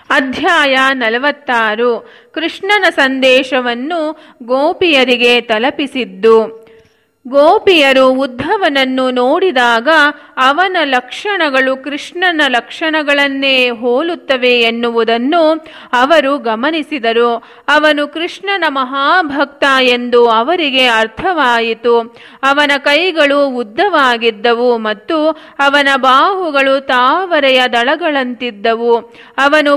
ಅಧ್ಯಾಯ ನಲವತ್ತಾರು ಕೃಷ್ಣನ ಸಂದೇಶವನ್ನು ಗೋಪಿಯರಿಗೆ ತಲುಪಿಸಿದ್ದು ಗೋಪಿಯರು ಉದ್ಧವನನ್ನು ನೋಡಿದಾಗ ಅವನ ಲಕ್ಷಣಗಳು ಕೃಷ್ಣನ ಲಕ್ಷಣಗಳನ್ನೇ ಹೋಲುತ್ತವೆ ಎನ್ನುವುದನ್ನು ಅವರು ಗಮನಿಸಿದರು ಅವನು ಕೃಷ್ಣನ ಮಹಾಭಕ್ತ ಎಂದು ಅವರಿಗೆ ಅರ್ಥವಾಯಿತು ಅವನ ಕೈಗಳು ಉದ್ದವಾಗಿದ್ದವು ಮತ್ತು ಅವನ ಬಾಹುಗಳು ತಾವರೆಯ ದಳಗಳಂತಿದ್ದವು ಅವನು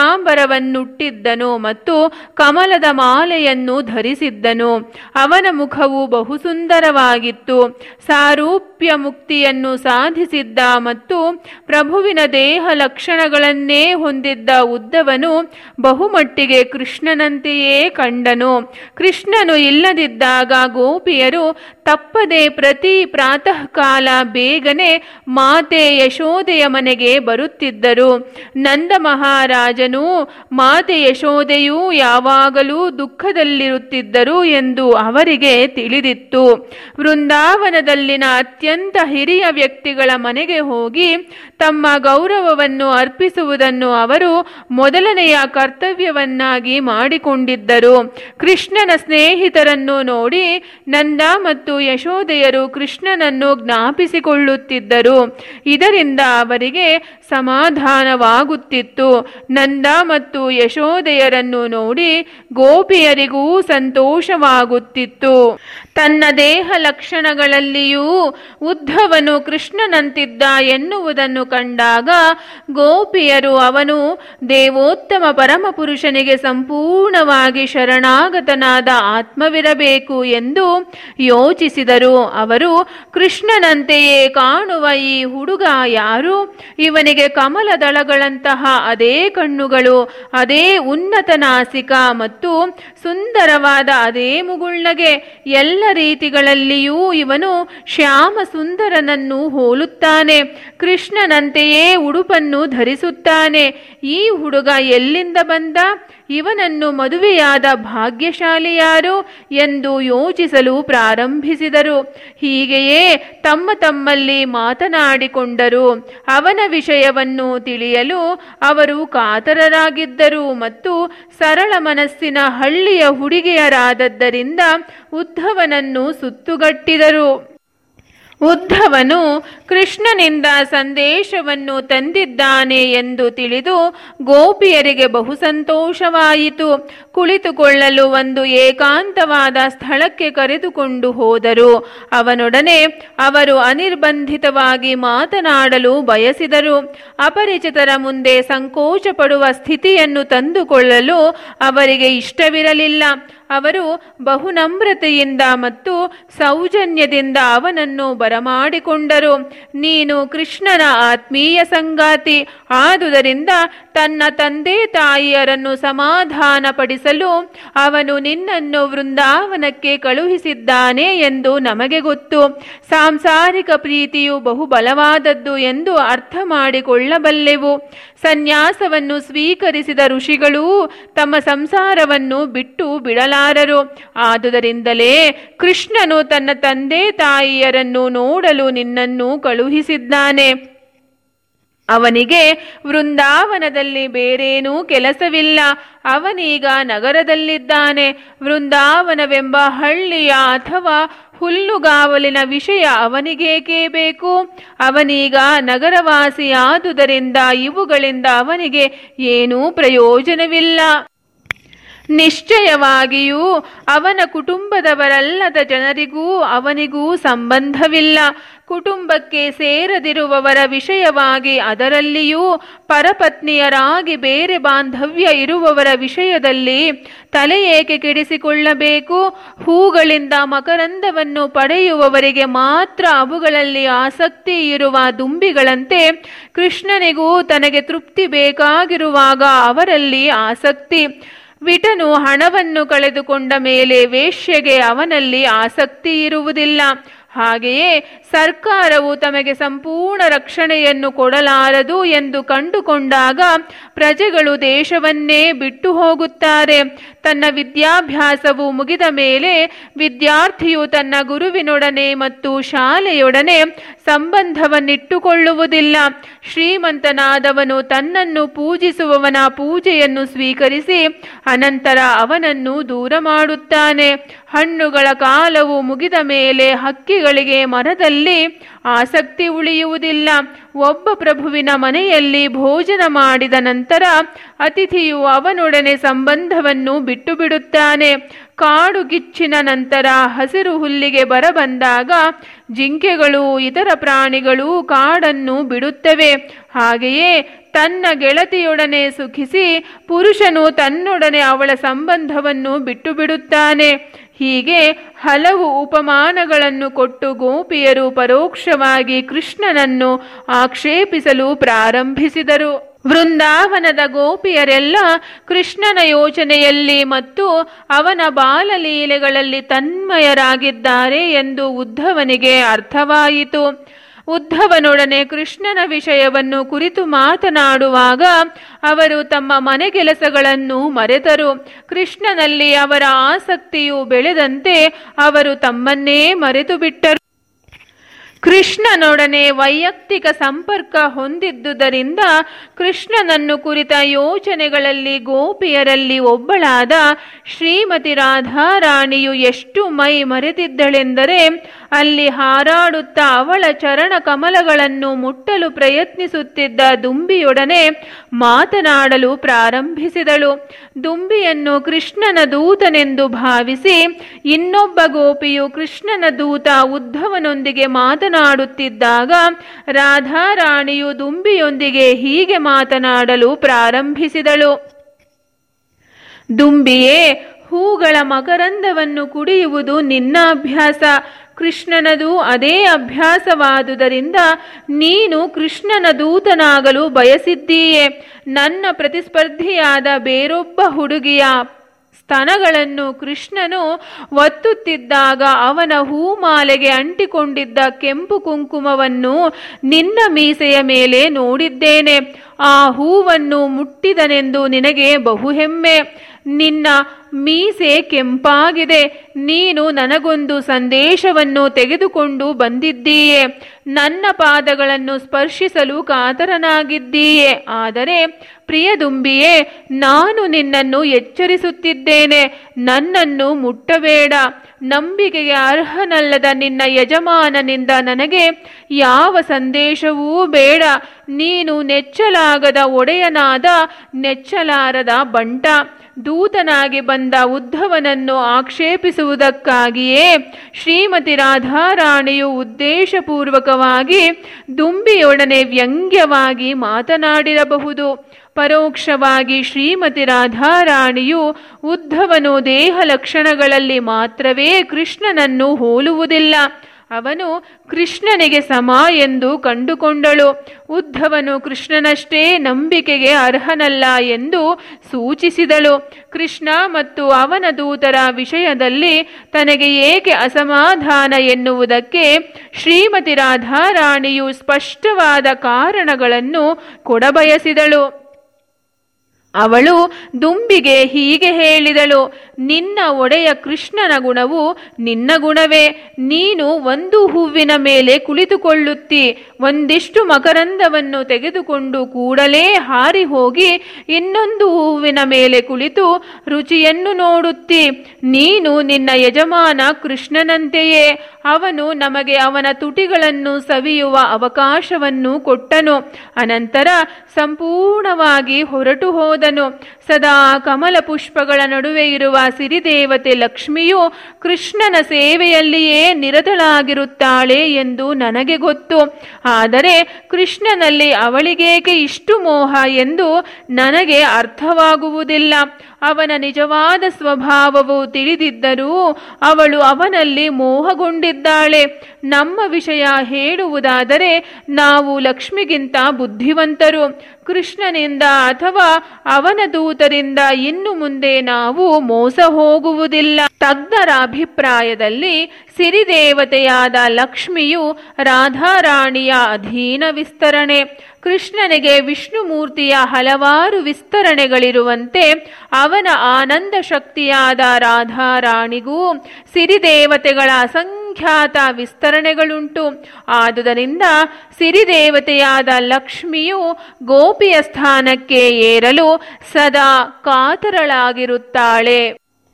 ಪೀತಾಂಬರವನ್ನುಟ್ಟಿದ್ದನು ಮತ್ತು ಕಮಲದ ಮಾಲೆಯನ್ನು ಧರಿಸಿದ್ದನು ಅವನ ಮುಖವು ಬಹು ಸುಂದರವಾಗಿತ್ತು ಸಾರೂಪ್ಯ ಮುಕ್ತಿಯನ್ನು ಸಾಧಿಸಿದ್ದ ಮತ್ತು ಪ್ರಭುವಿನ ದೇಹ ಲಕ್ಷಣಗಳನ್ನೇ ಹೊಂದಿದ್ದ ಉದ್ದವನು ಬಹುಮಟ್ಟಿಗೆ ಕೃಷ್ಣನಂತೆಯೇ ಕಂಡನು ಕೃಷ್ಣನು ಇಲ್ಲದಿದ್ದಾಗ ಗೋಪಿಯರು ತಪ್ಪದೆ ಪ್ರತಿ ಪ್ರಾತಃ ಕಾಲ ಬೇಗನೆ ಮಾತೆ ಯಶೋದೆಯ ಮನೆಗೆ ಬರುತ್ತಿದ್ದರು ನಂದ ಮಹಾರಾಜನು ಮಾತೆ ಯಶೋದೆಯೂ ಯಾವಾಗಲೂ ದುಃಖದಲ್ಲಿರುತ್ತಿದ್ದರು ಎಂದು ಅವರಿಗೆ ತಿಳಿದಿತ್ತು ವೃಂದಾವನದಲ್ಲಿನ ಅತ್ಯಂತ ಹಿರಿಯ ವ್ಯಕ್ತಿಗಳ ಮನೆಗೆ ಹೋಗಿ ತಮ್ಮ ಗೌರವವನ್ನು ಅರ್ಪಿಸುವುದನ್ನು ಅವರು ಮೊದಲನೆಯ ಕರ್ತವ್ಯವನ್ನಾಗಿ ಮಾಡಿಕೊಂಡಿದ್ದರು ಕೃಷ್ಣನ ಸ್ನೇಹಿತರನ್ನು ನೋಡಿ ನಂದ ಮತ್ತು ಯಶೋದೆಯರು ಕೃಷ್ಣನನ್ನು ಜ್ಞಾಪಿಸಿಕೊಳ್ಳುತ್ತಿದ್ದರು ಇದರಿಂದ ಅವರಿಗೆ ಸಮಾಧಾನವಾಗುತ್ತಿತ್ತು ನಂದ ಮತ್ತು ಯಶೋದೆಯರನ್ನು ನೋಡಿ ಗೋಪಿಯರಿಗೂ ಸಂತೋಷವಾಗುತ್ತಿತ್ತು ತನ್ನ ದೇಹ ಲಕ್ಷಣಗಳಲ್ಲಿಯೂ ಉದ್ಧವನು ಕೃಷ್ಣನಂತಿದ್ದ ಎನ್ನುವುದನ್ನು ಕಂಡಾಗ ಗೋಪಿಯರು ಅವನು ದೇವೋತ್ತಮ ಪರಮಪುರುಷನಿಗೆ ಸಂಪೂರ್ಣವಾಗಿ ಶರಣಾಗತನಾದ ಆತ್ಮವಿರಬೇಕು ಎಂದು ಯೋಚಿಸಿದರು ಅವರು ಕೃಷ್ಣನಂತೆಯೇ ಕಾಣುವ ಈ ಹುಡುಗ ಯಾರು ಇವನಿಗೆ ಕಮಲ ದಳಗಳಂತಹ ಅದೇ ಕಣ್ಣುಗಳು ಅದೇ ಉನ್ನತ ನಾಸಿಕ ಮತ್ತು ಸುಂದರವಾದ ಅದೇ ಮುಗುಳ್ನಗೆ ಎಲ್ಲ ರೀತಿಗಳಲ್ಲಿಯೂ ಇವನು ಶ್ಯಾಮ ಸುಂದರನನ್ನು ಹೋಲುತ್ತಾನೆ ಕೃಷ್ಣನಂತೆಯೇ ಉಡುಪನ್ನು ಧರಿಸುತ್ತಾನೆ ಈ ಹುಡುಗ ಎಲ್ಲಿಂದ ಬಂದ ಇವನನ್ನು ಮದುವೆಯಾದ ಭಾಗ್ಯಶಾಲಿ ಯಾರು ಎಂದು ಯೋಚಿಸಲು ಪ್ರಾರಂಭಿಸಿದರು ಹೀಗೆಯೇ ತಮ್ಮ ತಮ್ಮಲ್ಲಿ ಮಾತನಾಡಿಕೊಂಡರು ಅವನ ವಿಷಯವನ್ನು ತಿಳಿಯಲು ಅವರು ಕಾತರರಾಗಿದ್ದರು ಮತ್ತು ಸರಳ ಮನಸ್ಸಿನ ಹಳ್ಳಿಯ ಹುಡುಗಿಯರಾದದ್ದರಿಂದ ಉದ್ಧವನನ್ನು ಸುತ್ತುಗಟ್ಟಿದರು ಉದ್ಧವನು ಕೃಷ್ಣನಿಂದ ಸಂದೇಶವನ್ನು ತಂದಿದ್ದಾನೆ ಎಂದು ತಿಳಿದು ಗೋಪಿಯರಿಗೆ ಬಹು ಸಂತೋಷವಾಯಿತು ಕುಳಿತುಕೊಳ್ಳಲು ಒಂದು ಏಕಾಂತವಾದ ಸ್ಥಳಕ್ಕೆ ಕರೆದುಕೊಂಡು ಹೋದರು ಅವನೊಡನೆ ಅವರು ಅನಿರ್ಬಂಧಿತವಾಗಿ ಮಾತನಾಡಲು ಬಯಸಿದರು ಅಪರಿಚಿತರ ಮುಂದೆ ಸಂಕೋಚ ಪಡುವ ಸ್ಥಿತಿಯನ್ನು ತಂದುಕೊಳ್ಳಲು ಅವರಿಗೆ ಇಷ್ಟವಿರಲಿಲ್ಲ ಅವರು ಬಹುನಮ್ರತೆಯಿಂದ ಮತ್ತು ಸೌಜನ್ಯದಿಂದ ಅವನನ್ನು ಬರಮಾಡಿಕೊಂಡರು ನೀನು ಕೃಷ್ಣನ ಆತ್ಮೀಯ ಸಂಗಾತಿ ಆದುದರಿಂದ ತನ್ನ ತಂದೆ ತಾಯಿಯರನ್ನು ಸಮಾಧಾನಪಡಿಸಲು ಅವನು ನಿನ್ನನ್ನು ವೃಂದಾವನಕ್ಕೆ ಕಳುಹಿಸಿದ್ದಾನೆ ಎಂದು ನಮಗೆ ಗೊತ್ತು ಸಾಂಸಾರಿಕ ಪ್ರೀತಿಯು ಬಹು ಬಲವಾದದ್ದು ಎಂದು ಅರ್ಥ ಮಾಡಿಕೊಳ್ಳಬಲ್ಲೆವು ಸನ್ಯಾಸವನ್ನು ಸ್ವೀಕರಿಸಿದ ಋಷಿಗಳೂ ತಮ್ಮ ಸಂಸಾರವನ್ನು ಬಿಟ್ಟು ಬಿಡಲಾರರು ಆದುದರಿಂದಲೇ ಕೃಷ್ಣನು ತನ್ನ ತಂದೆ ತಾಯಿಯರನ್ನು ನೋಡಲು ನಿನ್ನನ್ನು ಕಳುಹಿಸಿದ್ದಾನೆ ಅವನಿಗೆ ವೃಂದಾವನದಲ್ಲಿ ಬೇರೇನೂ ಕೆಲಸವಿಲ್ಲ ಅವನೀಗ ನಗರದಲ್ಲಿದ್ದಾನೆ ವೃಂದಾವನವೆಂಬ ಹಳ್ಳಿಯ ಅಥವಾ ಹುಲ್ಲುಗಾವಲಿನ ವಿಷಯ ಅವನಿಗೇಕೆ ಬೇಕು ಅವನೀಗ ನಗರವಾಸಿಯಾದುದರಿಂದ ಇವುಗಳಿಂದ ಅವನಿಗೆ ಏನೂ ಪ್ರಯೋಜನವಿಲ್ಲ ನಿಶ್ಚಯವಾಗಿಯೂ ಅವನ ಕುಟುಂಬದವರಲ್ಲದ ಜನರಿಗೂ ಅವನಿಗೂ ಸಂಬಂಧವಿಲ್ಲ ಕುಟುಂಬಕ್ಕೆ ಸೇರದಿರುವವರ ವಿಷಯವಾಗಿ ಅದರಲ್ಲಿಯೂ ಪರಪತ್ನಿಯರಾಗಿ ಬೇರೆ ಬಾಂಧವ್ಯ ಇರುವವರ ವಿಷಯದಲ್ಲಿ ತಲೆ ಏಕೆ ಕೆಡಿಸಿಕೊಳ್ಳಬೇಕು ಹೂಗಳಿಂದ ಮಕರಂದವನ್ನು ಪಡೆಯುವವರಿಗೆ ಮಾತ್ರ ಅವುಗಳಲ್ಲಿ ಆಸಕ್ತಿ ಇರುವ ದುಂಬಿಗಳಂತೆ ಕೃಷ್ಣನಿಗೂ ತನಗೆ ತೃಪ್ತಿ ಬೇಕಾಗಿರುವಾಗ ಅವರಲ್ಲಿ ಆಸಕ್ತಿ ವಿಟನು ಹಣವನ್ನು ಕಳೆದುಕೊಂಡ ಮೇಲೆ ವೇಶ್ಯೆಗೆ ಅವನಲ್ಲಿ ಆಸಕ್ತಿ ಇರುವುದಿಲ್ಲ ಹಾಗೆಯೇ ಸರ್ಕಾರವು ತಮಗೆ ಸಂಪೂರ್ಣ ರಕ್ಷಣೆಯನ್ನು ಕೊಡಲಾರದು ಎಂದು ಕಂಡುಕೊಂಡಾಗ ಪ್ರಜೆಗಳು ದೇಶವನ್ನೇ ಬಿಟ್ಟು ಹೋಗುತ್ತಾರೆ ತನ್ನ ವಿದ್ಯಾಭ್ಯಾಸವು ಮುಗಿದ ಮೇಲೆ ವಿದ್ಯಾರ್ಥಿಯು ತನ್ನ ಗುರುವಿನೊಡನೆ ಮತ್ತು ಶಾಲೆಯೊಡನೆ ಸಂಬಂಧವನ್ನಿಟ್ಟುಕೊಳ್ಳುವುದಿಲ್ಲ ಶ್ರೀಮಂತನಾದವನು ತನ್ನನ್ನು ಪೂಜಿಸುವವನ ಪೂಜೆಯನ್ನು ಸ್ವೀಕರಿಸಿ ಅನಂತರ ಅವನನ್ನು ದೂರ ಮಾಡುತ್ತಾನೆ ಹಣ್ಣುಗಳ ಕಾಲವು ಮುಗಿದ ಮೇಲೆ ಹಕ್ಕಿಗಳಿಗೆ ಮರದಲ್ಲಿ ಆಸಕ್ತಿ ಉಳಿಯುವುದಿಲ್ಲ ಒಬ್ಬ ಪ್ರಭುವಿನ ಮನೆಯಲ್ಲಿ ಭೋಜನ ಮಾಡಿದ ನಂತರ ಅತಿಥಿಯು ಅವನೊಡನೆ ಸಂಬಂಧವನ್ನು ಬಿಟ್ಟು ಬಿಡುತ್ತಾನೆ ಕಾಡು ಗಿಚ್ಚಿನ ನಂತರ ಹಸಿರು ಹುಲ್ಲಿಗೆ ಬರಬಂದಾಗ ಜಿಂಕೆಗಳು ಇತರ ಪ್ರಾಣಿಗಳು ಕಾಡನ್ನು ಬಿಡುತ್ತವೆ ಹಾಗೆಯೇ ತನ್ನ ಗೆಳತಿಯೊಡನೆ ಸುಖಿಸಿ ಪುರುಷನು ತನ್ನೊಡನೆ ಅವಳ ಸಂಬಂಧವನ್ನು ಬಿಟ್ಟು ಬಿಡುತ್ತಾನೆ ಹೀಗೆ ಹಲವು ಉಪಮಾನಗಳನ್ನು ಕೊಟ್ಟು ಗೋಪಿಯರು ಪರೋಕ್ಷವಾಗಿ ಕೃಷ್ಣನನ್ನು ಆಕ್ಷೇಪಿಸಲು ಪ್ರಾರಂಭಿಸಿದರು ವೃಂದಾವನದ ಗೋಪಿಯರೆಲ್ಲ ಕೃಷ್ಣನ ಯೋಚನೆಯಲ್ಲಿ ಮತ್ತು ಅವನ ಬಾಲಲೀಲೆಗಳಲ್ಲಿ ತನ್ಮಯರಾಗಿದ್ದಾರೆ ಎಂದು ಉದ್ಧವನಿಗೆ ಅರ್ಥವಾಯಿತು ಉದ್ಧವನೊಡನೆ ಕೃಷ್ಣನ ವಿಷಯವನ್ನು ಕುರಿತು ಮಾತನಾಡುವಾಗ ಅವರು ತಮ್ಮ ಮನೆಗೆಲಸಗಳನ್ನು ಮರೆತರು ಕೃಷ್ಣನಲ್ಲಿ ಅವರ ಆಸಕ್ತಿಯು ಬೆಳೆದಂತೆ ಅವರು ತಮ್ಮನ್ನೇ ಮರೆತು ಬಿಟ್ಟರು ಕೃಷ್ಣನೊಡನೆ ವೈಯಕ್ತಿಕ ಸಂಪರ್ಕ ಹೊಂದಿದ್ದುದರಿಂದ ಕೃಷ್ಣನನ್ನು ಕುರಿತ ಯೋಚನೆಗಳಲ್ಲಿ ಗೋಪಿಯರಲ್ಲಿ ಒಬ್ಬಳಾದ ಶ್ರೀಮತಿ ರಾಧಾರಾಣಿಯು ಎಷ್ಟು ಮೈ ಮರೆತಿದ್ದಳೆಂದರೆ ಅಲ್ಲಿ ಹಾರಾಡುತ್ತಾ ಅವಳ ಚರಣ ಕಮಲಗಳನ್ನು ಮುಟ್ಟಲು ಪ್ರಯತ್ನಿಸುತ್ತಿದ್ದ ದುಂಬಿಯೊಡನೆ ಮಾತನಾಡಲು ಪ್ರಾರಂಭಿಸಿದಳು ದುಂಬಿಯನ್ನು ಕೃಷ್ಣನ ದೂತನೆಂದು ಭಾವಿಸಿ ಇನ್ನೊಬ್ಬ ಗೋಪಿಯು ಕೃಷ್ಣನ ದೂತ ಉದ್ಧವನೊಂದಿಗೆ ಮಾತನಾಡುತ್ತಿದ್ದಾಗ ರಾಧಾರಾಣಿಯು ದುಂಬಿಯೊಂದಿಗೆ ಹೀಗೆ ಮಾತನಾಡಲು ಪ್ರಾರಂಭಿಸಿದಳು ದುಂಬಿಯೇ ಹೂಗಳ ಮಕರಂದವನ್ನು ಕುಡಿಯುವುದು ನಿನ್ನ ಅಭ್ಯಾಸ ಕೃಷ್ಣನದು ಅದೇ ಅಭ್ಯಾಸವಾದುದರಿಂದ ನೀನು ಕೃಷ್ಣನ ದೂತನಾಗಲು ಬಯಸಿದ್ದೀಯೆ ನನ್ನ ಪ್ರತಿಸ್ಪರ್ಧಿಯಾದ ಬೇರೊಬ್ಬ ಹುಡುಗಿಯ ಸ್ತನಗಳನ್ನು ಕೃಷ್ಣನು ಒತ್ತುತ್ತಿದ್ದಾಗ ಅವನ ಹೂಮಾಲೆಗೆ ಅಂಟಿಕೊಂಡಿದ್ದ ಕೆಂಪು ಕುಂಕುಮವನ್ನು ನಿನ್ನ ಮೀಸೆಯ ಮೇಲೆ ನೋಡಿದ್ದೇನೆ ಆ ಹೂವನ್ನು ಮುಟ್ಟಿದನೆಂದು ನಿನಗೆ ಬಹು ಹೆಮ್ಮೆ ನಿನ್ನ ಮೀಸೆ ಕೆಂಪಾಗಿದೆ ನೀನು ನನಗೊಂದು ಸಂದೇಶವನ್ನು ತೆಗೆದುಕೊಂಡು ಬಂದಿದ್ದೀಯೆ ನನ್ನ ಪಾದಗಳನ್ನು ಸ್ಪರ್ಶಿಸಲು ಕಾತರನಾಗಿದ್ದೀಯೆ ಆದರೆ ಪ್ರಿಯದುಂಬಿಯೇ ನಾನು ನಿನ್ನನ್ನು ಎಚ್ಚರಿಸುತ್ತಿದ್ದೇನೆ ನನ್ನನ್ನು ಮುಟ್ಟಬೇಡ ನಂಬಿಕೆಗೆ ಅರ್ಹನಲ್ಲದ ನಿನ್ನ ಯಜಮಾನನಿಂದ ನನಗೆ ಯಾವ ಸಂದೇಶವೂ ಬೇಡ ನೀನು ನೆಚ್ಚಲಾಗದ ಒಡೆಯನಾದ ನೆಚ್ಚಲಾರದ ಬಂಟ ದೂತನಾಗಿ ಬಂದ ಉದ್ಧವನನ್ನು ಆಕ್ಷೇಪಿಸುವುದಕ್ಕಾಗಿಯೇ ಶ್ರೀಮತಿ ರಾಧಾರಾಣಿಯು ಉದ್ದೇಶಪೂರ್ವಕವಾಗಿ ದುಂಬಿಯೊಡನೆ ವ್ಯಂಗ್ಯವಾಗಿ ಮಾತನಾಡಿರಬಹುದು ಪರೋಕ್ಷವಾಗಿ ಶ್ರೀಮತಿ ರಾಧಾರಾಣಿಯು ಉದ್ಧವನು ದೇಹ ಲಕ್ಷಣಗಳಲ್ಲಿ ಮಾತ್ರವೇ ಕೃಷ್ಣನನ್ನು ಹೋಲುವುದಿಲ್ಲ ಅವನು ಕೃಷ್ಣನಿಗೆ ಸಮ ಎಂದು ಕಂಡುಕೊಂಡಳು ಉದ್ಧವನು ಕೃಷ್ಣನಷ್ಟೇ ನಂಬಿಕೆಗೆ ಅರ್ಹನಲ್ಲ ಎಂದು ಸೂಚಿಸಿದಳು ಕೃಷ್ಣ ಮತ್ತು ಅವನ ದೂತರ ವಿಷಯದಲ್ಲಿ ತನಗೆ ಏಕೆ ಅಸಮಾಧಾನ ಎನ್ನುವುದಕ್ಕೆ ಶ್ರೀಮತಿ ರಾಧಾರಾಣಿಯು ಸ್ಪಷ್ಟವಾದ ಕಾರಣಗಳನ್ನು ಕೊಡಬಯಸಿದಳು ಅವಳು ದುಂಬಿಗೆ ಹೀಗೆ ಹೇಳಿದಳು ನಿನ್ನ ಒಡೆಯ ಕೃಷ್ಣನ ಗುಣವು ನಿನ್ನ ಗುಣವೇ ನೀನು ಒಂದು ಹೂವಿನ ಮೇಲೆ ಕುಳಿತುಕೊಳ್ಳುತ್ತಿ ಒಂದಿಷ್ಟು ಮಕರಂದವನ್ನು ತೆಗೆದುಕೊಂಡು ಕೂಡಲೇ ಹಾರಿ ಹೋಗಿ ಇನ್ನೊಂದು ಹೂವಿನ ಮೇಲೆ ಕುಳಿತು ರುಚಿಯನ್ನು ನೋಡುತ್ತಿ ನೀನು ನಿನ್ನ ಯಜಮಾನ ಕೃಷ್ಣನಂತೆಯೇ ಅವನು ನಮಗೆ ಅವನ ತುಟಿಗಳನ್ನು ಸವಿಯುವ ಅವಕಾಶವನ್ನು ಕೊಟ್ಟನು ಅನಂತರ ಸಂಪೂರ್ಣವಾಗಿ ಹೊರಟು ಹೋದನು ಸದಾ ಕಮಲ ಪುಷ್ಪಗಳ ನಡುವೆ ಇರುವ ಸಿರಿದೇವತೆ ಲಕ್ಷ್ಮಿಯು ಕೃಷ್ಣನ ಸೇವೆಯಲ್ಲಿಯೇ ನಿರತಳಾಗಿರುತ್ತಾಳೆ ಎಂದು ನನಗೆ ಗೊತ್ತು ಆದರೆ ಕೃಷ್ಣನಲ್ಲಿ ಅವಳಿಗೇಕೆ ಇಷ್ಟು ಮೋಹ ಎಂದು ನನಗೆ ಅರ್ಥವಾಗುವುದಿಲ್ಲ ಅವನ ನಿಜವಾದ ಸ್ವಭಾವವು ತಿಳಿದಿದ್ದರೂ ಅವಳು ಅವನಲ್ಲಿ ಮೋಹಗೊಂಡಿದ್ದಾಳೆ ನಮ್ಮ ವಿಷಯ ಹೇಳುವುದಾದರೆ ನಾವು ಲಕ್ಷ್ಮಿಗಿಂತ ಬುದ್ಧಿವಂತರು ಕೃಷ್ಣನಿಂದ ಅಥವಾ ಅವನ ದೂತರಿಂದ ಇನ್ನು ಮುಂದೆ ನಾವು ಮೋಸ ಹೋಗುವುದಿಲ್ಲ ತಜ್ಞರ ಅಭಿಪ್ರಾಯದಲ್ಲಿ ಸಿರಿದೇವತೆಯಾದ ಲಕ್ಷ್ಮಿಯು ರಾಧಾರಾಣಿಯ ಅಧೀನ ವಿಸ್ತರಣೆ ಕೃಷ್ಣನಿಗೆ ವಿಷ್ಣುಮೂರ್ತಿಯ ಹಲವಾರು ವಿಸ್ತರಣೆಗಳಿರುವಂತೆ ಅವನ ಆನಂದ ಶಕ್ತಿಯಾದ ರಾಧಾರಾಣಿಗೂ ಸಿರಿದೇವತೆಗಳ ಅಸಂಖ್ಯಾತ ವಿಸ್ತರಣೆಗಳುಂಟು ಆದುದರಿಂದ ಸಿರಿದೇವತೆಯಾದ ಲಕ್ಷ್ಮಿಯು ಗೋಪಿಯ ಸ್ಥಾನಕ್ಕೆ ಏರಲು ಸದಾ ಕಾತರಳಾಗಿರುತ್ತಾಳೆ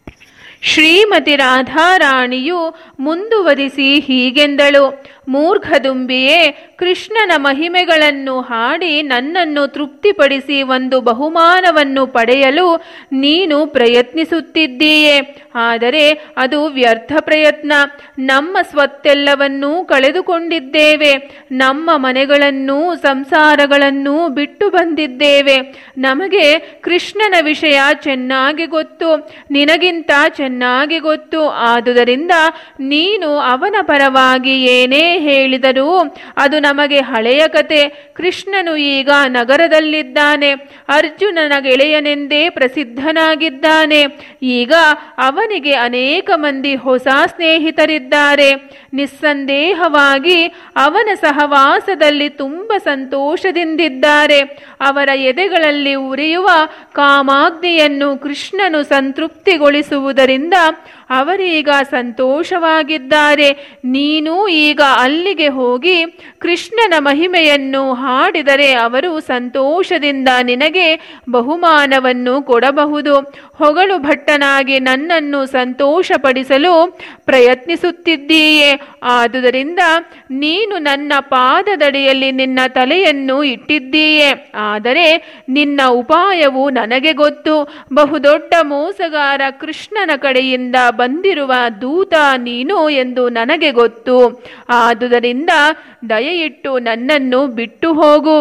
ಶ್ರೀಮತಿ ರಾಧಾರಾಣಿಯು ಮುಂದುವರಿಸಿ ಹೀಗೆಂದಳು ಮೂರ್ಖದುಂಬಿಯೇ ಕೃಷ್ಣನ ಮಹಿಮೆಗಳನ್ನು ಹಾಡಿ ನನ್ನನ್ನು ತೃಪ್ತಿಪಡಿಸಿ ಒಂದು ಬಹುಮಾನವನ್ನು ಪಡೆಯಲು ನೀನು ಪ್ರಯತ್ನಿಸುತ್ತಿದ್ದೀಯೆ ಆದರೆ ಅದು ವ್ಯರ್ಥ ಪ್ರಯತ್ನ ನಮ್ಮ ಸ್ವತ್ತೆಲ್ಲವನ್ನೂ ಕಳೆದುಕೊಂಡಿದ್ದೇವೆ ನಮ್ಮ ಮನೆಗಳನ್ನೂ ಸಂಸಾರಗಳನ್ನೂ ಬಿಟ್ಟು ಬಂದಿದ್ದೇವೆ ನಮಗೆ ಕೃಷ್ಣನ ವಿಷಯ ಚೆನ್ನಾಗಿ ಗೊತ್ತು ನಿನಗಿಂತ ಚೆನ್ನಾಗಿ ಗೊತ್ತು ಆದುದರಿಂದ ನೀನು ಅವನ ಪರವಾಗಿ ಏನೇ ಹೇಳಿದರೂ ಅದು ನಮಗೆ ಹಳೆಯ ಕತೆ ಕೃಷ್ಣನು ಈಗ ನಗರದಲ್ಲಿದ್ದಾನೆ ಅರ್ಜುನನ ಗೆಳೆಯನೆಂದೇ ಪ್ರಸಿದ್ಧನಾಗಿದ್ದಾನೆ ಈಗ ಅವನಿಗೆ ಅನೇಕ ಮಂದಿ ಹೊಸ ಸ್ನೇಹಿತರಿದ್ದಾರೆ ನಿಸ್ಸಂದೇಹವಾಗಿ ಅವನ ಸಹವಾಸದಲ್ಲಿ ತುಂಬ ಸಂತೋಷದಿಂದಿದ್ದಾರೆ ಅವರ ಎದೆಗಳಲ್ಲಿ ಉರಿಯುವ ಕಾಮಾಗ್ನಿಯನ್ನು ಕೃಷ್ಣನು ಸಂತೃಪ್ತಿಗೊಳಿಸುವುದರಿಂದ ಅವರೀಗ ಸಂತೋಷವಾಗಿದ್ದಾರೆ ನೀನು ಈಗ ಅಲ್ಲಿಗೆ ಹೋಗಿ ಕೃಷ್ಣನ ಮಹಿಮೆಯನ್ನು ಹಾಡಿದರೆ ಅವರು ಸಂತೋಷದಿಂದ ನಿನಗೆ ಬಹುಮಾನವನ್ನು ಕೊಡಬಹುದು ಹೊಗಳು ಭಟ್ಟನಾಗಿ ನನ್ನನ್ನು ಸಂತೋಷಪಡಿಸಲು ಪ್ರಯತ್ನಿಸುತ್ತಿದ್ದೀಯೆ ಆದುದರಿಂದ ನೀನು ನನ್ನ ಪಾದದಡಿಯಲ್ಲಿ ನಿನ್ನ ತಲೆಯನ್ನು ಇಟ್ಟಿದ್ದೀಯೆ ಆದರೆ ನಿನ್ನ ಉಪಾಯವು ನನಗೆ ಗೊತ್ತು ಬಹುದೊಡ್ಡ ಮೋಸಗಾರ ಕೃಷ್ಣನ ಕಡೆಯಿಂದ ಬಂದಿರುವ ದೂತ ನೀನು ಎಂದು ನನಗೆ ಗೊತ್ತು ಆದುದರಿಂದ ದಯೆಯಿಟ್ಟು ನನ್ನನ್ನು ಬಿಟ್ಟು ಹೋಗು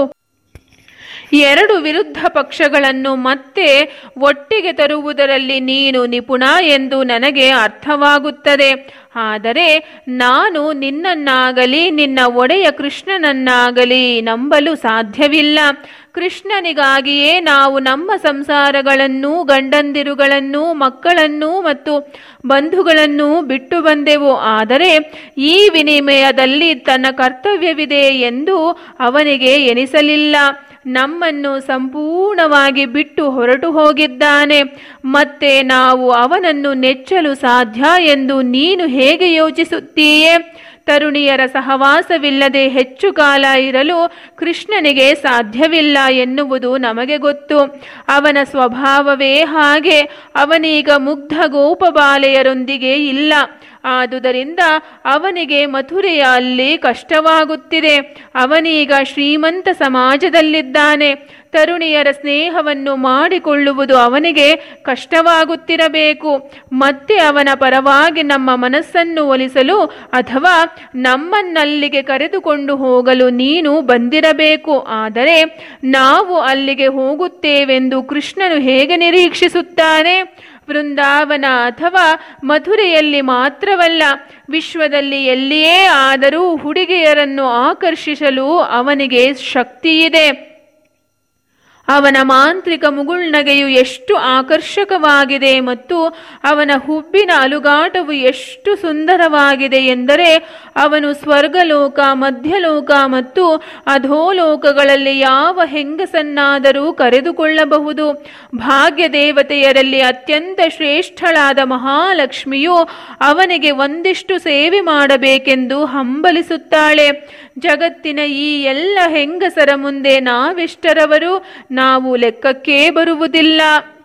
ಎರಡು ವಿರುದ್ಧ ಪಕ್ಷಗಳನ್ನು ಮತ್ತೆ ಒಟ್ಟಿಗೆ ತರುವುದರಲ್ಲಿ ನೀನು ನಿಪುಣ ಎಂದು ನನಗೆ ಅರ್ಥವಾಗುತ್ತದೆ ಆದರೆ ನಾನು ನಿನ್ನನ್ನಾಗಲಿ ನಿನ್ನ ಒಡೆಯ ಕೃಷ್ಣನನ್ನಾಗಲಿ ನಂಬಲು ಸಾಧ್ಯವಿಲ್ಲ ಕೃಷ್ಣನಿಗಾಗಿಯೇ ನಾವು ನಮ್ಮ ಸಂಸಾರಗಳನ್ನು ಗಂಡಂದಿರುಗಳನ್ನು ಮಕ್ಕಳನ್ನು ಮತ್ತು ಬಂಧುಗಳನ್ನು ಬಿಟ್ಟು ಬಂದೆವು ಆದರೆ ಈ ವಿನಿಮಯದಲ್ಲಿ ತನ್ನ ಕರ್ತವ್ಯವಿದೆ ಎಂದು ಅವನಿಗೆ ಎನಿಸಲಿಲ್ಲ ನಮ್ಮನ್ನು ಸಂಪೂರ್ಣವಾಗಿ ಬಿಟ್ಟು ಹೊರಟು ಹೋಗಿದ್ದಾನೆ ಮತ್ತೆ ನಾವು ಅವನನ್ನು ನೆಚ್ಚಲು ಸಾಧ್ಯ ಎಂದು ನೀನು ಹೇಗೆ ಯೋಚಿಸುತ್ತೀಯೇ ತರುಣಿಯರ ಸಹವಾಸವಿಲ್ಲದೆ ಹೆಚ್ಚು ಕಾಲ ಇರಲು ಕೃಷ್ಣನಿಗೆ ಸಾಧ್ಯವಿಲ್ಲ ಎನ್ನುವುದು ನಮಗೆ ಗೊತ್ತು ಅವನ ಸ್ವಭಾವವೇ ಹಾಗೆ ಅವನೀಗ ಮುಗ್ಧ ಗೋಪಬಾಲೆಯರೊಂದಿಗೆ ಇಲ್ಲ ಆದುದರಿಂದ ಅವನಿಗೆ ಮಥುರೆಯ ಅಲ್ಲಿ ಕಷ್ಟವಾಗುತ್ತಿದೆ ಅವನೀಗ ಶ್ರೀಮಂತ ಸಮಾಜದಲ್ಲಿದ್ದಾನೆ ತರುಣಿಯರ ಸ್ನೇಹವನ್ನು ಮಾಡಿಕೊಳ್ಳುವುದು ಅವನಿಗೆ ಕಷ್ಟವಾಗುತ್ತಿರಬೇಕು ಮತ್ತೆ ಅವನ ಪರವಾಗಿ ನಮ್ಮ ಮನಸ್ಸನ್ನು ಒಲಿಸಲು ಅಥವಾ ನಮ್ಮನ್ನಲ್ಲಿಗೆ ಕರೆದುಕೊಂಡು ಹೋಗಲು ನೀನು ಬಂದಿರಬೇಕು ಆದರೆ ನಾವು ಅಲ್ಲಿಗೆ ಹೋಗುತ್ತೇವೆಂದು ಕೃಷ್ಣನು ಹೇಗೆ ನಿರೀಕ್ಷಿಸುತ್ತಾನೆ ವೃಂದಾವನ ಅಥವಾ ಮಥುರೆಯಲ್ಲಿ ಮಾತ್ರವಲ್ಲ ವಿಶ್ವದಲ್ಲಿ ಎಲ್ಲಿಯೇ ಆದರೂ ಹುಡುಗಿಯರನ್ನು ಆಕರ್ಷಿಸಲು ಅವನಿಗೆ ಶಕ್ತಿಯಿದೆ ಅವನ ಮಾಂತ್ರಿಕ ಮುಗುಳ್ನಗೆಯು ಎಷ್ಟು ಆಕರ್ಷಕವಾಗಿದೆ ಮತ್ತು ಅವನ ಹುಬ್ಬಿನ ಅಲುಗಾಟವು ಎಷ್ಟು ಸುಂದರವಾಗಿದೆ ಎಂದರೆ ಅವನು ಸ್ವರ್ಗಲೋಕ ಮಧ್ಯಲೋಕ ಮತ್ತು ಅಧೋಲೋಕಗಳಲ್ಲಿ ಯಾವ ಹೆಂಗಸನ್ನಾದರೂ ಕರೆದುಕೊಳ್ಳಬಹುದು ಭಾಗ್ಯ ದೇವತೆಯರಲ್ಲಿ ಅತ್ಯಂತ ಶ್ರೇಷ್ಠಳಾದ ಮಹಾಲಕ್ಷ್ಮಿಯು ಅವನಿಗೆ ಒಂದಿಷ್ಟು ಸೇವೆ ಮಾಡಬೇಕೆಂದು ಹಂಬಲಿಸುತ್ತಾಳೆ ಜಗತ್ತಿನ ಈ ಎಲ್ಲ ಹೆಂಗಸರ ಮುಂದೆ ನಾವೆಷ್ಟರವರು ನಾವು ಲೆಕ್ಕಕ್ಕೇ ಬರುವುದಿಲ್ಲ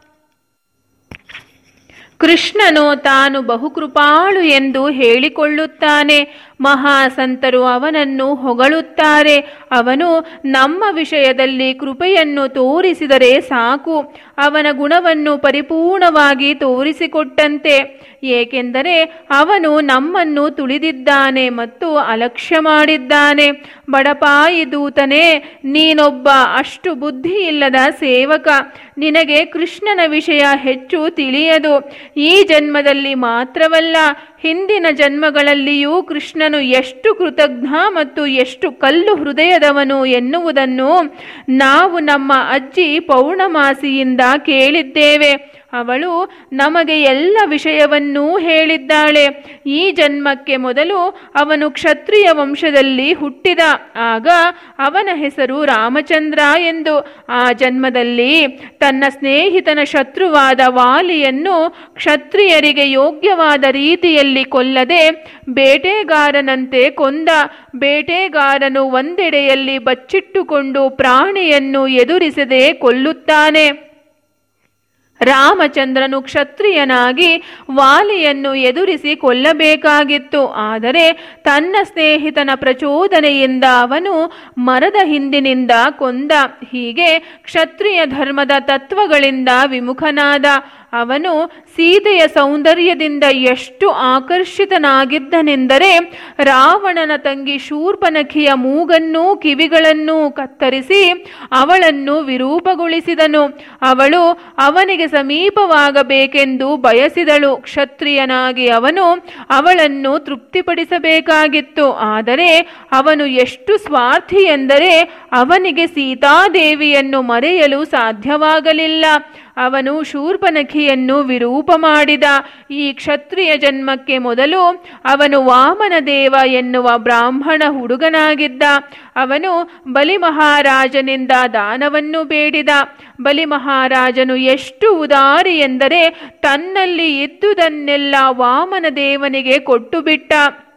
ಕೃಷ್ಣನು ತಾನು ಬಹುಕೃಪಾಳು ಎಂದು ಹೇಳಿಕೊಳ್ಳುತ್ತಾನೆ ಮಹಾಸಂತರು ಅವನನ್ನು ಹೊಗಳುತ್ತಾರೆ ಅವನು ನಮ್ಮ ವಿಷಯದಲ್ಲಿ ಕೃಪೆಯನ್ನು ತೋರಿಸಿದರೆ ಸಾಕು ಅವನ ಗುಣವನ್ನು ಪರಿಪೂರ್ಣವಾಗಿ ತೋರಿಸಿಕೊಟ್ಟಂತೆ ಏಕೆಂದರೆ ಅವನು ನಮ್ಮನ್ನು ತುಳಿದಿದ್ದಾನೆ ಮತ್ತು ಅಲಕ್ಷ್ಯ ಮಾಡಿದ್ದಾನೆ ಬಡಪಾಯಿ ದೂತನೇ ನೀನೊಬ್ಬ ಅಷ್ಟು ಬುದ್ಧಿ ಇಲ್ಲದ ಸೇವಕ ನಿನಗೆ ಕೃಷ್ಣನ ವಿಷಯ ಹೆಚ್ಚು ತಿಳಿಯದು ಈ ಜನ್ಮದಲ್ಲಿ ಮಾತ್ರವಲ್ಲ ಹಿಂದಿನ ಜನ್ಮಗಳಲ್ಲಿಯೂ ಕೃಷ್ಣನು ಎಷ್ಟು ಕೃತಜ್ಞ ಮತ್ತು ಎಷ್ಟು ಕಲ್ಲು ಹೃದಯದವನು ಎನ್ನುವುದನ್ನು ನಾವು ನಮ್ಮ ಅಜ್ಜಿ ಪೌರ್ಣಮಾಸಿಯಿಂದ ಕೇಳಿದ್ದೇವೆ ಅವಳು ನಮಗೆ ಎಲ್ಲ ವಿಷಯವನ್ನೂ ಹೇಳಿದ್ದಾಳೆ ಈ ಜನ್ಮಕ್ಕೆ ಮೊದಲು ಅವನು ಕ್ಷತ್ರಿಯ ವಂಶದಲ್ಲಿ ಹುಟ್ಟಿದ ಆಗ ಅವನ ಹೆಸರು ರಾಮಚಂದ್ರ ಎಂದು ಆ ಜನ್ಮದಲ್ಲಿ ತನ್ನ ಸ್ನೇಹಿತನ ಶತ್ರುವಾದ ವಾಲಿಯನ್ನು ಕ್ಷತ್ರಿಯರಿಗೆ ಯೋಗ್ಯವಾದ ರೀತಿಯಲ್ಲಿ ಕೊಲ್ಲದೆ ಬೇಟೆಗಾರನಂತೆ ಕೊಂದ ಬೇಟೆಗಾರನು ಒಂದೆಡೆಯಲ್ಲಿ ಬಚ್ಚಿಟ್ಟುಕೊಂಡು ಪ್ರಾಣಿಯನ್ನು ಎದುರಿಸದೆ ಕೊಲ್ಲುತ್ತಾನೆ ರಾಮಚಂದ್ರನು ಕ್ಷತ್ರಿಯನಾಗಿ ವಾಲಿಯನ್ನು ಎದುರಿಸಿ ಕೊಲ್ಲಬೇಕಾಗಿತ್ತು ಆದರೆ ತನ್ನ ಸ್ನೇಹಿತನ ಪ್ರಚೋದನೆಯಿಂದ ಅವನು ಮರದ ಹಿಂದಿನಿಂದ ಕೊಂದ ಹೀಗೆ ಕ್ಷತ್ರಿಯ ಧರ್ಮದ ತತ್ವಗಳಿಂದ ವಿಮುಖನಾದ ಅವನು ಸೀತೆಯ ಸೌಂದರ್ಯದಿಂದ ಎಷ್ಟು ಆಕರ್ಷಿತನಾಗಿದ್ದನೆಂದರೆ ರಾವಣನ ತಂಗಿ ಶೂರ್ಪನಖಿಯ ಮೂಗನ್ನೂ ಕಿವಿಗಳನ್ನೂ ಕತ್ತರಿಸಿ ಅವಳನ್ನು ವಿರೂಪಗೊಳಿಸಿದನು ಅವಳು ಅವನಿಗೆ ಸಮೀಪವಾಗಬೇಕೆಂದು ಬಯಸಿದಳು ಕ್ಷತ್ರಿಯನಾಗಿ ಅವನು ಅವಳನ್ನು ತೃಪ್ತಿಪಡಿಸಬೇಕಾಗಿತ್ತು ಆದರೆ ಅವನು ಎಷ್ಟು ಸ್ವಾರ್ಥಿ ಎಂದರೆ ಅವನಿಗೆ ಸೀತಾದೇವಿಯನ್ನು ಮರೆಯಲು ಸಾಧ್ಯವಾಗಲಿಲ್ಲ ಅವನು ಶೂರ್ಪನಖಿಯನ್ನು ವಿರೂಪ ಮಾಡಿದ ಈ ಕ್ಷತ್ರಿಯ ಜನ್ಮಕ್ಕೆ ಮೊದಲು ಅವನು ವಾಮನ ದೇವ ಎನ್ನುವ ಬ್ರಾಹ್ಮಣ ಹುಡುಗನಾಗಿದ್ದ ಅವನು ಬಲಿ ಮಹಾರಾಜನಿಂದ ದಾನವನ್ನು ಬೇಡಿದ ಬಲಿ ಮಹಾರಾಜನು ಎಷ್ಟು ಉದಾರಿ ಎಂದರೆ ತನ್ನಲ್ಲಿ ಇದ್ದುದನ್ನೆಲ್ಲ ವಾಮನ ದೇವನಿಗೆ ಕೊಟ್ಟು ಬಿಟ್ಟ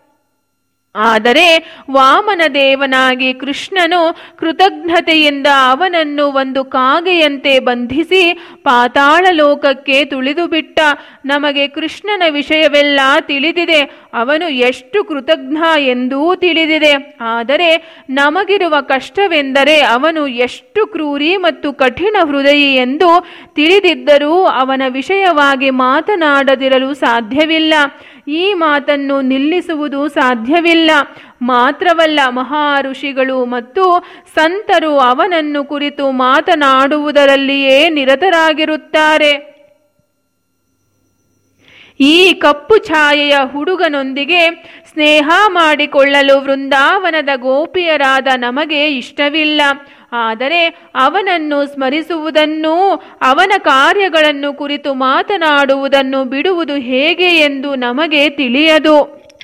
ಆದರೆ ವಾಮನ ದೇವನಾಗಿ ಕೃಷ್ಣನು ಕೃತಜ್ಞತೆಯಿಂದ ಅವನನ್ನು ಒಂದು ಕಾಗೆಯಂತೆ ಬಂಧಿಸಿ ಪಾತಾಳ ಲೋಕಕ್ಕೆ ತುಳಿದು ಬಿಟ್ಟ ನಮಗೆ ಕೃಷ್ಣನ ವಿಷಯವೆಲ್ಲ ತಿಳಿದಿದೆ ಅವನು ಎಷ್ಟು ಕೃತಜ್ಞ ಎಂದೂ ತಿಳಿದಿದೆ ಆದರೆ ನಮಗಿರುವ ಕಷ್ಟವೆಂದರೆ ಅವನು ಎಷ್ಟು ಕ್ರೂರಿ ಮತ್ತು ಕಠಿಣ ಹೃದಯಿ ಎಂದು ತಿಳಿದಿದ್ದರೂ ಅವನ ವಿಷಯವಾಗಿ ಮಾತನಾಡದಿರಲು ಸಾಧ್ಯವಿಲ್ಲ ಈ ಮಾತನ್ನು ನಿಲ್ಲಿಸುವುದು ಸಾಧ್ಯವಿಲ್ಲ ಮಾತ್ರವಲ್ಲ ಮಹಾ ಋಷಿಗಳು ಮತ್ತು ಸಂತರು ಅವನನ್ನು ಕುರಿತು ಮಾತನಾಡುವುದರಲ್ಲಿಯೇ ನಿರತರಾಗಿರುತ್ತಾರೆ ಈ ಕಪ್ಪು ಛಾಯೆಯ ಹುಡುಗನೊಂದಿಗೆ ಸ್ನೇಹ ಮಾಡಿಕೊಳ್ಳಲು ವೃಂದಾವನದ ಗೋಪಿಯರಾದ ನಮಗೆ ಇಷ್ಟವಿಲ್ಲ ಆದರೆ ಅವನನ್ನು ಸ್ಮರಿಸುವುದನ್ನೂ ಅವನ ಕಾರ್ಯಗಳನ್ನು ಕುರಿತು ಮಾತನಾಡುವುದನ್ನು ಬಿಡುವುದು ಹೇಗೆ ಎಂದು ನಮಗೆ ತಿಳಿಯದು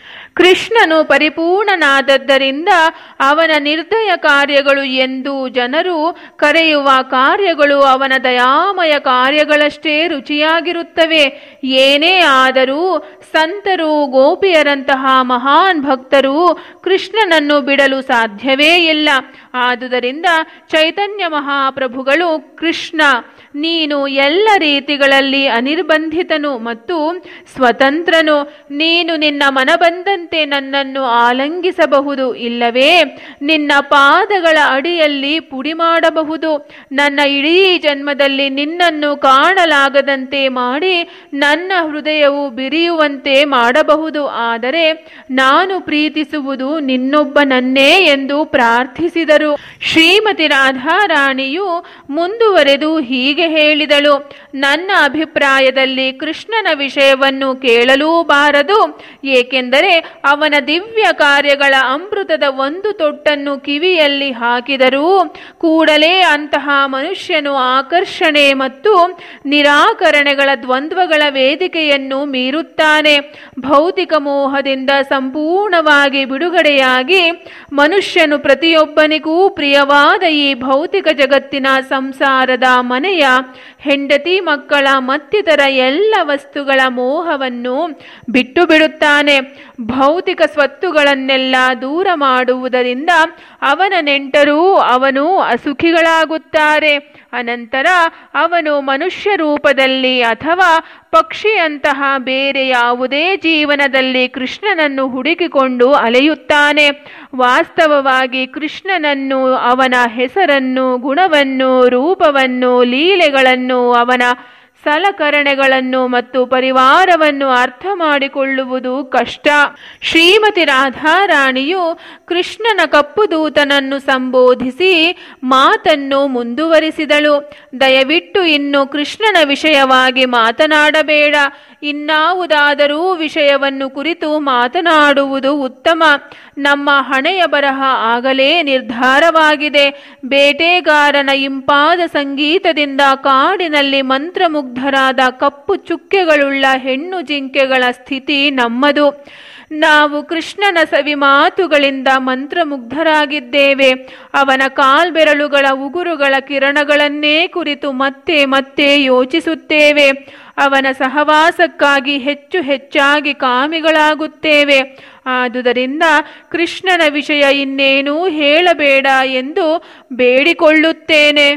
ಕೃಷ್ಣನು ಪರಿಪೂರ್ಣನಾದದ್ದರಿಂದ ಅವನ ನಿರ್ದಯ ಕಾರ್ಯಗಳು ಎಂದು ಜನರು ಕರೆಯುವ ಕಾರ್ಯಗಳು ಅವನ ದಯಾಮಯ ಕಾರ್ಯಗಳಷ್ಟೇ ರುಚಿಯಾಗಿರುತ್ತವೆ ಏನೇ ಆದರೂ ಸಂತರು ಗೋಪಿಯರಂತಹ ಮಹಾನ್ ಭಕ್ತರು ಕೃಷ್ಣನನ್ನು ಬಿಡಲು ಸಾಧ್ಯವೇ ಇಲ್ಲ ಆದುದರಿಂದ ಚೈತನ್ಯ ಮಹಾಪ್ರಭುಗಳು ಕೃಷ್ಣ ನೀನು ಎಲ್ಲ ರೀತಿಗಳಲ್ಲಿ ಅನಿರ್ಬಂಧಿತನು ಮತ್ತು ಸ್ವತಂತ್ರನು ನೀನು ನಿನ್ನ ಮನಬಂದಂತೆ ನನ್ನನ್ನು ಆಲಂಗಿಸಬಹುದು ಇಲ್ಲವೇ ನಿನ್ನ ಪಾದಗಳ ಅಡಿಯಲ್ಲಿ ಪುಡಿ ಮಾಡಬಹುದು ನನ್ನ ಇಡೀ ಜನ್ಮದಲ್ಲಿ ನಿನ್ನನ್ನು ಕಾಣಲಾಗದಂತೆ ಮಾಡಿ ನನ್ನ ಹೃದಯವು ಬಿರಿಯುವಂತೆ ಮಾಡಬಹುದು ಆದರೆ ನಾನು ಪ್ರೀತಿಸುವುದು ನಿನ್ನೊಬ್ಬನನ್ನೇ ಎಂದು ಪ್ರಾರ್ಥಿಸಿದರು ಶ್ರೀಮತಿ ರಾಧಾರಾಣಿಯು ಮುಂದುವರೆದು ಹೀಗೆ ಹೇಳಿದಳು ನನ್ನ ಅಭಿಪ್ರಾಯದಲ್ಲಿ ಕೃಷ್ಣನ ವಿಷಯವನ್ನು ಕೇಳಲೂಬಾರದು ಏಕೆಂದರೆ ಅವನ ದಿವ್ಯ ಕಾರ್ಯಗಳ ಅಮೃತದ ಒಂದು ತೊಟ್ಟನ್ನು ಕಿವಿಯಲ್ಲಿ ಹಾಕಿದರೂ ಕೂಡಲೇ ಅಂತಹ ಮನುಷ್ಯನು ಆಕರ್ಷಣೆ ಮತ್ತು ನಿರಾಕರಣೆಗಳ ದ್ವಂದ್ವಗಳ ವೇದಿಕೆಯನ್ನು ಮೀರುತ್ತಾನೆ ಭೌತಿಕ ಮೋಹದಿಂದ ಸಂಪೂರ್ಣವಾಗಿ ಬಿಡುಗಡೆಯಾಗಿ ಮನುಷ್ಯನು ಪ್ರತಿಯೊಬ್ಬನಿಗೂ ಪ್ರಿಯವಾದ ಈ ಭೌತಿಕ ಜಗತ್ತಿನ ಸಂಸಾರದ ಮನೆಯ ಹೆಂಡತಿ ಮಕ್ಕಳ ಮತ್ತಿತರ ಎಲ್ಲ ವಸ್ತುಗಳ ಮೋಹವನ್ನು ಬಿಟ್ಟು ಬಿಡುತ್ತಾನೆ ಭೌತಿಕ ಸ್ವತ್ತುಗಳನ್ನೆಲ್ಲ ದೂರ ಮಾಡುವುದರಿಂದ ಅವನ ನೆಂಟರೂ ಅವನು ಅಸುಖಿಗಳಾಗುತ್ತಾರೆ ಅನಂತರ ಅವನು ಮನುಷ್ಯ ರೂಪದಲ್ಲಿ ಅಥವಾ ಪಕ್ಷಿಯಂತಹ ಬೇರೆ ಯಾವುದೇ ಜೀವನದಲ್ಲಿ ಕೃಷ್ಣನನ್ನು ಹುಡುಕಿಕೊಂಡು ಅಲೆಯುತ್ತಾನೆ ವಾಸ್ತವವಾಗಿ ಕೃಷ್ಣನನ್ನು ಅವನ ಹೆಸರನ್ನು ಗುಣವನ್ನು ರೂಪವನ್ನು ಲೀಲೆಗಳನ್ನು ಅವನ ಸಲಕರಣೆಗಳನ್ನು ಮತ್ತು ಪರಿವಾರವನ್ನು ಅರ್ಥ ಮಾಡಿಕೊಳ್ಳುವುದು ಕಷ್ಟ ಶ್ರೀಮತಿ ರಾಧಾರಾಣಿಯು ಕೃಷ್ಣನ ಕಪ್ಪು ದೂತನನ್ನು ಸಂಬೋಧಿಸಿ ಮಾತನ್ನು ಮುಂದುವರಿಸಿದಳು ದಯವಿಟ್ಟು ಇನ್ನು ಕೃಷ್ಣನ ವಿಷಯವಾಗಿ ಮಾತನಾಡಬೇಡ ಇನ್ನಾವುದಾದರೂ ವಿಷಯವನ್ನು ಕುರಿತು ಮಾತನಾಡುವುದು ಉತ್ತಮ ನಮ್ಮ ಹಣೆಯ ಬರಹ ಆಗಲೇ ನಿರ್ಧಾರವಾಗಿದೆ ಬೇಟೆಗಾರನ ಇಂಪಾದ ಸಂಗೀತದಿಂದ ಕಾಡಿನಲ್ಲಿ ಮಂತ್ರಮುಗ್ಧರಾದ ಕಪ್ಪು ಚುಕ್ಕೆಗಳುಳ್ಳ ಹೆಣ್ಣು ಜಿಂಕೆಗಳ ಸ್ಥಿತಿ ನಮ್ಮದು ನಾವು ಕೃಷ್ಣನ ಸವಿ ಮಾತುಗಳಿಂದ ಮಂತ್ರಮುಗ್ಧರಾಗಿದ್ದೇವೆ ಅವನ ಕಾಲ್ಬೆರಳುಗಳ ಉಗುರುಗಳ ಕಿರಣಗಳನ್ನೇ ಕುರಿತು ಮತ್ತೆ ಮತ್ತೆ ಯೋಚಿಸುತ್ತೇವೆ ಅವನ ಸಹವಾಸಕ್ಕಾಗಿ ಹೆಚ್ಚು ಹೆಚ್ಚಾಗಿ ಕಾಮಿಗಳಾಗುತ್ತೇವೆ ಆದುದರಿಂದ ಕೃಷ್ಣನ ವಿಷಯ ಇನ್ನೇನೂ ಹೇಳಬೇಡ ಎಂದು ಬೇಡಿಕೊಳ್ಳುತ್ತೇನೆ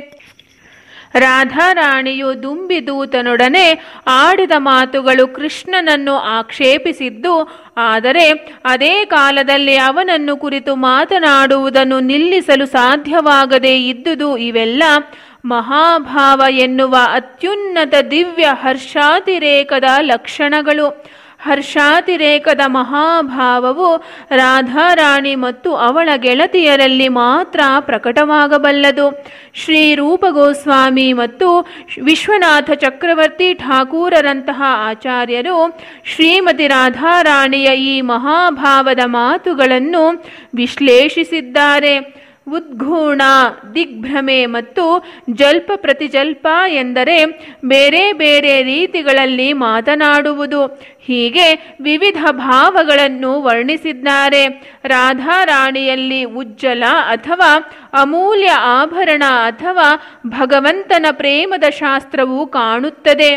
ರಾಧಾರಾಣಿಯು ದುಂಬಿದೂತನೊಡನೆ ಆಡಿದ ಮಾತುಗಳು ಕೃಷ್ಣನನ್ನು ಆಕ್ಷೇಪಿಸಿದ್ದು ಆದರೆ ಅದೇ ಕಾಲದಲ್ಲಿ ಅವನನ್ನು ಕುರಿತು ಮಾತನಾಡುವುದನ್ನು ನಿಲ್ಲಿಸಲು ಸಾಧ್ಯವಾಗದೇ ಇದ್ದುದು ಇವೆಲ್ಲ ಮಹಾಭಾವ ಎನ್ನುವ ಅತ್ಯುನ್ನತ ದಿವ್ಯ ಹರ್ಷಾತಿರೇಕದ ಲಕ್ಷಣಗಳು ಹರ್ಷಾತಿರೇಕದ ಮಹಾಭಾವವು ರಾಧಾರಾಣಿ ಮತ್ತು ಅವಳ ಗೆಳತಿಯರಲ್ಲಿ ಮಾತ್ರ ಪ್ರಕಟವಾಗಬಲ್ಲದು ಶ್ರೀ ರೂಪ ಗೋಸ್ವಾಮಿ ಮತ್ತು ವಿಶ್ವನಾಥ ಚಕ್ರವರ್ತಿ ಠಾಕೂರರಂತಹ ಆಚಾರ್ಯರು ಶ್ರೀಮತಿ ರಾಧಾರಾಣಿಯ ಈ ಮಹಾಭಾವದ ಮಾತುಗಳನ್ನು ವಿಶ್ಲೇಷಿಸಿದ್ದಾರೆ ಉದ್ಘೂಣ ದಿಗ್ಭ್ರಮೆ ಮತ್ತು ಜಲ್ಪ ಪ್ರತಿಜಲ್ಪ ಎಂದರೆ ಬೇರೆ ಬೇರೆ ರೀತಿಗಳಲ್ಲಿ ಮಾತನಾಡುವುದು ಹೀಗೆ ವಿವಿಧ ಭಾವಗಳನ್ನು ವರ್ಣಿಸಿದ್ದಾರೆ ರಾಧಾರಾಣಿಯಲ್ಲಿ ಉಜ್ಜಲ ಅಥವಾ ಅಮೂಲ್ಯ ಆಭರಣ ಅಥವಾ ಭಗವಂತನ ಪ್ರೇಮದ ಶಾಸ್ತ್ರವು ಕಾಣುತ್ತದೆ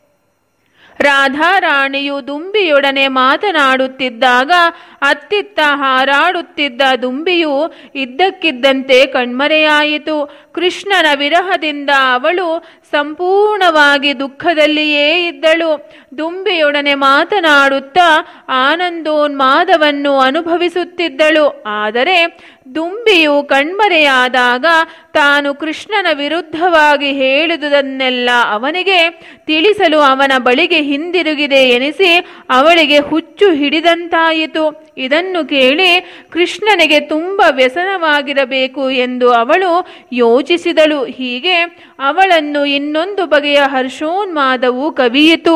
ರಾಧಾರಾಣಿಯು ದುಂಬಿಯೊಡನೆ ಮಾತನಾಡುತ್ತಿದ್ದಾಗ ಅತ್ತಿತ್ತ ಹಾರಾಡುತ್ತಿದ್ದ ದುಂಬಿಯು ಇದ್ದಕ್ಕಿದ್ದಂತೆ ಕಣ್ಮರೆಯಾಯಿತು ಕೃಷ್ಣನ ವಿರಹದಿಂದ ಅವಳು ಸಂಪೂರ್ಣವಾಗಿ ದುಃಖದಲ್ಲಿಯೇ ಇದ್ದಳು ದುಂಬಿಯೊಡನೆ ಮಾತನಾಡುತ್ತಾ ಆನಂದೋನ್ಮಾದವನ್ನು ಅನುಭವಿಸುತ್ತಿದ್ದಳು ಆದರೆ ದುಂಬಿಯು ಕಣ್ಮರೆಯಾದಾಗ ತಾನು ಕೃಷ್ಣನ ವಿರುದ್ಧವಾಗಿ ಹೇಳಿದುದನ್ನೆಲ್ಲ ಅವನಿಗೆ ತಿಳಿಸಲು ಅವನ ಬಳಿಗೆ ಹಿಂದಿರುಗಿದೆ ಎನಿಸಿ ಅವಳಿಗೆ ಹುಚ್ಚು ಹಿಡಿದಂತಾಯಿತು ಇದನ್ನು ಕೇಳಿ ಕೃಷ್ಣನಿಗೆ ತುಂಬ ವ್ಯಸನವಾಗಿರಬೇಕು ಎಂದು ಅವಳು ಯೋಚಿಸಿದಳು ಹೀಗೆ ಅವಳನ್ನು ಇನ್ನೊಂದು ಬಗೆಯ ಹರ್ಷೋನ್ಮಾದವು ಕವಿಯಿತು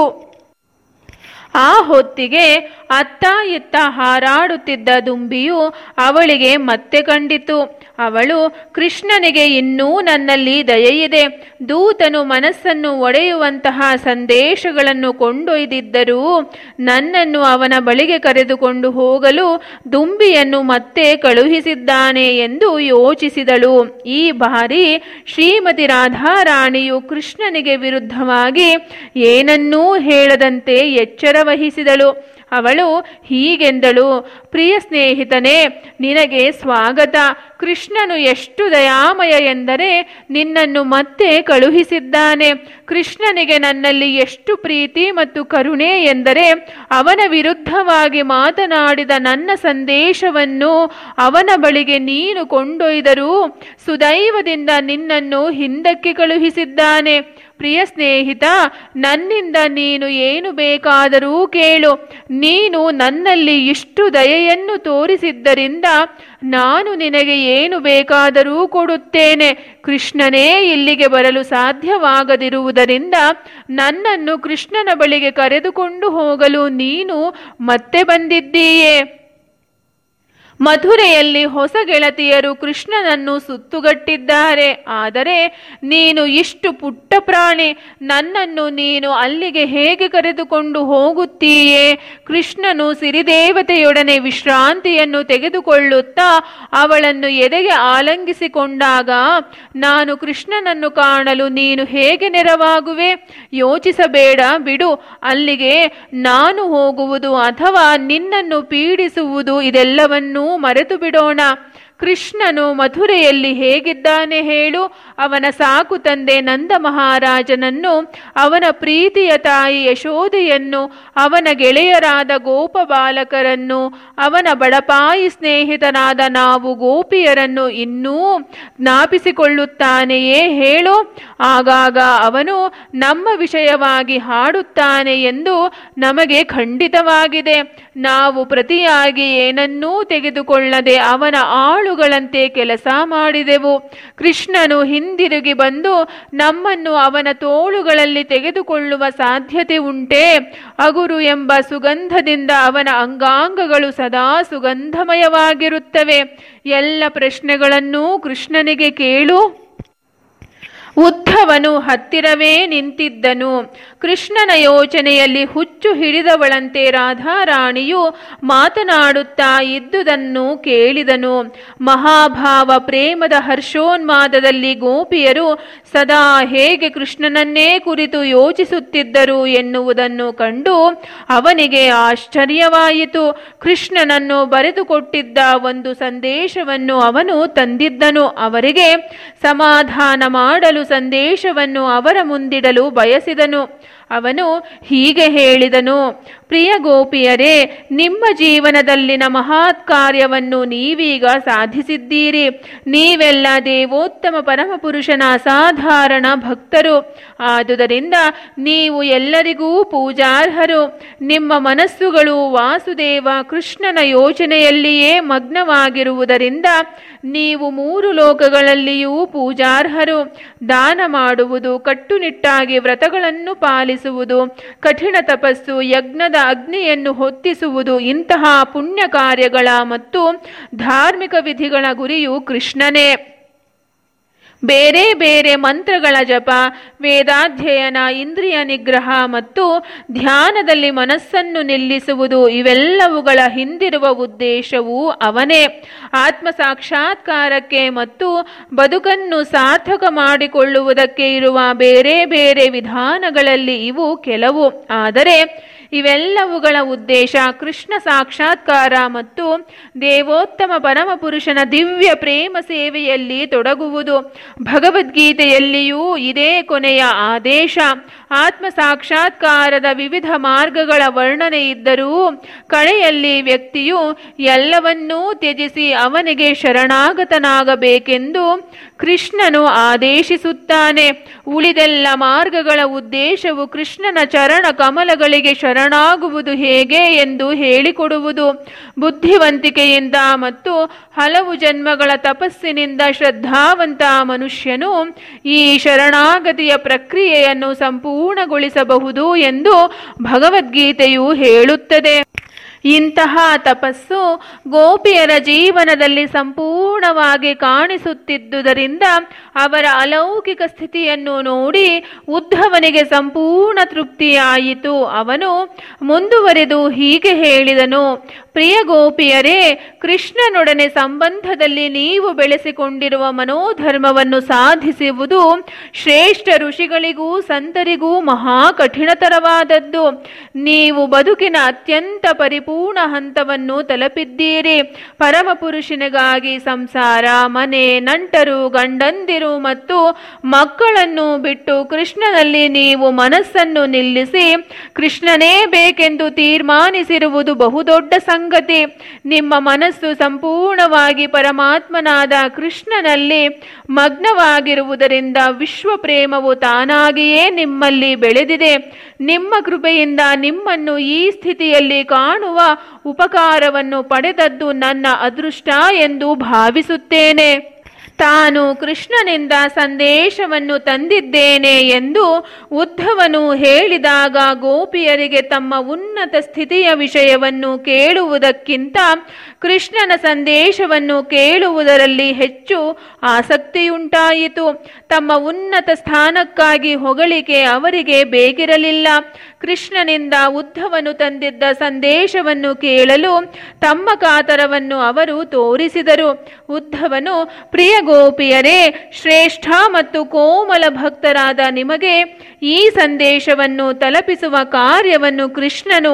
ಆ ಹೊತ್ತಿಗೆ ಅತ್ತ ಇತ್ತ ಹಾರಾಡುತ್ತಿದ್ದ ದುಂಬಿಯು ಅವಳಿಗೆ ಮತ್ತೆ ಕಂಡಿತು ಅವಳು ಕೃಷ್ಣನಿಗೆ ಇನ್ನೂ ನನ್ನಲ್ಲಿ ದಯೆಯಿದೆ ದೂತನು ಮನಸ್ಸನ್ನು ಒಡೆಯುವಂತಹ ಸಂದೇಶಗಳನ್ನು ಕೊಂಡೊಯ್ದಿದ್ದರೂ ನನ್ನನ್ನು ಅವನ ಬಳಿಗೆ ಕರೆದುಕೊಂಡು ಹೋಗಲು ದುಂಬಿಯನ್ನು ಮತ್ತೆ ಕಳುಹಿಸಿದ್ದಾನೆ ಎಂದು ಯೋಚಿಸಿದಳು ಈ ಬಾರಿ ಶ್ರೀಮತಿ ರಾಧಾರಾಣಿಯು ಕೃಷ್ಣನಿಗೆ ವಿರುದ್ಧವಾಗಿ ಏನನ್ನೂ ಹೇಳದಂತೆ ಎಚ್ಚರ ವಹಿಸಿದಳು ಅವಳು ಹೀಗೆಂದಳು ಪ್ರಿಯ ಸ್ನೇಹಿತನೇ ನಿನಗೆ ಸ್ವಾಗತ ಕೃಷ್ಣನು ಎಷ್ಟು ದಯಾಮಯ ಎಂದರೆ ನಿನ್ನನ್ನು ಮತ್ತೆ ಕಳುಹಿಸಿದ್ದಾನೆ ಕೃಷ್ಣನಿಗೆ ನನ್ನಲ್ಲಿ ಎಷ್ಟು ಪ್ರೀತಿ ಮತ್ತು ಕರುಣೆ ಎಂದರೆ ಅವನ ವಿರುದ್ಧವಾಗಿ ಮಾತನಾಡಿದ ನನ್ನ ಸಂದೇಶವನ್ನು ಅವನ ಬಳಿಗೆ ನೀನು ಕೊಂಡೊಯ್ದರೂ ಸುದೈವದಿಂದ ನಿನ್ನನ್ನು ಹಿಂದಕ್ಕೆ ಕಳುಹಿಸಿದ್ದಾನೆ ಪ್ರಿಯ ಸ್ನೇಹಿತ ನನ್ನಿಂದ ನೀನು ಏನು ಬೇಕಾದರೂ ಕೇಳು ನೀನು ನನ್ನಲ್ಲಿ ಇಷ್ಟು ದಯೆಯನ್ನು ತೋರಿಸಿದ್ದರಿಂದ ನಾನು ನಿನಗೆ ಏನು ಬೇಕಾದರೂ ಕೊಡುತ್ತೇನೆ ಕೃಷ್ಣನೇ ಇಲ್ಲಿಗೆ ಬರಲು ಸಾಧ್ಯವಾಗದಿರುವುದರಿಂದ ನನ್ನನ್ನು ಕೃಷ್ಣನ ಬಳಿಗೆ ಕರೆದುಕೊಂಡು ಹೋಗಲು ನೀನು ಮತ್ತೆ ಬಂದಿದ್ದೀಯೇ ಮಥುರೆಯಲ್ಲಿ ಹೊಸ ಗೆಳತಿಯರು ಕೃಷ್ಣನನ್ನು ಸುತ್ತುಗಟ್ಟಿದ್ದಾರೆ ಆದರೆ ನೀನು ಇಷ್ಟು ಪುಟ್ಟ ಪ್ರಾಣಿ ನನ್ನನ್ನು ನೀನು ಅಲ್ಲಿಗೆ ಹೇಗೆ ಕರೆದುಕೊಂಡು ಹೋಗುತ್ತೀಯೇ ಕೃಷ್ಣನು ಸಿರಿದೇವತೆಯೊಡನೆ ವಿಶ್ರಾಂತಿಯನ್ನು ತೆಗೆದುಕೊಳ್ಳುತ್ತಾ ಅವಳನ್ನು ಎದೆಗೆ ಆಲಂಗಿಸಿಕೊಂಡಾಗ ನಾನು ಕೃಷ್ಣನನ್ನು ಕಾಣಲು ನೀನು ಹೇಗೆ ನೆರವಾಗುವೆ ಯೋಚಿಸಬೇಡ ಬಿಡು ಅಲ್ಲಿಗೆ ನಾನು ಹೋಗುವುದು ಅಥವಾ ನಿನ್ನನ್ನು ಪೀಡಿಸುವುದು ಇದೆಲ್ಲವನ್ನೂ ಮರೆತು ಬಿಡೋಣ ಕೃಷ್ಣನು ಮಥುರೆಯಲ್ಲಿ ಹೇಗಿದ್ದಾನೆ ಹೇಳು ಅವನ ಸಾಕು ತಂದೆ ನಂದ ಮಹಾರಾಜನನ್ನು ಅವನ ಪ್ರೀತಿಯ ತಾಯಿ ಯಶೋದೆಯನ್ನು ಅವನ ಗೆಳೆಯರಾದ ಗೋಪ ಬಾಲಕರನ್ನು ಅವನ ಬಡಪಾಯಿ ಸ್ನೇಹಿತನಾದ ನಾವು ಗೋಪಿಯರನ್ನು ಇನ್ನೂ ಜ್ಞಾಪಿಸಿಕೊಳ್ಳುತ್ತಾನೆಯೇ ಹೇಳು ಆಗಾಗ ಅವನು ನಮ್ಮ ವಿಷಯವಾಗಿ ಹಾಡುತ್ತಾನೆ ಎಂದು ನಮಗೆ ಖಂಡಿತವಾಗಿದೆ ನಾವು ಪ್ರತಿಯಾಗಿ ಏನನ್ನೂ ತೆಗೆದುಕೊಳ್ಳದೆ ಅವನ ಆಳುಗಳಂತೆ ಕೆಲಸ ಮಾಡಿದೆವು ಕೃಷ್ಣನು ಹಿಂದಿರುಗಿ ಬಂದು ನಮ್ಮನ್ನು ಅವನ ತೋಳುಗಳಲ್ಲಿ ತೆಗೆದುಕೊಳ್ಳುವ ಸಾಧ್ಯತೆ ಉಂಟೇ ಅಗುರು ಎಂಬ ಸುಗಂಧದಿಂದ ಅವನ ಅಂಗಾಂಗಗಳು ಸದಾ ಸುಗಂಧಮಯವಾಗಿರುತ್ತವೆ ಎಲ್ಲ ಪ್ರಶ್ನೆಗಳನ್ನೂ ಕೃಷ್ಣನಿಗೆ ಕೇಳು ಉದ್ಧವನು ಹತ್ತಿರವೇ ನಿಂತಿದ್ದನು ಕೃಷ್ಣನ ಯೋಚನೆಯಲ್ಲಿ ಹುಚ್ಚು ಹಿಡಿದವಳಂತೆ ರಾಧಾರಾಣಿಯು ಮಾತನಾಡುತ್ತಾ ಇದ್ದುದನ್ನು ಕೇಳಿದನು ಮಹಾಭಾವ ಪ್ರೇಮದ ಹರ್ಷೋನ್ಮಾದದಲ್ಲಿ ಗೋಪಿಯರು ಸದಾ ಹೇಗೆ ಕೃಷ್ಣನನ್ನೇ ಕುರಿತು ಯೋಚಿಸುತ್ತಿದ್ದರು ಎನ್ನುವುದನ್ನು ಕಂಡು ಅವನಿಗೆ ಆಶ್ಚರ್ಯವಾಯಿತು ಕೃಷ್ಣನನ್ನು ಬರೆದುಕೊಟ್ಟಿದ್ದ ಒಂದು ಸಂದೇಶವನ್ನು ಅವನು ತಂದಿದ್ದನು ಅವರಿಗೆ ಸಮಾಧಾನ ಮಾಡಲು ಸಂದೇಶವನ್ನು ಅವರ ಮುಂದಿಡಲು ಬಯಸಿದನು ಅವನು ಹೀಗೆ ಹೇಳಿದನು ಪ್ರಿಯ ಗೋಪಿಯರೇ ನಿಮ್ಮ ಜೀವನದಲ್ಲಿನ ಮಹತ್ ಕಾರ್ಯವನ್ನು ನೀವೀಗ ಸಾಧಿಸಿದ್ದೀರಿ ನೀವೆಲ್ಲ ದೇವೋತ್ತಮ ಪರಮಪುರುಷನ ಅಸಾಧಾರಣ ಭಕ್ತರು ಆದುದರಿಂದ ನೀವು ಎಲ್ಲರಿಗೂ ಪೂಜಾರ್ಹರು ನಿಮ್ಮ ಮನಸ್ಸುಗಳು ವಾಸುದೇವ ಕೃಷ್ಣನ ಯೋಚನೆಯಲ್ಲಿಯೇ ಮಗ್ನವಾಗಿರುವುದರಿಂದ ನೀವು ಮೂರು ಲೋಕಗಳಲ್ಲಿಯೂ ಪೂಜಾರ್ಹರು ದಾನ ಮಾಡುವುದು ಕಟ್ಟುನಿಟ್ಟಾಗಿ ವ್ರತಗಳನ್ನು ಪಾಲಿಸುವುದು ಕಠಿಣ ತಪಸ್ಸು ಯಜ್ಞದ ಅಗ್ನಿಯನ್ನು ಹೊತ್ತಿಸುವುದು ಇಂತಹ ಪುಣ್ಯ ಕಾರ್ಯಗಳ ಮತ್ತು ಧಾರ್ಮಿಕ ವಿಧಿಗಳ ಗುರಿಯು ಕೃಷ್ಣನೇ ಬೇರೆ ಬೇರೆ ಮಂತ್ರಗಳ ಜಪ ವೇದಾಧ್ಯಯನ ಇಂದ್ರಿಯ ನಿಗ್ರಹ ಮತ್ತು ಧ್ಯಾನದಲ್ಲಿ ಮನಸ್ಸನ್ನು ನಿಲ್ಲಿಸುವುದು ಇವೆಲ್ಲವುಗಳ ಹಿಂದಿರುವ ಉದ್ದೇಶವೂ ಅವನೇ ಆತ್ಮ ಸಾಕ್ಷಾತ್ಕಾರಕ್ಕೆ ಮತ್ತು ಬದುಕನ್ನು ಸಾರ್ಥಕ ಮಾಡಿಕೊಳ್ಳುವುದಕ್ಕೆ ಇರುವ ಬೇರೆ ಬೇರೆ ವಿಧಾನಗಳಲ್ಲಿ ಇವು ಕೆಲವು ಆದರೆ ಇವೆಲ್ಲವುಗಳ ಉದ್ದೇಶ ಕೃಷ್ಣ ಸಾಕ್ಷಾತ್ಕಾರ ಮತ್ತು ದೇವೋತ್ತಮ ಪರಮಪುರುಷನ ದಿವ್ಯ ಪ್ರೇಮ ಸೇವೆಯಲ್ಲಿ ತೊಡಗುವುದು ಭಗವದ್ಗೀತೆಯಲ್ಲಿಯೂ ಇದೇ ಕೊನೆಯ ಆದೇಶ ಆತ್ಮ ಸಾಕ್ಷಾತ್ಕಾರದ ವಿವಿಧ ಮಾರ್ಗಗಳ ವರ್ಣನೆ ಇದ್ದರೂ ಕಡೆಯಲ್ಲಿ ವ್ಯಕ್ತಿಯು ಎಲ್ಲವನ್ನೂ ತ್ಯಜಿಸಿ ಅವನಿಗೆ ಶರಣಾಗತನಾಗಬೇಕೆಂದು ಕೃಷ್ಣನು ಆದೇಶಿಸುತ್ತಾನೆ ಉಳಿದೆಲ್ಲ ಮಾರ್ಗಗಳ ಉದ್ದೇಶವು ಕೃಷ್ಣನ ಚರಣ ಕಮಲಗಳಿಗೆ ಶರಣಾಗುವುದು ಹೇಗೆ ಎಂದು ಹೇಳಿಕೊಡುವುದು ಬುದ್ಧಿವಂತಿಕೆಯಿಂದ ಮತ್ತು ಹಲವು ಜನ್ಮಗಳ ತಪಸ್ಸಿನಿಂದ ಶ್ರದ್ಧಾವಂತ ಮನುಷ್ಯನು ಈ ಶರಣಾಗತಿಯ ಪ್ರಕ್ರಿಯೆಯನ್ನು ಸಂಪೂರ್ಣಗೊಳಿಸಬಹುದು ಎಂದು ಭಗವದ್ಗೀತೆಯು ಹೇಳುತ್ತದೆ ಇಂತಹ ತಪಸ್ಸು ಗೋಪಿಯರ ಜೀವನದಲ್ಲಿ ಸಂಪೂರ್ಣವಾಗಿ ಕಾಣಿಸುತ್ತಿದ್ದುದರಿಂದ ಅವರ ಅಲೌಕಿಕ ಸ್ಥಿತಿಯನ್ನು ನೋಡಿ ಉದ್ಧವನಿಗೆ ಸಂಪೂರ್ಣ ತೃಪ್ತಿಯಾಯಿತು ಅವನು ಮುಂದುವರೆದು ಹೀಗೆ ಹೇಳಿದನು ಪ್ರಿಯ ಗೋಪಿಯರೇ ಕೃಷ್ಣನೊಡನೆ ಸಂಬಂಧದಲ್ಲಿ ನೀವು ಬೆಳೆಸಿಕೊಂಡಿರುವ ಮನೋಧರ್ಮವನ್ನು ಸಾಧಿಸುವುದು ಶ್ರೇಷ್ಠ ಋಷಿಗಳಿಗೂ ಸಂತರಿಗೂ ಮಹಾ ಕಠಿಣತರವಾದದ್ದು ನೀವು ಬದುಕಿನ ಅತ್ಯಂತ ಪರಿಪೂರ್ಣ ಹಂತವನ್ನು ತಲುಪಿದ್ದೀರಿ ಪರಮಪುರುಷನಿಗಾಗಿ ಸಂಸಾರ ಮನೆ ನಂಟರು ಗಂಡಂದಿರು ಮತ್ತು ಮಕ್ಕಳನ್ನು ಬಿಟ್ಟು ಕೃಷ್ಣನಲ್ಲಿ ನೀವು ಮನಸ್ಸನ್ನು ನಿಲ್ಲಿಸಿ ಕೃಷ್ಣನೇ ಬೇಕೆಂದು ತೀರ್ಮಾನಿಸಿರುವುದು ಬಹುದೊಡ್ಡ ಸಂಗತಿ ನಿಮ್ಮ ಮನಸ್ಸು ಸಂಪೂರ್ಣವಾಗಿ ಪರಮಾತ್ಮನಾದ ಕೃಷ್ಣನಲ್ಲಿ ಮಗ್ನವಾಗಿರುವುದರಿಂದ ವಿಶ್ವ ಪ್ರೇಮವು ತಾನಾಗಿಯೇ ನಿಮ್ಮಲ್ಲಿ ಬೆಳೆದಿದೆ ನಿಮ್ಮ ಕೃಪೆಯಿಂದ ನಿಮ್ಮನ್ನು ಈ ಸ್ಥಿತಿಯಲ್ಲಿ ಕಾಣುವ ಉಪಕಾರವನ್ನು ಪಡೆದದ್ದು ನನ್ನ ಅದೃಷ್ಟ ಎಂದು ಭಾವಿಸುತ್ತೇನೆ ತಾನು ಕೃಷ್ಣನಿಂದ ಸಂದೇಶವನ್ನು ತಂದಿದ್ದೇನೆ ಎಂದು ಉದ್ಧವನು ಹೇಳಿದಾಗ ಗೋಪಿಯರಿಗೆ ತಮ್ಮ ಉನ್ನತ ಸ್ಥಿತಿಯ ವಿಷಯವನ್ನು ಕೇಳುವುದಕ್ಕಿಂತ ಕೃಷ್ಣನ ಸಂದೇಶವನ್ನು ಕೇಳುವುದರಲ್ಲಿ ಹೆಚ್ಚು ಆಸಕ್ತಿಯುಂಟಾಯಿತು ತಮ್ಮ ಉನ್ನತ ಸ್ಥಾನಕ್ಕಾಗಿ ಹೊಗಳಿಕೆ ಅವರಿಗೆ ಬೇಕಿರಲಿಲ್ಲ ಕೃಷ್ಣನಿಂದ ಉದ್ಧವನು ತಂದಿದ್ದ ಸಂದೇಶವನ್ನು ಕೇಳಲು ತಮ್ಮ ಕಾತರವನ್ನು ಅವರು ತೋರಿಸಿದರು ಉದ್ಧವನು ಪ್ರಿಯ ಗೋಪಿಯರೇ ಶ್ರೇಷ್ಠ ಮತ್ತು ಕೋಮಲ ಭಕ್ತರಾದ ನಿಮಗೆ ಈ ಸಂದೇಶವನ್ನು ತಲುಪಿಸುವ ಕಾರ್ಯವನ್ನು ಕೃಷ್ಣನು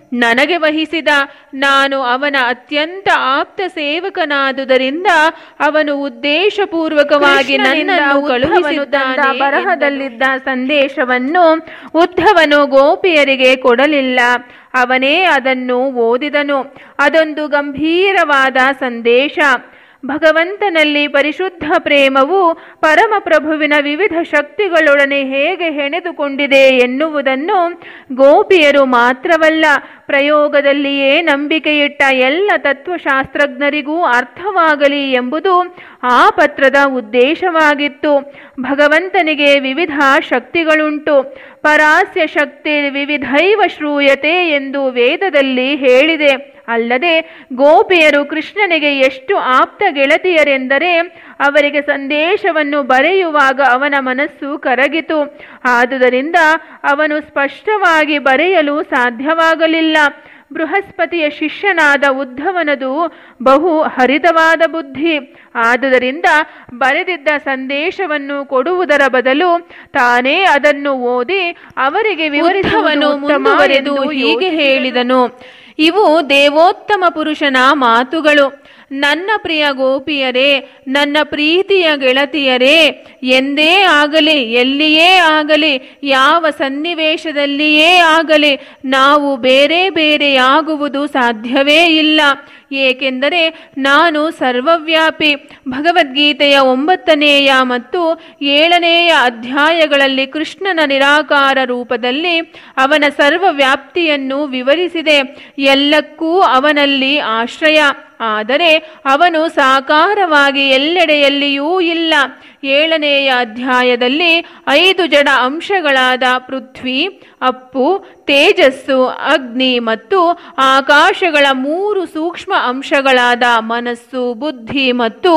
ನನಗೆ ವಹಿಸಿದ ನಾನು ಅವನ ಅತ್ಯಂತ ಆಪ್ತ ಸೇವಕನಾದುದರಿಂದ ಅವನು ಉದ್ದೇಶಪೂರ್ವಕವಾಗಿ ನನ್ನನ್ನು ಕಳುಹಿಸಿದ್ದಾನೆ ಬರಹದಲ್ಲಿದ್ದ ಸಂದೇಶವನ್ನು ಉದ್ಧವನು ಗೋಪಿಯರಿಗೆ ಕೊಡಲಿಲ್ಲ ಅವನೇ ಅದನ್ನು ಓದಿದನು ಅದೊಂದು ಗಂಭೀರವಾದ ಸಂದೇಶ ಭಗವಂತನಲ್ಲಿ ಪರಿಶುದ್ಧ ಪ್ರೇಮವು ಪರಮಪ್ರಭುವಿನ ವಿವಿಧ ಶಕ್ತಿಗಳೊಡನೆ ಹೇಗೆ ಹೆಣೆದುಕೊಂಡಿದೆ ಎನ್ನುವುದನ್ನು ಗೋಪಿಯರು ಮಾತ್ರವಲ್ಲ ಪ್ರಯೋಗದಲ್ಲಿಯೇ ನಂಬಿಕೆಯಿಟ್ಟ ಎಲ್ಲ ತತ್ವಶಾಸ್ತ್ರಜ್ಞರಿಗೂ ಅರ್ಥವಾಗಲಿ ಎಂಬುದು ಆ ಪತ್ರದ ಉದ್ದೇಶವಾಗಿತ್ತು ಭಗವಂತನಿಗೆ ವಿವಿಧ ಶಕ್ತಿಗಳುಂಟು ಪರಾಸ್ಯ ಶಕ್ತಿ ವಿವಿಧೈವ ಶ್ರೂಯತೆ ಎಂದು ವೇದದಲ್ಲಿ ಹೇಳಿದೆ ಅಲ್ಲದೆ ಗೋಪಿಯರು ಕೃಷ್ಣನಿಗೆ ಎಷ್ಟು ಆಪ್ತ ಗೆಳತಿಯರೆಂದರೆ ಅವರಿಗೆ ಸಂದೇಶವನ್ನು ಬರೆಯುವಾಗ ಅವನ ಮನಸ್ಸು ಕರಗಿತು ಆದುದರಿಂದ ಅವನು ಸ್ಪಷ್ಟವಾಗಿ ಬರೆಯಲು ಸಾಧ್ಯವಾಗಲಿಲ್ಲ ಬೃಹಸ್ಪತಿಯ ಶಿಷ್ಯನಾದ ಉದ್ಧವನದು ಬಹು ಹರಿತವಾದ ಬುದ್ಧಿ ಆದುದರಿಂದ ಬರೆದಿದ್ದ ಸಂದೇಶವನ್ನು ಕೊಡುವುದರ ಬದಲು ತಾನೇ ಅದನ್ನು ಓದಿ ಅವರಿಗೆ ವಿವರಿಸುವನು ಮುಂದುವರೆದು ಹೀಗೆ ಹೇಳಿದನು ಇವು ದೇವೋತ್ತಮ ಪುರುಷನ ಮಾತುಗಳು ನನ್ನ ಪ್ರಿಯ ಗೋಪಿಯರೇ ನನ್ನ ಪ್ರೀತಿಯ ಗೆಳತಿಯರೇ ಎಂದೇ ಆಗಲಿ ಎಲ್ಲಿಯೇ ಆಗಲಿ ಯಾವ ಸನ್ನಿವೇಶದಲ್ಲಿಯೇ ಆಗಲಿ ನಾವು ಬೇರೆ ಬೇರೆಯಾಗುವುದು ಸಾಧ್ಯವೇ ಇಲ್ಲ ಏಕೆಂದರೆ ನಾನು ಸರ್ವವ್ಯಾಪಿ ಭಗವದ್ಗೀತೆಯ ಒಂಬತ್ತನೆಯ ಮತ್ತು ಏಳನೆಯ ಅಧ್ಯಾಯಗಳಲ್ಲಿ ಕೃಷ್ಣನ ನಿರಾಕಾರ ರೂಪದಲ್ಲಿ ಅವನ ಸರ್ವವ್ಯಾಪ್ತಿಯನ್ನು ವಿವರಿಸಿದೆ ಎಲ್ಲಕ್ಕೂ ಅವನಲ್ಲಿ ಆಶ್ರಯ ಆದರೆ ಅವನು ಸಾಕಾರವಾಗಿ ಎಲ್ಲೆಡೆಯಲ್ಲಿಯೂ ಇಲ್ಲ ಏಳನೆಯ ಅಧ್ಯಾಯದಲ್ಲಿ ಐದು ಜಡ ಅಂಶಗಳಾದ ಪೃಥ್ವಿ ಅಪ್ಪು ತೇಜಸ್ಸು ಅಗ್ನಿ ಮತ್ತು ಆಕಾಶಗಳ ಮೂರು ಸೂಕ್ಷ್ಮ ಅಂಶಗಳಾದ ಮನಸ್ಸು ಬುದ್ಧಿ ಮತ್ತು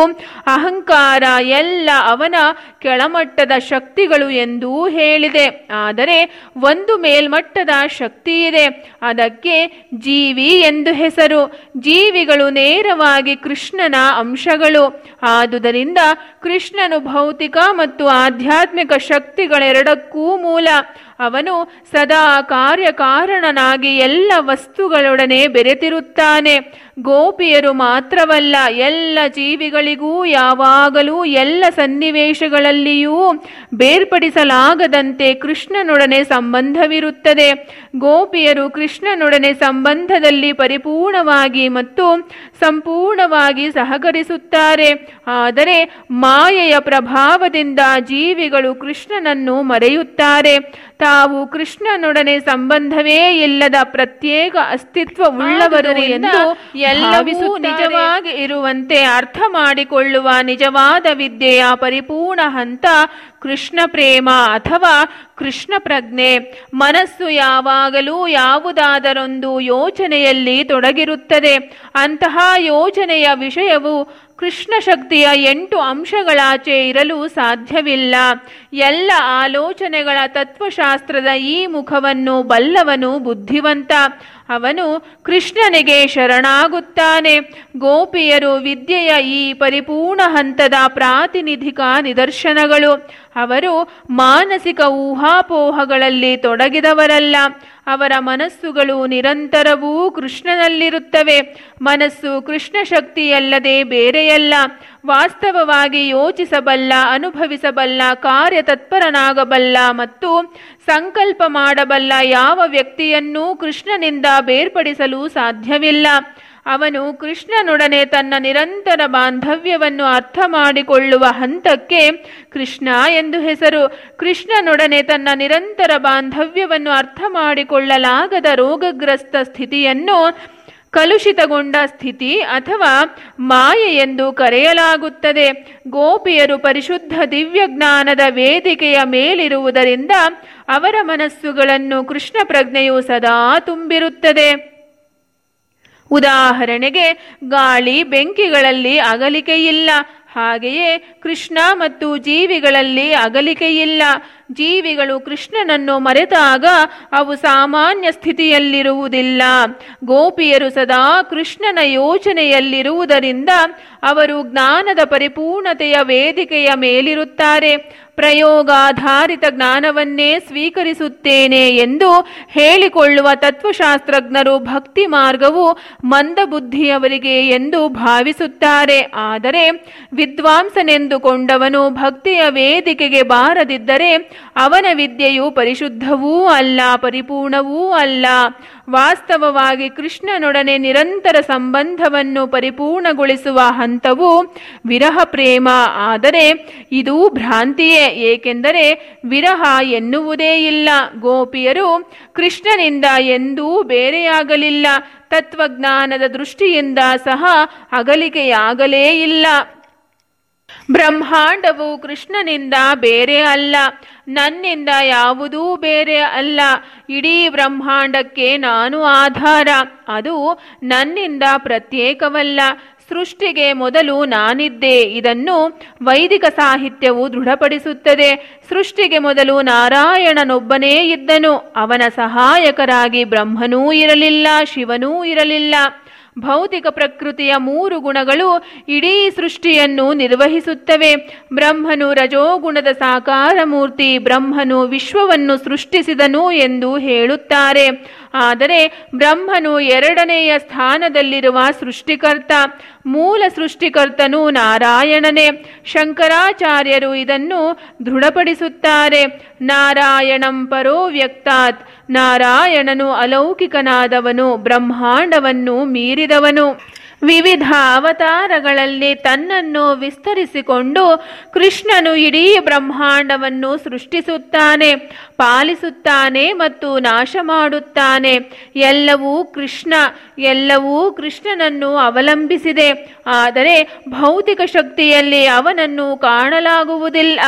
ಅಹಂಕಾರ ಎಲ್ಲ ಅವನ ಕೆಳಮಟ್ಟದ ಶಕ್ತಿಗಳು ಎಂದೂ ಹೇಳಿದೆ ಆದರೆ ಒಂದು ಮೇಲ್ಮಟ್ಟದ ಶಕ್ತಿ ಇದೆ ಅದಕ್ಕೆ ಜೀವಿ ಎಂದು ಹೆಸರು ಜೀವಿಗಳು ನೇರವಾಗಿ ಕೃಷ್ಣನ ಅಂಶಗಳು ಆದುದರಿಂದ ಕೃಷ್ಣನು ಭೌತಿಕ ಮತ್ತು ಆಧ್ಯಾತ್ಮಿಕ ಶಕ್ತಿಗಳೆರಡಕ್ಕೂ ಮೂಲ ಅವನು ಸದಾ ಕಾರ್ಯಕಾರಣನಾಗಿ ಎಲ್ಲ ವಸ್ತುಗಳೊಡನೆ ಬೆರೆತಿರುತ್ತಾನೆ ಗೋಪಿಯರು ಮಾತ್ರವಲ್ಲ ಎಲ್ಲ ಜೀವಿಗಳಿಗೂ ಯಾವಾಗಲೂ ಎಲ್ಲ ಸನ್ನಿವೇಶಗಳಲ್ಲಿಯೂ ಬೇರ್ಪಡಿಸಲಾಗದಂತೆ ಕೃಷ್ಣನೊಡನೆ ಸಂಬಂಧವಿರುತ್ತದೆ ಗೋಪಿಯರು ಕೃಷ್ಣನೊಡನೆ ಸಂಬಂಧದಲ್ಲಿ ಪರಿಪೂರ್ಣವಾಗಿ ಮತ್ತು ಸಂಪೂರ್ಣವಾಗಿ ಸಹಕರಿಸುತ್ತಾರೆ ಆದರೆ ಮಾಯೆಯ ಪ್ರಭಾವದಿಂದ ಜೀವಿಗಳು ಕೃಷ್ಣನನ್ನು ಮರೆಯುತ್ತಾರೆ ತಾವು ಕೃಷ್ಣನೊಡನೆ ಸಂಬಂಧವೇ ಇಲ್ಲದ ಪ್ರತ್ಯೇಕ ಅಸ್ತಿತ್ವವುಳ್ಳವರು ಎಂದು ಎಲ್ಲವೂ ನಿಜವಾಗಿ ಇರುವಂತೆ ಅರ್ಥ ಮಾಡಿಕೊಳ್ಳುವ ನಿಜವಾದ ವಿದ್ಯೆಯ ಪರಿಪೂರ್ಣ ಹಂತ ಕೃಷ್ಣ ಪ್ರೇಮ ಅಥವಾ ಕೃಷ್ಣ ಪ್ರಜ್ಞೆ ಮನಸ್ಸು ಯಾವಾಗಲೂ ಯಾವುದಾದರೊಂದು ಯೋಚನೆಯಲ್ಲಿ ತೊಡಗಿರುತ್ತದೆ ಅಂತಹ ಯೋಚನೆಯ ವಿಷಯವು ಕೃಷ್ಣ ಶಕ್ತಿಯ ಎಂಟು ಅಂಶಗಳಾಚೆ ಇರಲು ಸಾಧ್ಯವಿಲ್ಲ ಎಲ್ಲ ಆಲೋಚನೆಗಳ ತತ್ವಶಾಸ್ತ್ರದ ಈ ಮುಖವನ್ನು ಬಲ್ಲವನು ಬುದ್ಧಿವಂತ ಅವನು ಕೃಷ್ಣನಿಗೆ ಶರಣಾಗುತ್ತಾನೆ ಗೋಪಿಯರು ವಿದ್ಯೆಯ ಈ ಪರಿಪೂರ್ಣ ಹಂತದ ಪ್ರಾತಿನಿಧಿಕ ನಿದರ್ಶನಗಳು ಅವರು ಮಾನಸಿಕ ಊಹಾಪೋಹಗಳಲ್ಲಿ ತೊಡಗಿದವರಲ್ಲ ಅವರ ಮನಸ್ಸುಗಳು ನಿರಂತರವೂ ಕೃಷ್ಣನಲ್ಲಿರುತ್ತವೆ ಮನಸ್ಸು ಕೃಷ್ಣ ಶಕ್ತಿಯಲ್ಲದೆ ಬೇರೆಯಲ್ಲ ವಾಸ್ತವವಾಗಿ ಯೋಚಿಸಬಲ್ಲ ಅನುಭವಿಸಬಲ್ಲ ಕಾರ್ಯತತ್ಪರನಾಗಬಲ್ಲ ಮತ್ತು ಸಂಕಲ್ಪ ಮಾಡಬಲ್ಲ ಯಾವ ವ್ಯಕ್ತಿಯನ್ನೂ ಕೃಷ್ಣನಿಂದ ಬೇರ್ಪಡಿಸಲು ಸಾಧ್ಯವಿಲ್ಲ ಅವನು ಕೃಷ್ಣನೊಡನೆ ತನ್ನ ನಿರಂತರ ಬಾಂಧವ್ಯವನ್ನು ಅರ್ಥ ಮಾಡಿಕೊಳ್ಳುವ ಹಂತಕ್ಕೆ ಕೃಷ್ಣ ಎಂದು ಹೆಸರು ಕೃಷ್ಣನೊಡನೆ ತನ್ನ ನಿರಂತರ ಬಾಂಧವ್ಯವನ್ನು ಅರ್ಥ ಮಾಡಿಕೊಳ್ಳಲಾಗದ ರೋಗಗ್ರಸ್ತ ಸ್ಥಿತಿಯನ್ನು ಕಲುಷಿತಗೊಂಡ ಸ್ಥಿತಿ ಅಥವಾ ಮಾಯೆ ಎಂದು ಕರೆಯಲಾಗುತ್ತದೆ ಗೋಪಿಯರು ಪರಿಶುದ್ಧ ದಿವ್ಯಜ್ಞಾನದ ವೇದಿಕೆಯ ಮೇಲಿರುವುದರಿಂದ ಅವರ ಮನಸ್ಸುಗಳನ್ನು ಕೃಷ್ಣ ಪ್ರಜ್ಞೆಯು ಸದಾ ತುಂಬಿರುತ್ತದೆ ಉದಾಹರಣೆಗೆ ಗಾಳಿ ಬೆಂಕಿಗಳಲ್ಲಿ ಅಗಲಿಕೆಯಿಲ್ಲ ಹಾಗೆಯೇ ಕೃಷ್ಣ ಮತ್ತು ಜೀವಿಗಳಲ್ಲಿ ಅಗಲಿಕೆಯಿಲ್ಲ ಜೀವಿಗಳು ಕೃಷ್ಣನನ್ನು ಮರೆತಾಗ ಅವು ಸಾಮಾನ್ಯ ಸ್ಥಿತಿಯಲ್ಲಿರುವುದಿಲ್ಲ ಗೋಪಿಯರು ಸದಾ ಕೃಷ್ಣನ ಯೋಚನೆಯಲ್ಲಿರುವುದರಿಂದ ಅವರು ಜ್ಞಾನದ ಪರಿಪೂರ್ಣತೆಯ ವೇದಿಕೆಯ ಮೇಲಿರುತ್ತಾರೆ ಪ್ರಯೋಗಾಧಾರಿತ ಜ್ಞಾನವನ್ನೇ ಸ್ವೀಕರಿಸುತ್ತೇನೆ ಎಂದು ಹೇಳಿಕೊಳ್ಳುವ ತತ್ವಶಾಸ್ತ್ರಜ್ಞರು ಭಕ್ತಿ ಮಾರ್ಗವು ಮಂದಬುದ್ಧಿಯವರಿಗೆ ಎಂದು ಭಾವಿಸುತ್ತಾರೆ ಆದರೆ ವಿದ್ವಾಂಸನೆಂದುಕೊಂಡವನು ಭಕ್ತಿಯ ವೇದಿಕೆಗೆ ಬಾರದಿದ್ದರೆ ಅವನ ವಿದ್ಯೆಯು ಪರಿಶುದ್ಧವೂ ಅಲ್ಲ ಪರಿಪೂರ್ಣವೂ ಅಲ್ಲ ವಾಸ್ತವವಾಗಿ ಕೃಷ್ಣನೊಡನೆ ನಿರಂತರ ಸಂಬಂಧವನ್ನು ಪರಿಪೂರ್ಣಗೊಳಿಸುವ ಹಂತವು ವಿರಹ ಪ್ರೇಮ ಆದರೆ ಇದು ಭ್ರಾಂತಿಯೇ ಏಕೆಂದರೆ ವಿರಹ ಎನ್ನುವುದೇ ಇಲ್ಲ ಗೋಪಿಯರು ಕೃಷ್ಣನಿಂದ ಎಂದೂ ಬೇರೆಯಾಗಲಿಲ್ಲ ತತ್ವಜ್ಞಾನದ ದೃಷ್ಟಿಯಿಂದ ಸಹ ಅಗಲಿಕೆಯಾಗಲೇ ಇಲ್ಲ ಬ್ರಹ್ಮಾಂಡವು ಕೃಷ್ಣನಿಂದ ಬೇರೆ ಅಲ್ಲ ನನ್ನಿಂದ ಯಾವುದೂ ಬೇರೆ ಅಲ್ಲ ಇಡೀ ಬ್ರಹ್ಮಾಂಡಕ್ಕೆ ನಾನು ಆಧಾರ ಅದು ನನ್ನಿಂದ ಪ್ರತ್ಯೇಕವಲ್ಲ ಸೃಷ್ಟಿಗೆ ಮೊದಲು ನಾನಿದ್ದೆ ಇದನ್ನು ವೈದಿಕ ಸಾಹಿತ್ಯವು ದೃಢಪಡಿಸುತ್ತದೆ ಸೃಷ್ಟಿಗೆ ಮೊದಲು ನಾರಾಯಣನೊಬ್ಬನೇ ಇದ್ದನು ಅವನ ಸಹಾಯಕರಾಗಿ ಬ್ರಹ್ಮನೂ ಇರಲಿಲ್ಲ ಶಿವನೂ ಇರಲಿಲ್ಲ ಭೌತಿಕ ಪ್ರಕೃತಿಯ ಮೂರು ಗುಣಗಳು ಇಡೀ ಸೃಷ್ಟಿಯನ್ನು ನಿರ್ವಹಿಸುತ್ತವೆ ಬ್ರಹ್ಮನು ರಜೋಗುಣದ ಸಾಕಾರ ಮೂರ್ತಿ ಬ್ರಹ್ಮನು ವಿಶ್ವವನ್ನು ಸೃಷ್ಟಿಸಿದನು ಎಂದು ಹೇಳುತ್ತಾರೆ ಆದರೆ ಬ್ರಹ್ಮನು ಎರಡನೆಯ ಸ್ಥಾನದಲ್ಲಿರುವ ಸೃಷ್ಟಿಕರ್ತ ಮೂಲ ಸೃಷ್ಟಿಕರ್ತನು ನಾರಾಯಣನೇ ಶಂಕರಾಚಾರ್ಯರು ಇದನ್ನು ದೃಢಪಡಿಸುತ್ತಾರೆ ನಾರಾಯಣಂ ಪರೋ ವ್ಯಕ್ತಾತ್ ನಾರಾಯಣನು ಅಲೌಕಿಕನಾದವನು ಬ್ರಹ್ಮಾಂಡವನ್ನು ಮೀರಿದವನು ವಿವಿಧ ಅವತಾರಗಳಲ್ಲಿ ತನ್ನನ್ನು ವಿಸ್ತರಿಸಿಕೊಂಡು ಕೃಷ್ಣನು ಇಡೀ ಬ್ರಹ್ಮಾಂಡವನ್ನು ಸೃಷ್ಟಿಸುತ್ತಾನೆ ಪಾಲಿಸುತ್ತಾನೆ ಮತ್ತು ನಾಶ ಮಾಡುತ್ತಾನೆ ಎಲ್ಲವೂ ಕೃಷ್ಣ ಎಲ್ಲವೂ ಕೃಷ್ಣನನ್ನು ಅವಲಂಬಿಸಿದೆ ಆದರೆ ಭೌತಿಕ ಶಕ್ತಿಯಲ್ಲಿ ಅವನನ್ನು ಕಾಣಲಾಗುವುದಿಲ್ಲ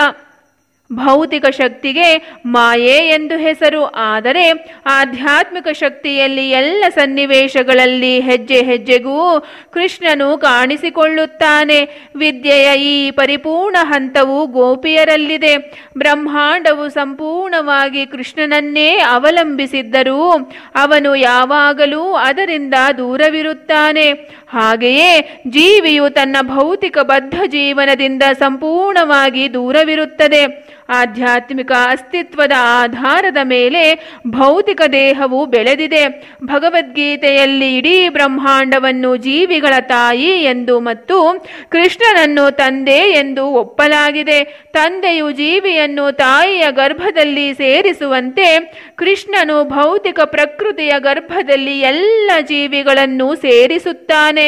ಭೌತಿಕ ಶಕ್ತಿಗೆ ಮಾಯೆ ಎಂದು ಹೆಸರು ಆದರೆ ಆಧ್ಯಾತ್ಮಿಕ ಶಕ್ತಿಯಲ್ಲಿ ಎಲ್ಲ ಸನ್ನಿವೇಶಗಳಲ್ಲಿ ಹೆಜ್ಜೆ ಹೆಜ್ಜೆಗೂ ಕೃಷ್ಣನು ಕಾಣಿಸಿಕೊಳ್ಳುತ್ತಾನೆ ವಿದ್ಯೆಯ ಈ ಪರಿಪೂರ್ಣ ಹಂತವು ಗೋಪಿಯರಲ್ಲಿದೆ ಬ್ರಹ್ಮಾಂಡವು ಸಂಪೂರ್ಣವಾಗಿ ಕೃಷ್ಣನನ್ನೇ ಅವಲಂಬಿಸಿದ್ದರೂ ಅವನು ಯಾವಾಗಲೂ ಅದರಿಂದ ದೂರವಿರುತ್ತಾನೆ ಹಾಗೆಯೇ ಜೀವಿಯು ತನ್ನ ಭೌತಿಕ ಬದ್ಧ ಜೀವನದಿಂದ ಸಂಪೂರ್ಣವಾಗಿ ದೂರವಿರುತ್ತದೆ ಆಧ್ಯಾತ್ಮಿಕ ಅಸ್ತಿತ್ವದ ಆಧಾರದ ಮೇಲೆ ಭೌತಿಕ ದೇಹವು ಬೆಳೆದಿದೆ ಭಗವದ್ಗೀತೆಯಲ್ಲಿ ಇಡೀ ಬ್ರಹ್ಮಾಂಡವನ್ನು ಜೀವಿಗಳ ತಾಯಿ ಎಂದು ಮತ್ತು ಕೃಷ್ಣನನ್ನು ತಂದೆ ಎಂದು ಒಪ್ಪಲಾಗಿದೆ ತಂದೆಯು ಜೀವಿಯನ್ನು ತಾಯಿಯ ಗರ್ಭದಲ್ಲಿ ಸೇರಿಸುವಂತೆ ಕೃಷ್ಣನು ಭೌತಿಕ ಪ್ರಕೃತಿಯ ಗರ್ಭದಲ್ಲಿ ಎಲ್ಲ ಜೀವಿಗಳನ್ನು ಸೇರಿಸುತ್ತಾನೆ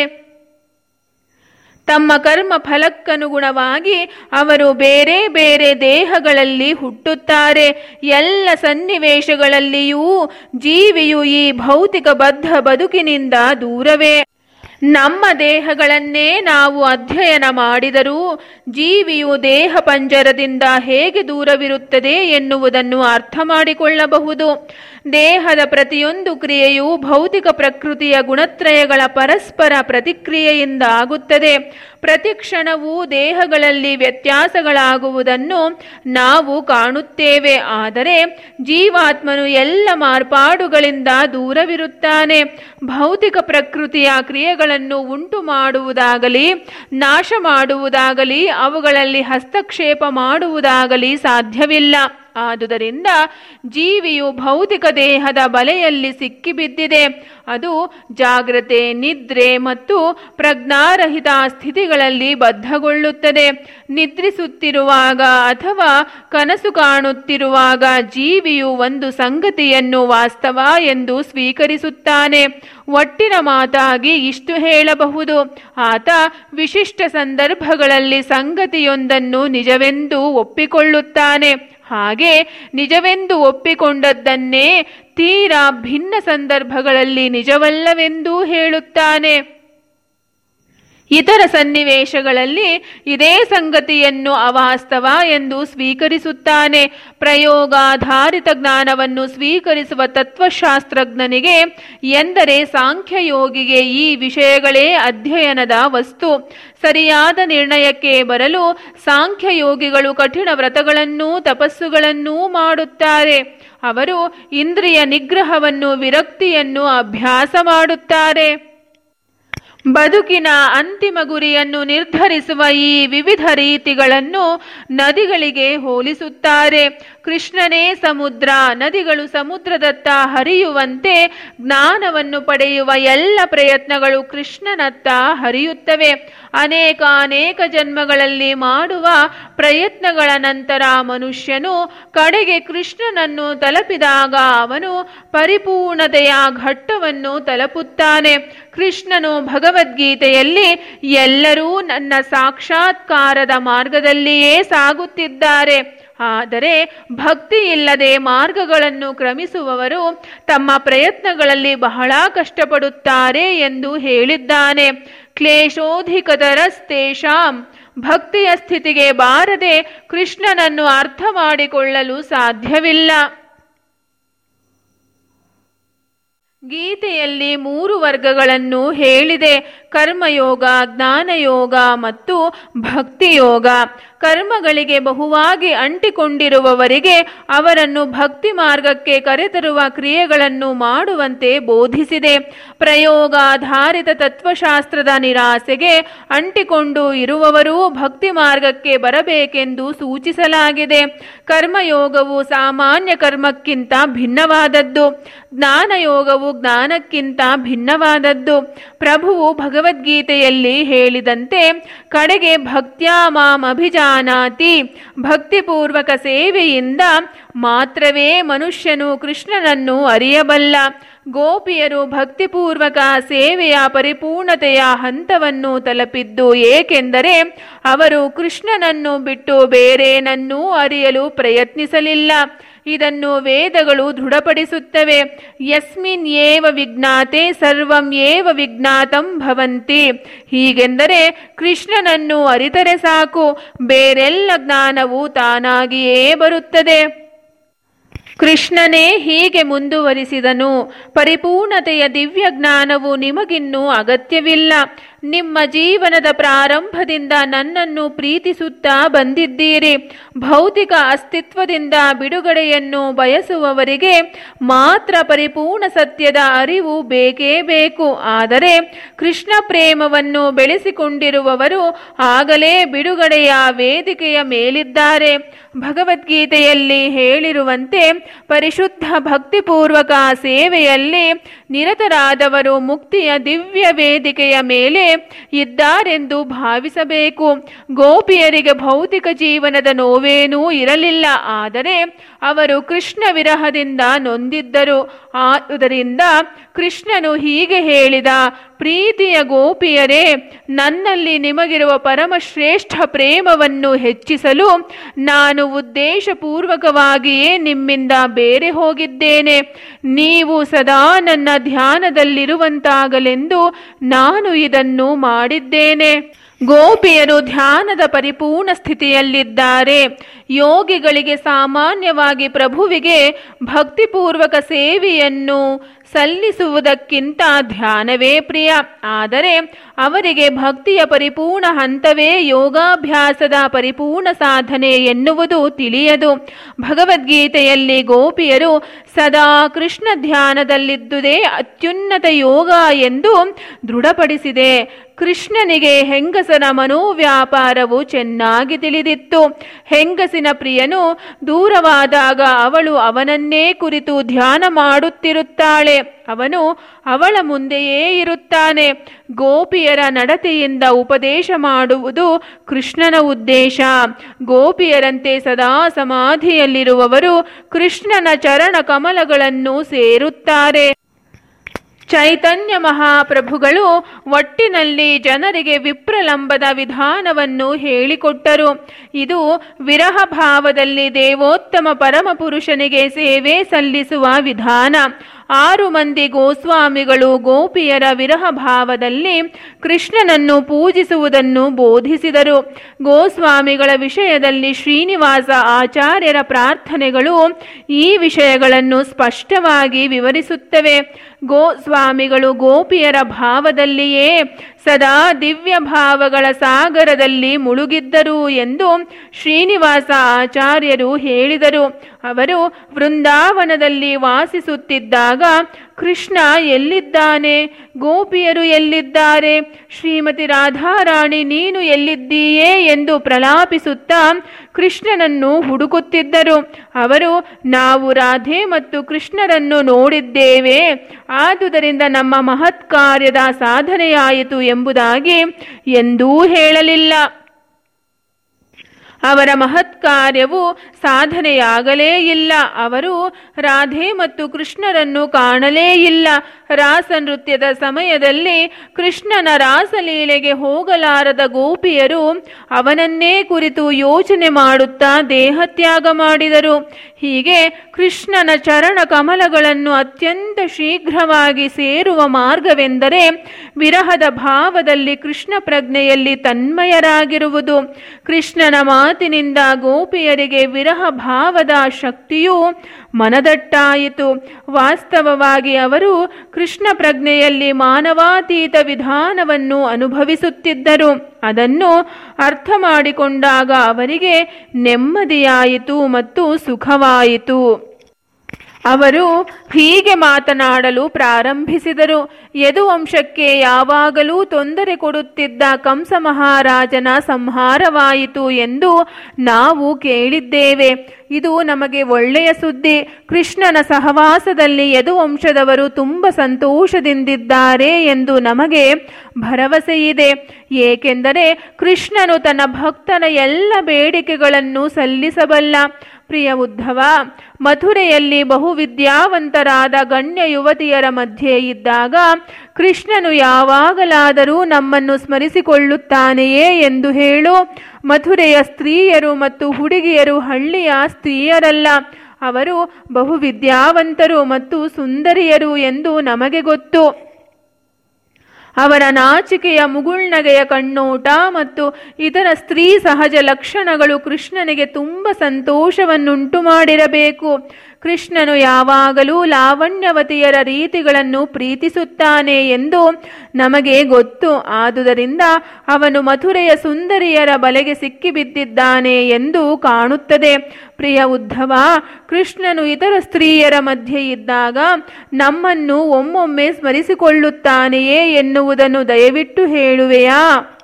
ತಮ್ಮ ಕರ್ಮ ಫಲಕ್ಕನುಗುಣವಾಗಿ ಅವರು ಬೇರೆ ಬೇರೆ ದೇಹಗಳಲ್ಲಿ ಹುಟ್ಟುತ್ತಾರೆ ಎಲ್ಲ ಸನ್ನಿವೇಶಗಳಲ್ಲಿಯೂ ಜೀವಿಯು ಈ ಭೌತಿಕ ಬದ್ಧ ಬದುಕಿನಿಂದ ದೂರವೇ ನಮ್ಮ ದೇಹಗಳನ್ನೇ ನಾವು ಅಧ್ಯಯನ ಮಾಡಿದರೂ ಜೀವಿಯು ದೇಹ ಪಂಜರದಿಂದ ಹೇಗೆ ದೂರವಿರುತ್ತದೆ ಎನ್ನುವುದನ್ನು ಅರ್ಥ ಮಾಡಿಕೊಳ್ಳಬಹುದು ದೇಹದ ಪ್ರತಿಯೊಂದು ಕ್ರಿಯೆಯು ಭೌತಿಕ ಪ್ರಕೃತಿಯ ಗುಣತ್ರಯಗಳ ಪರಸ್ಪರ ಪ್ರತಿಕ್ರಿಯೆಯಿಂದ ಆಗುತ್ತದೆ ಪ್ರತಿ ಕ್ಷಣವೂ ದೇಹಗಳಲ್ಲಿ ವ್ಯತ್ಯಾಸಗಳಾಗುವುದನ್ನು ನಾವು ಕಾಣುತ್ತೇವೆ ಆದರೆ ಜೀವಾತ್ಮನು ಎಲ್ಲ ಮಾರ್ಪಾಡುಗಳಿಂದ ದೂರವಿರುತ್ತಾನೆ ಭೌತಿಕ ಪ್ರಕೃತಿಯ ಕ್ರಿಯೆಗಳನ್ನು ಉಂಟು ಮಾಡುವುದಾಗಲಿ ನಾಶ ಮಾಡುವುದಾಗಲಿ ಅವುಗಳಲ್ಲಿ ಹಸ್ತಕ್ಷೇಪ ಮಾಡುವುದಾಗಲಿ ಸಾಧ್ಯವಿಲ್ಲ ಆದುದರಿಂದ ಜೀವಿಯು ಭೌತಿಕ ದೇಹದ ಬಲೆಯಲ್ಲಿ ಸಿಕ್ಕಿಬಿದ್ದಿದೆ ಅದು ಜಾಗ್ರತೆ ನಿದ್ರೆ ಮತ್ತು ಪ್ರಜ್ಞಾರಹಿತ ಸ್ಥಿತಿಗಳಲ್ಲಿ ಬದ್ಧಗೊಳ್ಳುತ್ತದೆ ನಿದ್ರಿಸುತ್ತಿರುವಾಗ ಅಥವಾ ಕನಸು ಕಾಣುತ್ತಿರುವಾಗ ಜೀವಿಯು ಒಂದು ಸಂಗತಿಯನ್ನು ವಾಸ್ತವ ಎಂದು ಸ್ವೀಕರಿಸುತ್ತಾನೆ ಒಟ್ಟಿನ ಮಾತಾಗಿ ಇಷ್ಟು ಹೇಳಬಹುದು ಆತ ವಿಶಿಷ್ಟ ಸಂದರ್ಭಗಳಲ್ಲಿ ಸಂಗತಿಯೊಂದನ್ನು ನಿಜವೆಂದು ಒಪ್ಪಿಕೊಳ್ಳುತ್ತಾನೆ ಹಾಗೆ ನಿಜವೆಂದು ಒಪ್ಪಿಕೊಂಡದ್ದನ್ನೇ ತೀರಾ ಭಿನ್ನ ಸಂದರ್ಭಗಳಲ್ಲಿ ನಿಜವಲ್ಲವೆಂದೂ ಹೇಳುತ್ತಾನೆ ಇತರ ಸನ್ನಿವೇಶಗಳಲ್ಲಿ ಇದೇ ಸಂಗತಿಯನ್ನು ಅವಾಸ್ತವ ಎಂದು ಸ್ವೀಕರಿಸುತ್ತಾನೆ ಪ್ರಯೋಗಾಧಾರಿತ ಜ್ಞಾನವನ್ನು ಸ್ವೀಕರಿಸುವ ತತ್ವಶಾಸ್ತ್ರಜ್ಞನಿಗೆ ಎಂದರೆ ಸಾಂಖ್ಯಯೋಗಿಗೆ ಈ ವಿಷಯಗಳೇ ಅಧ್ಯಯನದ ವಸ್ತು ಸರಿಯಾದ ನಿರ್ಣಯಕ್ಕೆ ಬರಲು ಸಾಂಖ್ಯಯೋಗಿಗಳು ಕಠಿಣ ವ್ರತಗಳನ್ನೂ ತಪಸ್ಸುಗಳನ್ನೂ ಮಾಡುತ್ತಾರೆ ಅವರು ಇಂದ್ರಿಯ ನಿಗ್ರಹವನ್ನು ವಿರಕ್ತಿಯನ್ನು ಅಭ್ಯಾಸ ಮಾಡುತ್ತಾರೆ ಬದುಕಿನ ಅಂತಿಮ ಗುರಿಯನ್ನು ನಿರ್ಧರಿಸುವ ಈ ವಿವಿಧ ರೀತಿಗಳನ್ನು ನದಿಗಳಿಗೆ ಹೋಲಿಸುತ್ತಾರೆ ಕೃಷ್ಣನೇ ಸಮುದ್ರ ನದಿಗಳು ಸಮುದ್ರದತ್ತ ಹರಿಯುವಂತೆ ಜ್ಞಾನವನ್ನು ಪಡೆಯುವ ಎಲ್ಲ ಪ್ರಯತ್ನಗಳು ಕೃಷ್ಣನತ್ತ ಹರಿಯುತ್ತವೆ ಅನೇಕ ಅನೇಕ ಜನ್ಮಗಳಲ್ಲಿ ಮಾಡುವ ಪ್ರಯತ್ನಗಳ ನಂತರ ಮನುಷ್ಯನು ಕಡೆಗೆ ಕೃಷ್ಣನನ್ನು ತಲುಪಿದಾಗ ಅವನು ಪರಿಪೂರ್ಣತೆಯ ಘಟ್ಟವನ್ನು ತಲುಪುತ್ತಾನೆ ಕೃಷ್ಣನು ಭಗವದ್ಗೀತೆಯಲ್ಲಿ ಎಲ್ಲರೂ ನನ್ನ ಸಾಕ್ಷಾತ್ಕಾರದ ಮಾರ್ಗದಲ್ಲಿಯೇ ಸಾಗುತ್ತಿದ್ದಾರೆ ಆದರೆ ಭಕ್ತಿ ಇಲ್ಲದೆ ಮಾರ್ಗಗಳನ್ನು ಕ್ರಮಿಸುವವರು ತಮ್ಮ ಪ್ರಯತ್ನಗಳಲ್ಲಿ ಬಹಳ ಕಷ್ಟಪಡುತ್ತಾರೆ ಎಂದು ಹೇಳಿದ್ದಾನೆ ಕ್ಲೇಶೋಧಿಕತರಸ್ತೇಷಾಂ ಭಕ್ತಿಯ ಸ್ಥಿತಿಗೆ ಬಾರದೆ ಕೃಷ್ಣನನ್ನು ಅರ್ಥ ಮಾಡಿಕೊಳ್ಳಲು ಸಾಧ್ಯವಿಲ್ಲ ಗೀತೆಯಲ್ಲಿ ಮೂರು ವರ್ಗಗಳನ್ನು ಹೇಳಿದೆ ಕರ್ಮಯೋಗ ಜ್ಞಾನಯೋಗ ಮತ್ತು ಭಕ್ತಿಯೋಗ ಕರ್ಮಗಳಿಗೆ ಬಹುವಾಗಿ ಅಂಟಿಕೊಂಡಿರುವವರಿಗೆ ಅವರನ್ನು ಭಕ್ತಿ ಮಾರ್ಗಕ್ಕೆ ಕರೆತರುವ ಕ್ರಿಯೆಗಳನ್ನು ಮಾಡುವಂತೆ ಬೋಧಿಸಿದೆ ಪ್ರಯೋಗಾಧಾರಿತ ತತ್ವಶಾಸ್ತ್ರದ ನಿರಾಸೆಗೆ ಅಂಟಿಕೊಂಡು ಇರುವವರೂ ಭಕ್ತಿ ಮಾರ್ಗಕ್ಕೆ ಬರಬೇಕೆಂದು ಸೂಚಿಸಲಾಗಿದೆ ಕರ್ಮಯೋಗವು ಸಾಮಾನ್ಯ ಕರ್ಮಕ್ಕಿಂತ ಭಿನ್ನವಾದದ್ದು ಜ್ಞಾನಯೋಗವು ಜ್ಞಾನಕ್ಕಿಂತ ಭಿನ್ನವಾದದ್ದು ಪ್ರಭುವು ಭಗವದ್ಗೀತೆಯಲ್ಲಿ ಹೇಳಿದಂತೆ ಕಡೆಗೆ ಭಕ್ತ್ಯಾ ಮಾಂ ಅಭಿಜಾನಾತಿ ಭಕ್ತಿಪೂರ್ವಕ ಸೇವೆಯಿಂದ ಮಾತ್ರವೇ ಮನುಷ್ಯನು ಕೃಷ್ಣನನ್ನು ಅರಿಯಬಲ್ಲ ಗೋಪಿಯರು ಭಕ್ತಿಪೂರ್ವಕ ಸೇವೆಯ ಪರಿಪೂರ್ಣತೆಯ ಹಂತವನ್ನು ತಲುಪಿದ್ದು ಏಕೆಂದರೆ ಅವರು ಕೃಷ್ಣನನ್ನು ಬಿಟ್ಟು ಬೇರೇನನ್ನೂ ಅರಿಯಲು ಪ್ರಯತ್ನಿಸಲಿಲ್ಲ ಇದನ್ನು ವೇದಗಳು ದೃಢಪಡಿಸುತ್ತವೆ ಯಸ್ಮಿನ್ ಏವ ವಿಜ್ಞಾತೆ ಸರ್ವಂ ಏವ ವಿಜ್ಞಾತಂ ಭವಂತಿ ಹೀಗೆಂದರೆ ಕೃಷ್ಣನನ್ನು ಅರಿತರೆ ಸಾಕು ಬೇರೆಲ್ಲ ಜ್ಞಾನವು ತಾನಾಗಿಯೇ ಬರುತ್ತದೆ ಕೃಷ್ಣನೇ ಹೀಗೆ ಮುಂದುವರಿಸಿದನು ಪರಿಪೂರ್ಣತೆಯ ದಿವ್ಯ ಜ್ಞಾನವು ನಿಮಗಿನ್ನೂ ಅಗತ್ಯವಿಲ್ಲ ನಿಮ್ಮ ಜೀವನದ ಪ್ರಾರಂಭದಿಂದ ನನ್ನನ್ನು ಪ್ರೀತಿಸುತ್ತಾ ಬಂದಿದ್ದೀರಿ ಭೌತಿಕ ಅಸ್ತಿತ್ವದಿಂದ ಬಿಡುಗಡೆಯನ್ನು ಬಯಸುವವರಿಗೆ ಮಾತ್ರ ಪರಿಪೂರ್ಣ ಸತ್ಯದ ಅರಿವು ಬೇಕೇ ಬೇಕು ಆದರೆ ಕೃಷ್ಣ ಪ್ರೇಮವನ್ನು ಬೆಳೆಸಿಕೊಂಡಿರುವವರು ಆಗಲೇ ಬಿಡುಗಡೆಯ ವೇದಿಕೆಯ ಮೇಲಿದ್ದಾರೆ ಭಗವದ್ಗೀತೆಯಲ್ಲಿ ಹೇಳಿರುವಂತೆ ಪರಿಶುದ್ಧ ಭಕ್ತಿಪೂರ್ವಕ ಸೇವೆಯಲ್ಲಿ ನಿರತರಾದವರು ಮುಕ್ತಿಯ ದಿವ್ಯ ವೇದಿಕೆಯ ಮೇಲೆ ಇದ್ದಾರೆಂದು ಭಾವಿಸಬೇಕು ಗೋಪಿಯರಿಗೆ ಭೌತಿಕ ಜೀವನದ ನೋವೇನೂ ಇರಲಿಲ್ಲ ಆದರೆ ಅವರು ಕೃಷ್ಣ ವಿರಹದಿಂದ ನೊಂದಿದ್ದರು ಆದುದರಿಂದ ಕೃಷ್ಣನು ಹೀಗೆ ಹೇಳಿದ ಪ್ರೀತಿಯ ಗೋಪಿಯರೇ ನನ್ನಲ್ಲಿ ನಿಮಗಿರುವ ಪರಮಶ್ರೇಷ್ಠ ಪ್ರೇಮವನ್ನು ಹೆಚ್ಚಿಸಲು ನಾನು ಉದ್ದೇಶಪೂರ್ವಕವಾಗಿಯೇ ನಿಮ್ಮಿಂದ ಬೇರೆ ಹೋಗಿದ್ದೇನೆ ನೀವು ಸದಾ ನನ್ನ ಧ್ಯಾನದಲ್ಲಿರುವಂತಾಗಲೆಂದು ನಾನು ಇದನ್ನು ಮಾಡಿದ್ದೇನೆ ಗೋಪಿಯರು ಧ್ಯಾನದ ಪರಿಪೂರ್ಣ ಸ್ಥಿತಿಯಲ್ಲಿದ್ದಾರೆ ಯೋಗಿಗಳಿಗೆ ಸಾಮಾನ್ಯವಾಗಿ ಪ್ರಭುವಿಗೆ ಭಕ್ತಿಪೂರ್ವಕ ಸೇವೆಯನ್ನು ಸಲ್ಲಿಸುವುದಕ್ಕಿಂತ ಧ್ಯಾನವೇ ಪ್ರಿಯ ಆದರೆ ಅವರಿಗೆ ಭಕ್ತಿಯ ಪರಿಪೂರ್ಣ ಹಂತವೇ ಯೋಗಾಭ್ಯಾಸದ ಪರಿಪೂರ್ಣ ಸಾಧನೆ ಎನ್ನುವುದು ತಿಳಿಯದು ಭಗವದ್ಗೀತೆಯಲ್ಲಿ ಗೋಪಿಯರು ಸದಾ ಕೃಷ್ಣ ಧ್ಯಾನದಲ್ಲಿದ್ದುದೇ ಅತ್ಯುನ್ನತ ಯೋಗ ಎಂದು ದೃಢಪಡಿಸಿದೆ ಕೃಷ್ಣನಿಗೆ ಹೆಂಗಸನ ಮನೋವ್ಯಾಪಾರವು ಚೆನ್ನಾಗಿ ತಿಳಿದಿತ್ತು ಹೆಂಗಸಿನ ಪ್ರಿಯನು ದೂರವಾದಾಗ ಅವಳು ಅವನನ್ನೇ ಕುರಿತು ಧ್ಯಾನ ಮಾಡುತ್ತಿರುತ್ತಾಳೆ ಅವನು ಅವಳ ಮುಂದೆಯೇ ಇರುತ್ತಾನೆ ಗೋಪಿಯರ ನಡತೆಯಿಂದ ಉಪದೇಶ ಮಾಡುವುದು ಕೃಷ್ಣನ ಉದ್ದೇಶ ಗೋಪಿಯರಂತೆ ಸದಾ ಸಮಾಧಿಯಲ್ಲಿರುವವರು ಕೃಷ್ಣನ ಚರಣ ಕಮಲಗಳನ್ನು ಸೇರುತ್ತಾರೆ ಚೈತನ್ಯ ಮಹಾಪ್ರಭುಗಳು ಒಟ್ಟಿನಲ್ಲಿ ಜನರಿಗೆ ವಿಪ್ರಲಂಬದ ವಿಧಾನವನ್ನು ಹೇಳಿಕೊಟ್ಟರು ಇದು ವಿರಹ ಭಾವದಲ್ಲಿ ದೇವೋತ್ತಮ ಪರಮಪುರುಷನಿಗೆ ಸೇವೆ ಸಲ್ಲಿಸುವ ವಿಧಾನ ಆರು ಮಂದಿ ಗೋಸ್ವಾಮಿಗಳು ಗೋಪಿಯರ ವಿರಹ ಭಾವದಲ್ಲಿ ಕೃಷ್ಣನನ್ನು ಪೂಜಿಸುವುದನ್ನು ಬೋಧಿಸಿದರು ಗೋಸ್ವಾಮಿಗಳ ವಿಷಯದಲ್ಲಿ ಶ್ರೀನಿವಾಸ ಆಚಾರ್ಯರ ಪ್ರಾರ್ಥನೆಗಳು ಈ ವಿಷಯಗಳನ್ನು ಸ್ಪಷ್ಟವಾಗಿ ವಿವರಿಸುತ್ತವೆ ಗೋಸ್ವಾಮಿಗಳು ಗೋಪಿಯರ ಭಾವದಲ್ಲಿಯೇ ಸದಾ ದಿವ್ಯ ಭಾವಗಳ ಸಾಗರದಲ್ಲಿ ಮುಳುಗಿದ್ದರು ಎಂದು ಶ್ರೀನಿವಾಸ ಆಚಾರ್ಯರು ಹೇಳಿದರು ಅವರು ವೃಂದಾವನದಲ್ಲಿ ವಾಸಿಸುತ್ತಿದ್ದಾಗ ಕೃಷ್ಣ ಎಲ್ಲಿದ್ದಾನೆ ಗೋಪಿಯರು ಎಲ್ಲಿದ್ದಾರೆ ಶ್ರೀಮತಿ ರಾಧಾರಾಣಿ ನೀನು ಎಲ್ಲಿದ್ದೀಯೇ ಎಂದು ಪ್ರಲಾಪಿಸುತ್ತಾ ಕೃಷ್ಣನನ್ನು ಹುಡುಕುತ್ತಿದ್ದರು ಅವರು ನಾವು ರಾಧೆ ಮತ್ತು ಕೃಷ್ಣರನ್ನು ನೋಡಿದ್ದೇವೆ ಆದುದರಿಂದ ನಮ್ಮ ಮಹತ್ ಕಾರ್ಯದ ಸಾಧನೆಯಾಯಿತು ಎಂಬುದಾಗಿ ಎಂದೂ ಹೇಳಲಿಲ್ಲ ಅವರ ಮಹತ್ ಕಾರ್ಯವು ಸಾಧನೆಯಾಗಲೇ ಇಲ್ಲ ಅವರು ರಾಧೆ ಮತ್ತು ಕೃಷ್ಣರನ್ನು ಕಾಣಲೇ ಇಲ್ಲ ರಾಸ ನೃತ್ಯದ ಸಮಯದಲ್ಲಿ ಕೃಷ್ಣನ ರಾಸಲೀಲೆಗೆ ಹೋಗಲಾರದ ಗೋಪಿಯರು ಅವನನ್ನೇ ಕುರಿತು ಯೋಚನೆ ಮಾಡುತ್ತಾ ದೇಹತ್ಯಾಗ ಮಾಡಿದರು ಹೀಗೆ ಕೃಷ್ಣನ ಚರಣ ಕಮಲಗಳನ್ನು ಅತ್ಯಂತ ಶೀಘ್ರವಾಗಿ ಸೇರುವ ಮಾರ್ಗವೆಂದರೆ ವಿರಹದ ಭಾವದಲ್ಲಿ ಕೃಷ್ಣ ಪ್ರಜ್ಞೆಯಲ್ಲಿ ತನ್ಮಯರಾಗಿರುವುದು ಕೃಷ್ಣನ ಮಾತಿನಿಂದ ಗೋಪಿಯರಿಗೆ ವಿರಹ ಭಾವದ ಶಕ್ತಿಯು ಮನದಟ್ಟಾಯಿತು ವಾಸ್ತವವಾಗಿ ಅವರು ಕೃಷ್ಣ ಪ್ರಜ್ಞೆಯಲ್ಲಿ ಮಾನವಾತೀತ ವಿಧಾನವನ್ನು ಅನುಭವಿಸುತ್ತಿದ್ದರು ಅದನ್ನು ಅರ್ಥ ಮಾಡಿಕೊಂಡಾಗ ಅವರಿಗೆ ನೆಮ್ಮದಿಯಾಯಿತು ಮತ್ತು ಸುಖವಾಯಿತು ಅವರು ಹೀಗೆ ಮಾತನಾಡಲು ಪ್ರಾರಂಭಿಸಿದರು ಯದುವಂಶಕ್ಕೆ ಯಾವಾಗಲೂ ತೊಂದರೆ ಕೊಡುತ್ತಿದ್ದ ಕಂಸ ಮಹಾರಾಜನ ಸಂಹಾರವಾಯಿತು ಎಂದು ನಾವು ಕೇಳಿದ್ದೇವೆ ಇದು ನಮಗೆ ಒಳ್ಳೆಯ ಸುದ್ದಿ ಕೃಷ್ಣನ ಸಹವಾಸದಲ್ಲಿ ಯದುವಂಶದವರು ತುಂಬ ಸಂತೋಷದಿಂದಿದ್ದಾರೆ ಎಂದು ನಮಗೆ ಭರವಸೆಯಿದೆ ಏಕೆಂದರೆ ಕೃಷ್ಣನು ತನ್ನ ಭಕ್ತನ ಎಲ್ಲ ಬೇಡಿಕೆಗಳನ್ನು ಸಲ್ಲಿಸಬಲ್ಲ ಪ್ರಿಯ ಉದ್ಧವ ಮಥುರೆಯಲ್ಲಿ ಬಹುವಿದ್ಯಾವಂತರಾದ ಗಣ್ಯ ಯುವತಿಯರ ಮಧ್ಯೆ ಇದ್ದಾಗ ಕೃಷ್ಣನು ಯಾವಾಗಲಾದರೂ ನಮ್ಮನ್ನು ಸ್ಮರಿಸಿಕೊಳ್ಳುತ್ತಾನೆಯೇ ಎಂದು ಹೇಳು ಮಥುರೆಯ ಸ್ತ್ರೀಯರು ಮತ್ತು ಹುಡುಗಿಯರು ಹಳ್ಳಿಯ ಸ್ತ್ರೀಯರಲ್ಲ ಅವರು ಬಹುವಿದ್ಯಾವಂತರು ಮತ್ತು ಸುಂದರಿಯರು ಎಂದು ನಮಗೆ ಗೊತ್ತು ಅವರ ನಾಚಿಕೆಯ ಮುಗುಳ್ನಗೆಯ ಕಣ್ಣೋಟ ಮತ್ತು ಇತರ ಸ್ತ್ರೀ ಸಹಜ ಲಕ್ಷಣಗಳು ಕೃಷ್ಣನಿಗೆ ತುಂಬ ಸಂತೋಷವನ್ನುಂಟು ಮಾಡಿರಬೇಕು ಕೃಷ್ಣನು ಯಾವಾಗಲೂ ಲಾವಣ್ಯವತಿಯರ ರೀತಿಗಳನ್ನು ಪ್ರೀತಿಸುತ್ತಾನೆ ಎಂದು ನಮಗೆ ಗೊತ್ತು ಆದುದರಿಂದ ಅವನು ಮಥುರೆಯ ಸುಂದರಿಯರ ಬಲೆಗೆ ಸಿಕ್ಕಿಬಿದ್ದಿದ್ದಾನೆ ಎಂದು ಕಾಣುತ್ತದೆ ಪ್ರಿಯ ಉದ್ಧವ ಕೃಷ್ಣನು ಇತರ ಸ್ತ್ರೀಯರ ಮಧ್ಯೆ ಇದ್ದಾಗ ನಮ್ಮನ್ನು ಒಮ್ಮೊಮ್ಮೆ ಸ್ಮರಿಸಿಕೊಳ್ಳುತ್ತಾನೆಯೇ ಎನ್ನುವುದನ್ನು ದಯವಿಟ್ಟು ಹೇಳುವೆಯಾ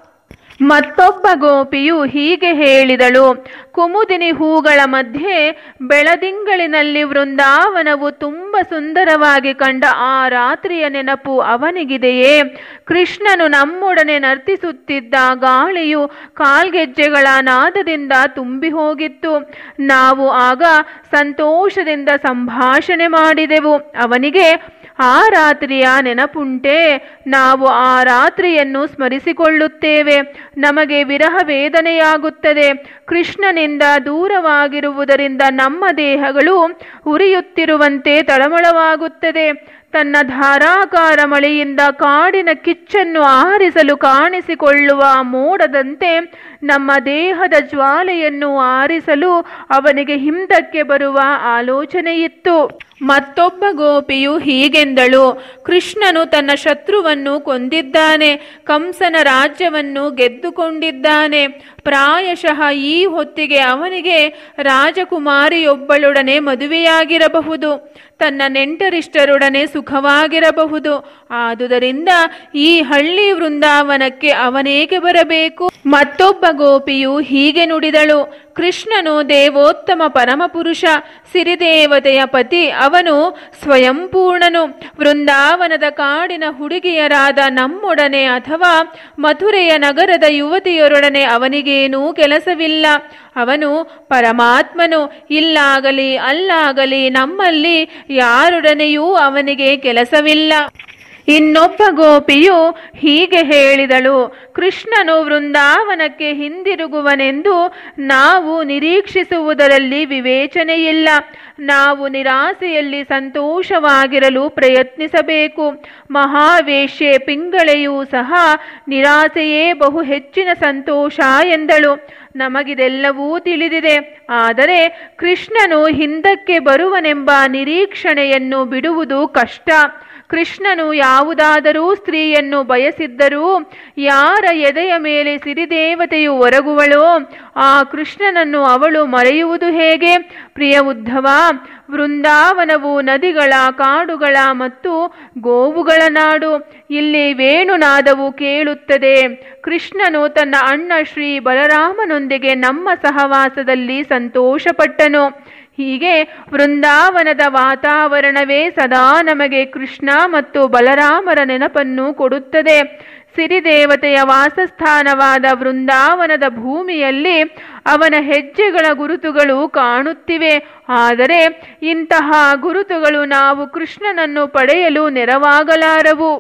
ಮತ್ತೊಬ್ಬ ಗೋಪಿಯು ಹೀಗೆ ಹೇಳಿದಳು ಕುಮುದಿನಿ ಹೂಗಳ ಮಧ್ಯೆ ಬೆಳದಿಂಗಳಿನಲ್ಲಿ ವೃಂದಾವನವು ತುಂಬ ಸುಂದರವಾಗಿ ಕಂಡ ಆ ರಾತ್ರಿಯ ನೆನಪು ಅವನಿಗಿದೆಯೇ ಕೃಷ್ಣನು ನಮ್ಮೊಡನೆ ನರ್ತಿಸುತ್ತಿದ್ದ ಗಾಳಿಯು ಕಾಲ್ಗೆಜ್ಜೆಗಳ ನಾದದಿಂದ ತುಂಬಿ ಹೋಗಿತ್ತು ನಾವು ಆಗ ಸಂತೋಷದಿಂದ ಸಂಭಾಷಣೆ ಮಾಡಿದೆವು ಅವನಿಗೆ ಆ ರಾತ್ರಿಯ ನೆನಪುಂಟೆ ನಾವು ಆ ರಾತ್ರಿಯನ್ನು ಸ್ಮರಿಸಿಕೊಳ್ಳುತ್ತೇವೆ ನಮಗೆ ವಿರಹ ವೇದನೆಯಾಗುತ್ತದೆ ಕೃಷ್ಣನಿಂದ ದೂರವಾಗಿರುವುದರಿಂದ ನಮ್ಮ ದೇಹಗಳು ಉರಿಯುತ್ತಿರುವಂತೆ ತಳಮಳವಾಗುತ್ತದೆ ತನ್ನ ಧಾರಾಕಾರ ಮಳೆಯಿಂದ ಕಾಡಿನ ಕಿಚ್ಚನ್ನು ಆರಿಸಲು ಕಾಣಿಸಿಕೊಳ್ಳುವ ಮೋಡದಂತೆ ನಮ್ಮ ದೇಹದ ಜ್ವಾಲೆಯನ್ನು ಆರಿಸಲು ಅವನಿಗೆ ಹಿಂದಕ್ಕೆ ಬರುವ ಆಲೋಚನೆಯಿತ್ತು ಮತ್ತೊಬ್ಬ ಗೋಪಿಯು ಹೀಗೆಂದಳು ಕೃಷ್ಣನು ತನ್ನ ಶತ್ರುವನ್ನು ಕೊಂದಿದ್ದಾನೆ ಕಂಸನ ರಾಜ್ಯವನ್ನು ಗೆದ್ದುಕೊಂಡಿದ್ದಾನೆ ಪ್ರಾಯಶಃ ಈ ಹೊತ್ತಿಗೆ ಅವನಿಗೆ ರಾಜಕುಮಾರಿಯೊಬ್ಬಳೊಡನೆ ಮದುವೆಯಾಗಿರಬಹುದು ತನ್ನ ನೆಂಟರಿಷ್ಟರೊಡನೆ ಸುಖವಾಗಿರಬಹುದು ಆದುದರಿಂದ ಈ ಹಳ್ಳಿ ವೃಂದಾವನಕ್ಕೆ ಅವನೇಕೆ ಬರಬೇಕು ಮತ್ತೊಬ್ಬ ಗೋಪಿಯು ಹೀಗೆ ನುಡಿದಳು ಕೃಷ್ಣನು ದೇವೋತ್ತಮ ಪರಮಪುರುಷ ಸಿರಿದೇವತೆಯ ಪತಿ ಅವನು ಸ್ವಯಂಪೂರ್ಣನು ವೃಂದಾವನದ ಕಾಡಿನ ಹುಡುಗಿಯರಾದ ನಮ್ಮೊಡನೆ ಅಥವಾ ಮಥುರೆಯ ನಗರದ ಯುವತಿಯರೊಡನೆ ಅವನಿಗೇನೂ ಕೆಲಸವಿಲ್ಲ ಅವನು ಪರಮಾತ್ಮನು ಇಲ್ಲಾಗಲಿ ಅಲ್ಲಾಗಲಿ ನಮ್ಮಲ್ಲಿ ಯಾರೊಡನೆಯೂ ಅವನಿಗೆ ಕೆಲಸವಿಲ್ಲ ಇನ್ನೊಬ್ಬ ಗೋಪಿಯು ಹೀಗೆ ಹೇಳಿದಳು ಕೃಷ್ಣನು ವೃಂದಾವನಕ್ಕೆ ಹಿಂದಿರುಗುವನೆಂದು ನಾವು ನಿರೀಕ್ಷಿಸುವುದರಲ್ಲಿ ವಿವೇಚನೆಯಿಲ್ಲ ನಾವು ನಿರಾಸೆಯಲ್ಲಿ ಸಂತೋಷವಾಗಿರಲು ಪ್ರಯತ್ನಿಸಬೇಕು ಮಹಾವೇಶ್ಯೆ ಪಿಂಗಳೆಯೂ ಸಹ ನಿರಾಸೆಯೇ ಬಹು ಹೆಚ್ಚಿನ ಸಂತೋಷ ಎಂದಳು ನಮಗಿದೆಲ್ಲವೂ ತಿಳಿದಿದೆ ಆದರೆ ಕೃಷ್ಣನು ಹಿಂದಕ್ಕೆ ಬರುವನೆಂಬ ನಿರೀಕ್ಷಣೆಯನ್ನು ಬಿಡುವುದು ಕಷ್ಟ ಕೃಷ್ಣನು ಯಾವುದಾದರೂ ಸ್ತ್ರೀಯನ್ನು ಬಯಸಿದ್ದರೂ ಯಾರ ಎದೆಯ ಮೇಲೆ ಸಿರಿದೇವತೆಯು ಒರಗುವಳೋ ಆ ಕೃಷ್ಣನನ್ನು ಅವಳು ಮರೆಯುವುದು ಹೇಗೆ ಪ್ರಿಯ ಉದ್ಧವ ವೃಂದಾವನವು ನದಿಗಳ ಕಾಡುಗಳ ಮತ್ತು ಗೋವುಗಳ ನಾಡು ಇಲ್ಲಿ ವೇಣುನಾದವು ಕೇಳುತ್ತದೆ ಕೃಷ್ಣನು ತನ್ನ ಅಣ್ಣ ಶ್ರೀ ಬಲರಾಮನೊಂದಿಗೆ ನಮ್ಮ ಸಹವಾಸದಲ್ಲಿ ಸಂತೋಷಪಟ್ಟನು ಹೀಗೆ ವೃಂದಾವನದ ವಾತಾವರಣವೇ ಸದಾ ನಮಗೆ ಕೃಷ್ಣ ಮತ್ತು ಬಲರಾಮರ ನೆನಪನ್ನು ಕೊಡುತ್ತದೆ ಸಿರಿದೇವತೆಯ ವಾಸಸ್ಥಾನವಾದ ವೃಂದಾವನದ ಭೂಮಿಯಲ್ಲಿ ಅವನ ಹೆಜ್ಜೆಗಳ ಗುರುತುಗಳು ಕಾಣುತ್ತಿವೆ ಆದರೆ ಇಂತಹ ಗುರುತುಗಳು ನಾವು ಕೃಷ್ಣನನ್ನು ಪಡೆಯಲು ನೆರವಾಗಲಾರವು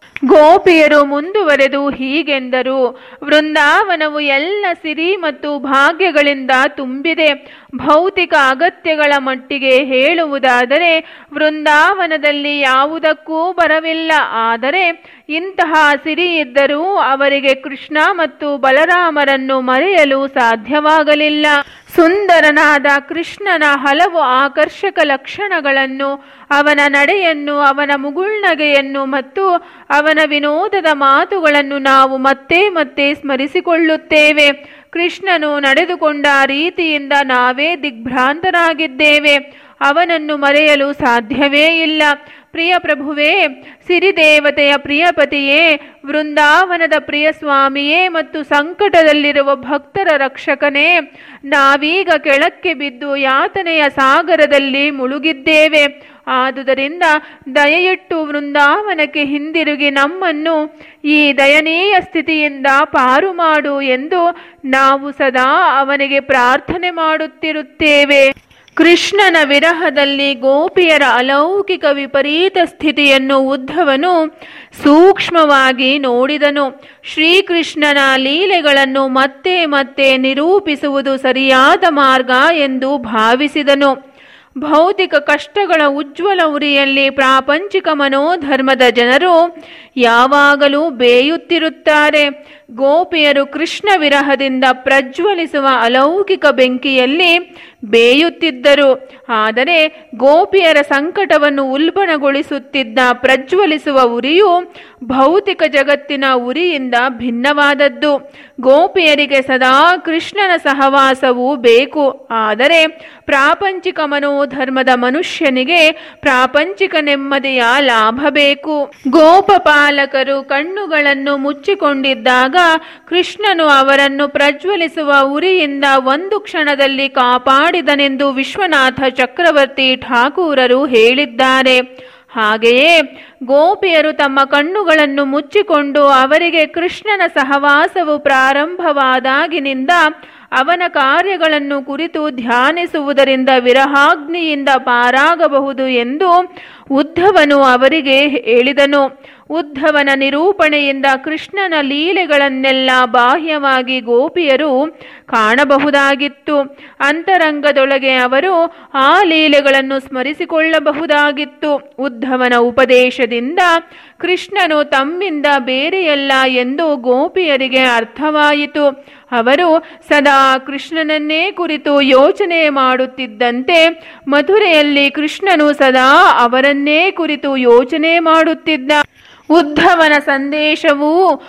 ಗೋಪಿಯರು ಮುಂದುವರೆದು ಹೀಗೆಂದರು ವೃಂದಾವನವು ಎಲ್ಲ ಸಿರಿ ಮತ್ತು ಭಾಗ್ಯಗಳಿಂದ ತುಂಬಿದೆ ಭೌತಿಕ ಅಗತ್ಯಗಳ ಮಟ್ಟಿಗೆ ಹೇಳುವುದಾದರೆ ವೃಂದಾವನದಲ್ಲಿ ಯಾವುದಕ್ಕೂ ಬರವಿಲ್ಲ ಆದರೆ ಇಂತಹ ಸಿರಿ ಇದ್ದರೂ ಅವರಿಗೆ ಕೃಷ್ಣ ಮತ್ತು ಬಲರಾಮರನ್ನು ಮರೆಯಲು ಸಾಧ್ಯವಾಗಲಿಲ್ಲ ಸುಂದರನಾದ ಕೃಷ್ಣನ ಹಲವು ಆಕರ್ಷಕ ಲಕ್ಷಣಗಳನ್ನು ಅವನ ನಡೆಯನ್ನು ಅವನ ಮುಗುಳ್ನಗೆಯನ್ನು ಮತ್ತು ಅವನ ವಿನೋದದ ಮಾತುಗಳನ್ನು ನಾವು ಮತ್ತೆ ಮತ್ತೆ ಸ್ಮರಿಸಿಕೊಳ್ಳುತ್ತೇವೆ ಕೃಷ್ಣನು ನಡೆದುಕೊಂಡ ರೀತಿಯಿಂದ ನಾವೇ ದಿಗ್ಭ್ರಾಂತರಾಗಿದ್ದೇವೆ ಅವನನ್ನು ಮರೆಯಲು ಸಾಧ್ಯವೇ ಇಲ್ಲ ಪ್ರಿಯ ಪ್ರಭುವೇ ಸಿರಿದೇವತೆಯ ಪ್ರಿಯಪತಿಯೇ ವೃಂದಾವನದ ಪ್ರಿಯ ಸ್ವಾಮಿಯೇ ಮತ್ತು ಸಂಕಟದಲ್ಲಿರುವ ಭಕ್ತರ ರಕ್ಷಕನೇ ನಾವೀಗ ಕೆಳಕ್ಕೆ ಬಿದ್ದು ಯಾತನೆಯ ಸಾಗರದಲ್ಲಿ ಮುಳುಗಿದ್ದೇವೆ ಆದುದರಿಂದ ದಯೆಯಿಟ್ಟು ವೃಂದಾವನಕ್ಕೆ ಹಿಂದಿರುಗಿ ನಮ್ಮನ್ನು ಈ ದಯನೀಯ ಸ್ಥಿತಿಯಿಂದ ಪಾರು ಮಾಡು ಎಂದು ನಾವು ಸದಾ ಅವನಿಗೆ ಪ್ರಾರ್ಥನೆ ಮಾಡುತ್ತಿರುತ್ತೇವೆ ಕೃಷ್ಣನ ವಿರಹದಲ್ಲಿ ಗೋಪಿಯರ ಅಲೌಕಿಕ ವಿಪರೀತ ಸ್ಥಿತಿಯನ್ನು ಉದ್ಧವನು ಸೂಕ್ಷ್ಮವಾಗಿ ನೋಡಿದನು ಶ್ರೀಕೃಷ್ಣನ ಲೀಲೆಗಳನ್ನು ಮತ್ತೆ ಮತ್ತೆ ನಿರೂಪಿಸುವುದು ಸರಿಯಾದ ಮಾರ್ಗ ಎಂದು ಭಾವಿಸಿದನು ಭೌತಿಕ ಕಷ್ಟಗಳ ಉಜ್ವಲ ಉರಿಯಲ್ಲಿ ಪ್ರಾಪಂಚಿಕ ಮನೋಧರ್ಮದ ಜನರು ಯಾವಾಗಲೂ ಬೇಯುತ್ತಿರುತ್ತಾರೆ ಗೋಪಿಯರು ಕೃಷ್ಣ ವಿರಹದಿಂದ ಪ್ರಜ್ವಲಿಸುವ ಅಲೌಕಿಕ ಬೆಂಕಿಯಲ್ಲಿ ಬೇಯುತ್ತಿದ್ದರು ಆದರೆ ಗೋಪಿಯರ ಸಂಕಟವನ್ನು ಉಲ್ಬಣಗೊಳಿಸುತ್ತಿದ್ದ ಪ್ರಜ್ವಲಿಸುವ ಉರಿಯು ಭೌತಿಕ ಜಗತ್ತಿನ ಉರಿಯಿಂದ ಭಿನ್ನವಾದದ್ದು ಗೋಪಿಯರಿಗೆ ಸದಾ ಕೃಷ್ಣನ ಸಹವಾಸವು ಬೇಕು ಆದರೆ ಪ್ರಾಪಂಚಿಕ ಮನೋಧರ್ಮದ ಮನುಷ್ಯನಿಗೆ ಪ್ರಾಪಂಚಿಕ ನೆಮ್ಮದಿಯ ಲಾಭ ಬೇಕು ಗೋಪಪಾಲಕರು ಕಣ್ಣುಗಳನ್ನು ಮುಚ್ಚಿಕೊಂಡಿದ್ದಾಗ ಕೃಷ್ಣನು ಅವರನ್ನು ಪ್ರಜ್ವಲಿಸುವ ಉರಿಯಿಂದ ಒಂದು ಕ್ಷಣದಲ್ಲಿ ಕಾಪಾಡಿದನೆಂದು ವಿಶ್ವನಾಥ ಚಕ್ರವರ್ತಿ ಠಾಕೂರರು ಹೇಳಿದ್ದಾರೆ ಹಾಗೆಯೇ ಗೋಪಿಯರು ತಮ್ಮ ಕಣ್ಣುಗಳನ್ನು ಮುಚ್ಚಿಕೊಂಡು ಅವರಿಗೆ ಕೃಷ್ಣನ ಸಹವಾಸವು ಪ್ರಾರಂಭವಾದಾಗಿನಿಂದ ಅವನ ಕಾರ್ಯಗಳನ್ನು ಕುರಿತು ಧ್ಯಾನಿಸುವುದರಿಂದ ವಿರಹಾಗ್ನಿಯಿಂದ ಪಾರಾಗಬಹುದು ಎಂದು ಉದ್ಧವನು ಅವರಿಗೆ ಹೇಳಿದನು ಉದ್ಧವನ ನಿರೂಪಣೆಯಿಂದ ಕೃಷ್ಣನ ಲೀಲೆಗಳನ್ನೆಲ್ಲ ಬಾಹ್ಯವಾಗಿ ಗೋಪಿಯರು ಕಾಣಬಹುದಾಗಿತ್ತು ಅಂತರಂಗದೊಳಗೆ ಅವರು ಆ ಲೀಲೆಗಳನ್ನು ಸ್ಮರಿಸಿಕೊಳ್ಳಬಹುದಾಗಿತ್ತು ಉದ್ಧವನ ಉಪದೇಶದಿಂದ ಕೃಷ್ಣನು ತಮ್ಮಿಂದ ಬೇರೆಯಲ್ಲ ಎಂದು ಗೋಪಿಯರಿಗೆ ಅರ್ಥವಾಯಿತು ಅವರು ಸದಾ ಕೃಷ್ಣನನ್ನೇ ಕುರಿತು ಯೋಚನೆ ಮಾಡುತ್ತಿದ್ದಂತೆ ಮಥುರೆಯಲ್ಲಿ ಕೃಷ್ಣನು ಸದಾ ಅವರನ್ನೇ ಕುರಿತು ಯೋಚನೆ ಮಾಡುತ್ತಿದ್ದ ಉದ್ಧವನ ಸಂದೇಶವೂ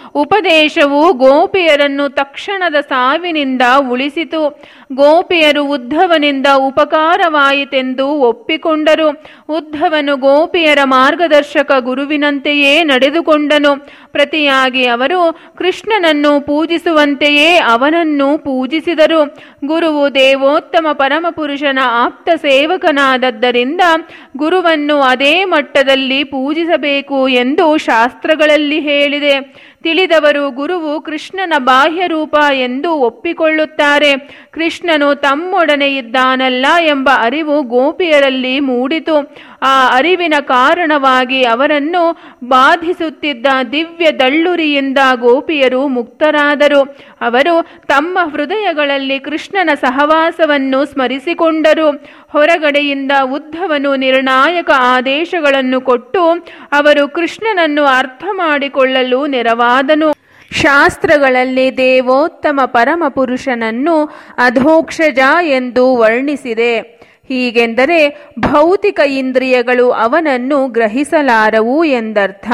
ಉಪದೇಶವು ಗೋಪಿಯರನ್ನು ತಕ್ಷಣದ ಸಾವಿನಿಂದ ಉಳಿಸಿತು ಗೋಪಿಯರು ಉದ್ಧವನಿಂದ ಉಪಕಾರವಾಯಿತೆಂದು ಒಪ್ಪಿಕೊಂಡರು ಉದ್ಧವನು ಗೋಪಿಯರ ಮಾರ್ಗದರ್ಶಕ ಗುರುವಿನಂತೆಯೇ ನಡೆದುಕೊಂಡನು ಪ್ರತಿಯಾಗಿ ಅವರು ಕೃಷ್ಣನನ್ನು ಪೂಜಿಸುವಂತೆಯೇ ಅವನನ್ನು ಪೂಜಿಸಿದರು ಗುರುವು ದೇವೋತ್ತಮ ಪರಮಪುರುಷನ ಆಪ್ತ ಸೇವಕನಾದದ್ದರಿಂದ ಗುರುವನ್ನು ಅದೇ ಮಟ್ಟದಲ್ಲಿ ಪೂಜಿಸಬೇಕು ಎಂದು ಶಾಸ್ತ್ರಗಳಲ್ಲಿ ಹೇಳಿದೆ ತಿಳಿದವರು ಗುರುವು ಕೃಷ್ಣನ ಬಾಹ್ಯ ರೂಪ ಎಂದು ಒಪ್ಪಿಕೊಳ್ಳುತ್ತಾರೆ ಕೃಷ್ಣನು ತಮ್ಮೊಡನೆ ಇದ್ದಾನಲ್ಲ ಎಂಬ ಅರಿವು ಗೋಪಿಯರಲ್ಲಿ ಮೂಡಿತು ಆ ಅರಿವಿನ ಕಾರಣವಾಗಿ ಅವರನ್ನು ಬಾಧಿಸುತ್ತಿದ್ದ ದಿವ್ಯ ದಳ್ಳುರಿಯಿಂದ ಗೋಪಿಯರು ಮುಕ್ತರಾದರು ಅವರು ತಮ್ಮ ಹೃದಯಗಳಲ್ಲಿ ಕೃಷ್ಣನ ಸಹವಾಸವನ್ನು ಸ್ಮರಿಸಿಕೊಂಡರು ಹೊರಗಡೆಯಿಂದ ಉದ್ಧವನು ನಿರ್ಣಾಯಕ ಆದೇಶಗಳನ್ನು ಕೊಟ್ಟು ಅವರು ಕೃಷ್ಣನನ್ನು ಅರ್ಥ ಮಾಡಿಕೊಳ್ಳಲು ನೆರವಾದನು ಶಾಸ್ತ್ರಗಳಲ್ಲಿ ದೇವೋತ್ತಮ ಪರಮಪುರುಷನನ್ನು ಅಧೋಕ್ಷಜ ಎಂದು ವರ್ಣಿಸಿದೆ ಹೀಗೆಂದರೆ ಭೌತಿಕ ಇಂದ್ರಿಯಗಳು ಅವನನ್ನು ಗ್ರಹಿಸಲಾರವು ಎಂದರ್ಥ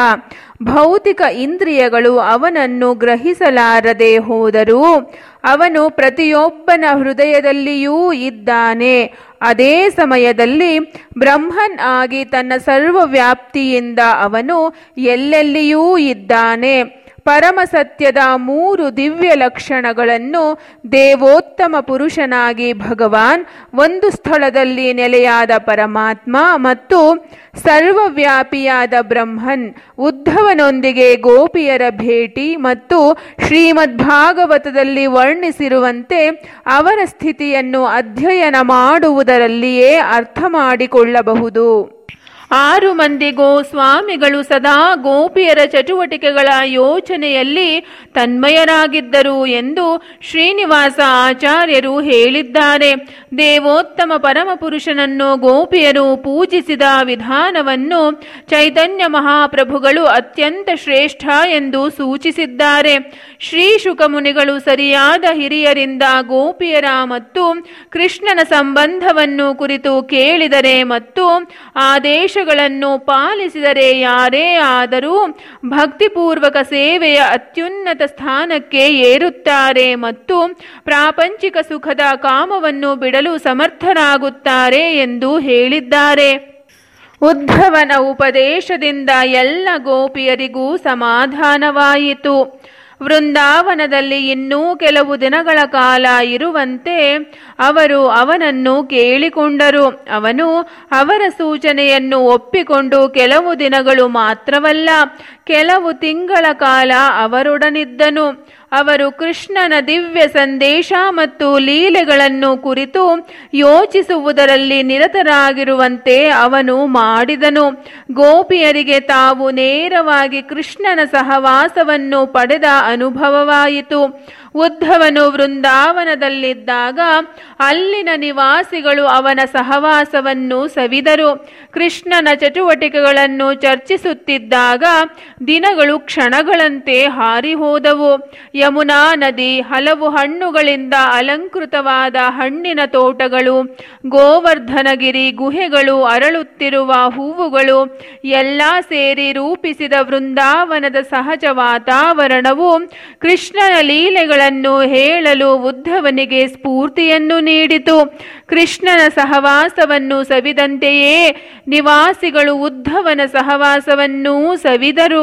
ಭೌತಿಕ ಇಂದ್ರಿಯಗಳು ಅವನನ್ನು ಗ್ರಹಿಸಲಾರದೆ ಹೋದರೂ ಅವನು ಪ್ರತಿಯೊಬ್ಬನ ಹೃದಯದಲ್ಲಿಯೂ ಇದ್ದಾನೆ ಅದೇ ಸಮಯದಲ್ಲಿ ಬ್ರಹ್ಮನ್ ಆಗಿ ತನ್ನ ಸರ್ವವ್ಯಾಪ್ತಿಯಿಂದ ಅವನು ಎಲ್ಲೆಲ್ಲಿಯೂ ಇದ್ದಾನೆ ಪರಮಸತ್ಯದ ಮೂರು ದಿವ್ಯ ಲಕ್ಷಣಗಳನ್ನು ದೇವೋತ್ತಮ ಪುರುಷನಾಗಿ ಭಗವಾನ್ ಒಂದು ಸ್ಥಳದಲ್ಲಿ ನೆಲೆಯಾದ ಪರಮಾತ್ಮ ಮತ್ತು ಸರ್ವವ್ಯಾಪಿಯಾದ ಬ್ರಹ್ಮನ್ ಉದ್ಧವನೊಂದಿಗೆ ಗೋಪಿಯರ ಭೇಟಿ ಮತ್ತು ಶ್ರೀಮದ್ಭಾಗವತದಲ್ಲಿ ವರ್ಣಿಸಿರುವಂತೆ ಅವರ ಸ್ಥಿತಿಯನ್ನು ಅಧ್ಯಯನ ಮಾಡುವುದರಲ್ಲಿಯೇ ಅರ್ಥ ಮಾಡಿಕೊಳ್ಳಬಹುದು ಆರು ಮಂದಿಗೂ ಸ್ವಾಮಿಗಳು ಸದಾ ಗೋಪಿಯರ ಚಟುವಟಿಕೆಗಳ ಯೋಚನೆಯಲ್ಲಿ ತನ್ಮಯರಾಗಿದ್ದರು ಎಂದು ಶ್ರೀನಿವಾಸ ಆಚಾರ್ಯರು ಹೇಳಿದ್ದಾರೆ ದೇವೋತ್ತಮ ಪರಮಪುರುಷನನ್ನು ಗೋಪಿಯರು ಪೂಜಿಸಿದ ವಿಧಾನವನ್ನು ಚೈತನ್ಯ ಮಹಾಪ್ರಭುಗಳು ಅತ್ಯಂತ ಶ್ರೇಷ್ಠ ಎಂದು ಸೂಚಿಸಿದ್ದಾರೆ ಶ್ರೀ ಶುಕಮುನಿಗಳು ಸರಿಯಾದ ಹಿರಿಯರಿಂದ ಗೋಪಿಯರ ಮತ್ತು ಕೃಷ್ಣನ ಸಂಬಂಧವನ್ನು ಕುರಿತು ಕೇಳಿದರೆ ಮತ್ತು ಆದೇಶಗಳನ್ನು ಪಾಲಿಸಿದರೆ ಯಾರೇ ಆದರೂ ಭಕ್ತಿಪೂರ್ವಕ ಸೇವೆಯ ಅತ್ಯುನ್ನತ ಸ್ಥಾನಕ್ಕೆ ಏರುತ್ತಾರೆ ಮತ್ತು ಪ್ರಾಪಂಚಿಕ ಸುಖದ ಕಾಮವನ್ನು ಬಿಡಲು ಸಮರ್ಥರಾಗುತ್ತಾರೆ ಎಂದು ಹೇಳಿದ್ದಾರೆ ಉದ್ಧವನ ಉಪದೇಶದಿಂದ ಎಲ್ಲ ಗೋಪಿಯರಿಗೂ ಸಮಾಧಾನವಾಯಿತು ವೃಂದಾವನದಲ್ಲಿ ಇನ್ನೂ ಕೆಲವು ದಿನಗಳ ಕಾಲ ಇರುವಂತೆ ಅವರು ಅವನನ್ನು ಕೇಳಿಕೊಂಡರು ಅವನು ಅವರ ಸೂಚನೆಯನ್ನು ಒಪ್ಪಿಕೊಂಡು ಕೆಲವು ದಿನಗಳು ಮಾತ್ರವಲ್ಲ ಕೆಲವು ತಿಂಗಳ ಕಾಲ ಅವರೊಡನಿದ್ದನು ಅವರು ಕೃಷ್ಣನ ದಿವ್ಯ ಸಂದೇಶ ಮತ್ತು ಲೀಲೆಗಳನ್ನು ಕುರಿತು ಯೋಚಿಸುವುದರಲ್ಲಿ ನಿರತರಾಗಿರುವಂತೆ ಅವನು ಮಾಡಿದನು ಗೋಪಿಯರಿಗೆ ತಾವು ನೇರವಾಗಿ ಕೃಷ್ಣನ ಸಹವಾಸವನ್ನು ಪಡೆದ ಅನುಭವವಾಯಿತು ಉದ್ಧವನು ವೃಂದಾವನದಲ್ಲಿದ್ದಾಗ ಅಲ್ಲಿನ ನಿವಾಸಿಗಳು ಅವನ ಸಹವಾಸವನ್ನು ಸವಿದರು ಕೃಷ್ಣನ ಚಟುವಟಿಕೆಗಳನ್ನು ಚರ್ಚಿಸುತ್ತಿದ್ದಾಗ ದಿನಗಳು ಕ್ಷಣಗಳಂತೆ ಹಾರಿಹೋದವು ಯಮುನಾ ನದಿ ಹಲವು ಹಣ್ಣುಗಳಿಂದ ಅಲಂಕೃತವಾದ ಹಣ್ಣಿನ ತೋಟಗಳು ಗೋವರ್ಧನಗಿರಿ ಗುಹೆಗಳು ಅರಳುತ್ತಿರುವ ಹೂವುಗಳು ಎಲ್ಲ ಸೇರಿ ರೂಪಿಸಿದ ವೃಂದಾವನದ ಸಹಜ ವಾತಾವರಣವು ಕೃಷ್ಣನ ಲೀಲೆಗಳನ್ನು ಹೇಳಲು ಉದ್ಧವನಿಗೆ ಸ್ಫೂರ್ತಿಯನ್ನು ನೀಡಿತು ಕೃಷ್ಣನ ಸಹವಾಸವನ್ನು ಸವಿದಂತೆಯೇ ನಿವಾಸಿಗಳು ಉದ್ಧವನ ಸಹವಾಸವನ್ನೂ ಸವಿದರು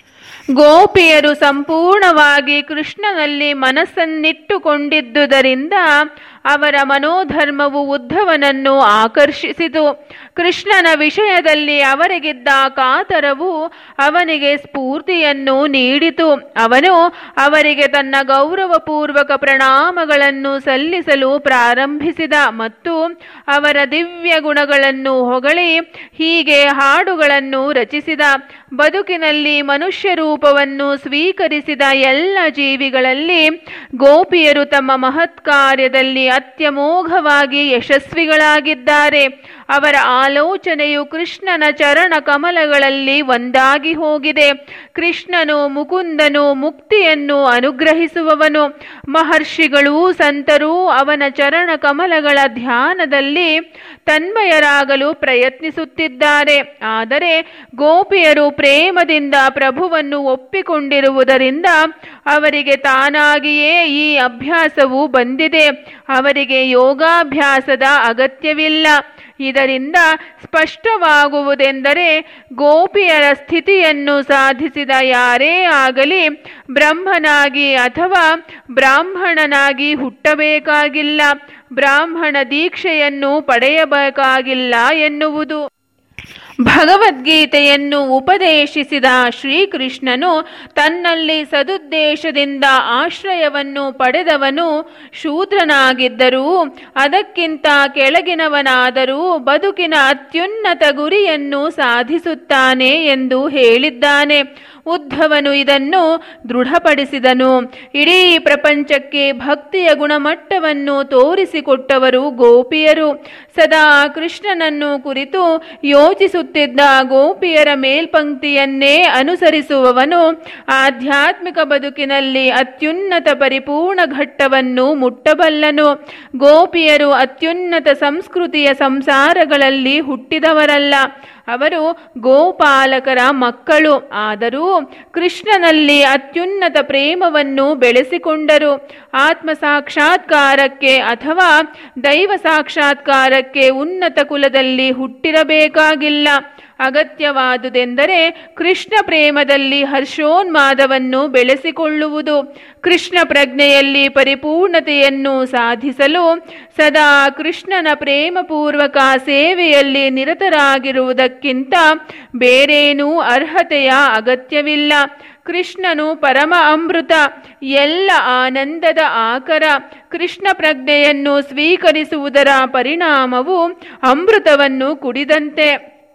ಗೋಪಿಯರು ಸಂಪೂರ್ಣವಾಗಿ ಕೃಷ್ಣನಲ್ಲಿ ಮನಸ್ಸನ್ನಿಟ್ಟುಕೊಂಡಿದ್ದುದರಿಂದ ಅವರ ಮನೋಧರ್ಮವು ಉದ್ಧವನನ್ನು ಆಕರ್ಷಿಸಿತು ಕೃಷ್ಣನ ವಿಷಯದಲ್ಲಿ ಅವರಿಗಿದ್ದ ಕಾತರವು ಅವನಿಗೆ ಸ್ಫೂರ್ತಿಯನ್ನು ನೀಡಿತು ಅವನು ಅವರಿಗೆ ತನ್ನ ಗೌರವಪೂರ್ವಕ ಪ್ರಣಾಮಗಳನ್ನು ಸಲ್ಲಿಸಲು ಪ್ರಾರಂಭಿಸಿದ ಮತ್ತು ಅವರ ದಿವ್ಯ ಗುಣಗಳನ್ನು ಹೊಗಳಿ ಹೀಗೆ ಹಾಡುಗಳನ್ನು ರಚಿಸಿದ ಬದುಕಿನಲ್ಲಿ ಮನುಷ್ಯ ರೂಪವನ್ನು ಸ್ವೀಕರಿಸಿದ ಎಲ್ಲ ಜೀವಿಗಳಲ್ಲಿ ಗೋಪಿಯರು ತಮ್ಮ ಮಹತ್ ಕಾರ್ಯದಲ್ಲಿ ಅತ್ಯಮೋಘವಾಗಿ ಯಶಸ್ವಿಗಳಾಗಿದ್ದಾರೆ ಅವರ ಆಲೋಚನೆಯು ಕೃಷ್ಣನ ಚರಣ ಕಮಲಗಳಲ್ಲಿ ಒಂದಾಗಿ ಹೋಗಿದೆ ಕೃಷ್ಣನು ಮುಕುಂದನು ಮುಕ್ತಿಯನ್ನು ಅನುಗ್ರಹಿಸುವವನು ಮಹರ್ಷಿಗಳೂ ಸಂತರೂ ಅವನ ಚರಣ ಕಮಲಗಳ ಧ್ಯಾನದಲ್ಲಿ ತನ್ಮಯರಾಗಲು ಪ್ರಯತ್ನಿಸುತ್ತಿದ್ದಾರೆ ಆದರೆ ಗೋಪಿಯರು ಪ್ರೇಮದಿಂದ ಪ್ರಭುವನ್ನು ಒಪ್ಪಿಕೊಂಡಿರುವುದರಿಂದ ಅವರಿಗೆ ತಾನಾಗಿಯೇ ಈ ಅಭ್ಯಾಸವು ಬಂದಿದೆ ಅವರಿಗೆ ಯೋಗಾಭ್ಯಾಸದ ಅಗತ್ಯವಿಲ್ಲ ಇದರಿಂದ ಸ್ಪಷ್ಟವಾಗುವುದೆಂದರೆ ಗೋಪಿಯರ ಸ್ಥಿತಿಯನ್ನು ಸಾಧಿಸಿದ ಯಾರೇ ಆಗಲಿ ಬ್ರಹ್ಮನಾಗಿ ಅಥವಾ ಬ್ರಾಹ್ಮಣನಾಗಿ ಹುಟ್ಟಬೇಕಾಗಿಲ್ಲ ಬ್ರಾಹ್ಮಣ ದೀಕ್ಷೆಯನ್ನು ಪಡೆಯಬೇಕಾಗಿಲ್ಲ ಎನ್ನುವುದು ಭಗವದ್ಗೀತೆಯನ್ನು ಉಪದೇಶಿಸಿದ ಶ್ರೀಕೃಷ್ಣನು ತನ್ನಲ್ಲಿ ಸದುದ್ದೇಶದಿಂದ ಆಶ್ರಯವನ್ನು ಪಡೆದವನು ಶೂದ್ರನಾಗಿದ್ದರೂ ಅದಕ್ಕಿಂತ ಕೆಳಗಿನವನಾದರೂ ಬದುಕಿನ ಅತ್ಯುನ್ನತ ಗುರಿಯನ್ನು ಸಾಧಿಸುತ್ತಾನೆ ಎಂದು ಹೇಳಿದ್ದಾನೆ ಉದ್ಧವನು ಇದನ್ನು ದೃಢಪಡಿಸಿದನು ಇಡೀ ಪ್ರಪಂಚಕ್ಕೆ ಭಕ್ತಿಯ ಗುಣಮಟ್ಟವನ್ನು ತೋರಿಸಿಕೊಟ್ಟವರು ಗೋಪಿಯರು ಸದಾ ಕೃಷ್ಣನನ್ನು ಕುರಿತು ಯೋಚಿಸುತ್ತಿದ್ದ ಗೋಪಿಯರ ಮೇಲ್ಪಂಕ್ತಿಯನ್ನೇ ಅನುಸರಿಸುವವನು ಆಧ್ಯಾತ್ಮಿಕ ಬದುಕಿನಲ್ಲಿ ಅತ್ಯುನ್ನತ ಪರಿಪೂರ್ಣ ಘಟ್ಟವನ್ನು ಮುಟ್ಟಬಲ್ಲನು ಗೋಪಿಯರು ಅತ್ಯುನ್ನತ ಸಂಸ್ಕೃತಿಯ ಸಂಸಾರಗಳಲ್ಲಿ ಹುಟ್ಟಿದವರಲ್ಲ ಅವರು ಗೋಪಾಲಕರ ಮಕ್ಕಳು ಆದರೂ ಕೃಷ್ಣನಲ್ಲಿ ಅತ್ಯುನ್ನತ ಪ್ರೇಮವನ್ನು ಬೆಳೆಸಿಕೊಂಡರು ಆತ್ಮ ಸಾಕ್ಷಾತ್ಕಾರಕ್ಕೆ ಅಥವಾ ದೈವ ಸಾಕ್ಷಾತ್ಕಾರಕ್ಕೆ ಉನ್ನತ ಕುಲದಲ್ಲಿ ಹುಟ್ಟಿರಬೇಕಾಗಿಲ್ಲ ಅಗತ್ಯವಾದುದೆಂದರೆ ಕೃಷ್ಣ ಪ್ರೇಮದಲ್ಲಿ ಹರ್ಷೋನ್ಮಾದವನ್ನು ಬೆಳೆಸಿಕೊಳ್ಳುವುದು ಕೃಷ್ಣ ಪ್ರಜ್ಞೆಯಲ್ಲಿ ಪರಿಪೂರ್ಣತೆಯನ್ನು ಸಾಧಿಸಲು ಸದಾ ಕೃಷ್ಣನ ಪ್ರೇಮಪೂರ್ವಕ ಸೇವೆಯಲ್ಲಿ ನಿರತರಾಗಿರುವುದಕ್ಕಿಂತ ಬೇರೇನೂ ಅರ್ಹತೆಯ ಅಗತ್ಯವಿಲ್ಲ ಕೃಷ್ಣನು ಪರಮ ಅಮೃತ ಎಲ್ಲ ಆನಂದದ ಆಕರ ಕೃಷ್ಣ ಪ್ರಜ್ಞೆಯನ್ನು ಸ್ವೀಕರಿಸುವುದರ ಪರಿಣಾಮವು ಅಮೃತವನ್ನು ಕುಡಿದಂತೆ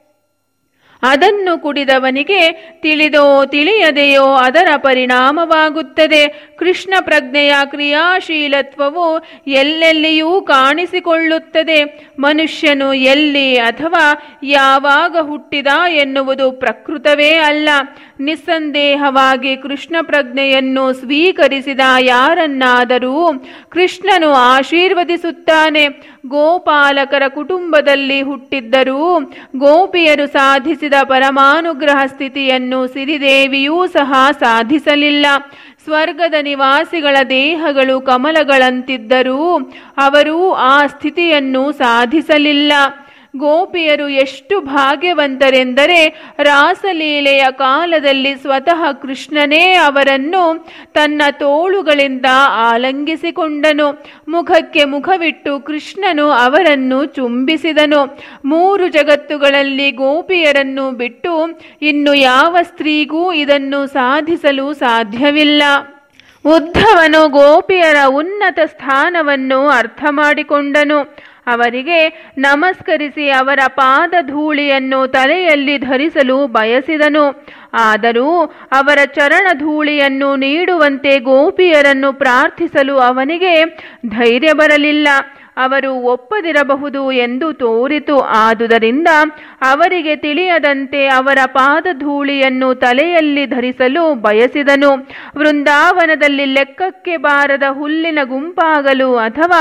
ಅದನ್ನು ಕುಡಿದವನಿಗೆ ತಿಳಿದೋ ತಿಳಿಯದೆಯೋ ಅದರ ಪರಿಣಾಮವಾಗುತ್ತದೆ ಕೃಷ್ಣ ಪ್ರಜ್ಞೆಯ ಕ್ರಿಯಾಶೀಲತ್ವವು ಎಲ್ಲೆಲ್ಲಿಯೂ ಕಾಣಿಸಿಕೊಳ್ಳುತ್ತದೆ ಮನುಷ್ಯನು ಎಲ್ಲಿ ಅಥವಾ ಯಾವಾಗ ಹುಟ್ಟಿದ ಎನ್ನುವುದು ಪ್ರಕೃತವೇ ಅಲ್ಲ ನಿಸ್ಸಂದೇಹವಾಗಿ ಕೃಷ್ಣ ಪ್ರಜ್ಞೆಯನ್ನು ಸ್ವೀಕರಿಸಿದ ಯಾರನ್ನಾದರೂ ಕೃಷ್ಣನು ಆಶೀರ್ವದಿಸುತ್ತಾನೆ ಗೋಪಾಲಕರ ಕುಟುಂಬದಲ್ಲಿ ಹುಟ್ಟಿದ್ದರೂ ಗೋಪಿಯರು ಸಾಧಿಸಿದ ಪರಮಾನುಗ್ರಹ ಸ್ಥಿತಿಯನ್ನು ಸಿರಿದೇವಿಯೂ ಸಹ ಸಾಧಿಸಲಿಲ್ಲ ಸ್ವರ್ಗದ ನಿವಾಸಿಗಳ ದೇಹಗಳು ಕಮಲಗಳಂತಿದ್ದರೂ ಅವರೂ ಆ ಸ್ಥಿತಿಯನ್ನು ಸಾಧಿಸಲಿಲ್ಲ ಗೋಪಿಯರು ಎಷ್ಟು ಭಾಗ್ಯವಂತರೆಂದರೆ ರಾಸಲೀಲೆಯ ಕಾಲದಲ್ಲಿ ಸ್ವತಃ ಕೃಷ್ಣನೇ ಅವರನ್ನು ತನ್ನ ತೋಳುಗಳಿಂದ ಆಲಂಗಿಸಿಕೊಂಡನು ಮುಖಕ್ಕೆ ಮುಖವಿಟ್ಟು ಕೃಷ್ಣನು ಅವರನ್ನು ಚುಂಬಿಸಿದನು ಮೂರು ಜಗತ್ತುಗಳಲ್ಲಿ ಗೋಪಿಯರನ್ನು ಬಿಟ್ಟು ಇನ್ನು ಯಾವ ಸ್ತ್ರೀಗೂ ಇದನ್ನು ಸಾಧಿಸಲು ಸಾಧ್ಯವಿಲ್ಲ ಉದ್ಧವನು ಗೋಪಿಯರ ಉನ್ನತ ಸ್ಥಾನವನ್ನು ಅರ್ಥ ಮಾಡಿಕೊಂಡನು ಅವರಿಗೆ ನಮಸ್ಕರಿಸಿ ಅವರ ಪಾದಧೂಳಿಯನ್ನು ತಲೆಯಲ್ಲಿ ಧರಿಸಲು ಬಯಸಿದನು ಆದರೂ ಅವರ ಚರಣ ಧೂಳಿಯನ್ನು ನೀಡುವಂತೆ ಗೋಪಿಯರನ್ನು ಪ್ರಾರ್ಥಿಸಲು ಅವನಿಗೆ ಧೈರ್ಯ ಬರಲಿಲ್ಲ ಅವರು ಒಪ್ಪದಿರಬಹುದು ಎಂದು ತೋರಿತು ಆದುದರಿಂದ ಅವರಿಗೆ ತಿಳಿಯದಂತೆ ಅವರ ಪಾದಧೂಳಿಯನ್ನು ತಲೆಯಲ್ಲಿ ಧರಿಸಲು ಬಯಸಿದನು ವೃಂದಾವನದಲ್ಲಿ ಲೆಕ್ಕಕ್ಕೆ ಬಾರದ ಹುಲ್ಲಿನ ಗುಂಪಾಗಲು ಅಥವಾ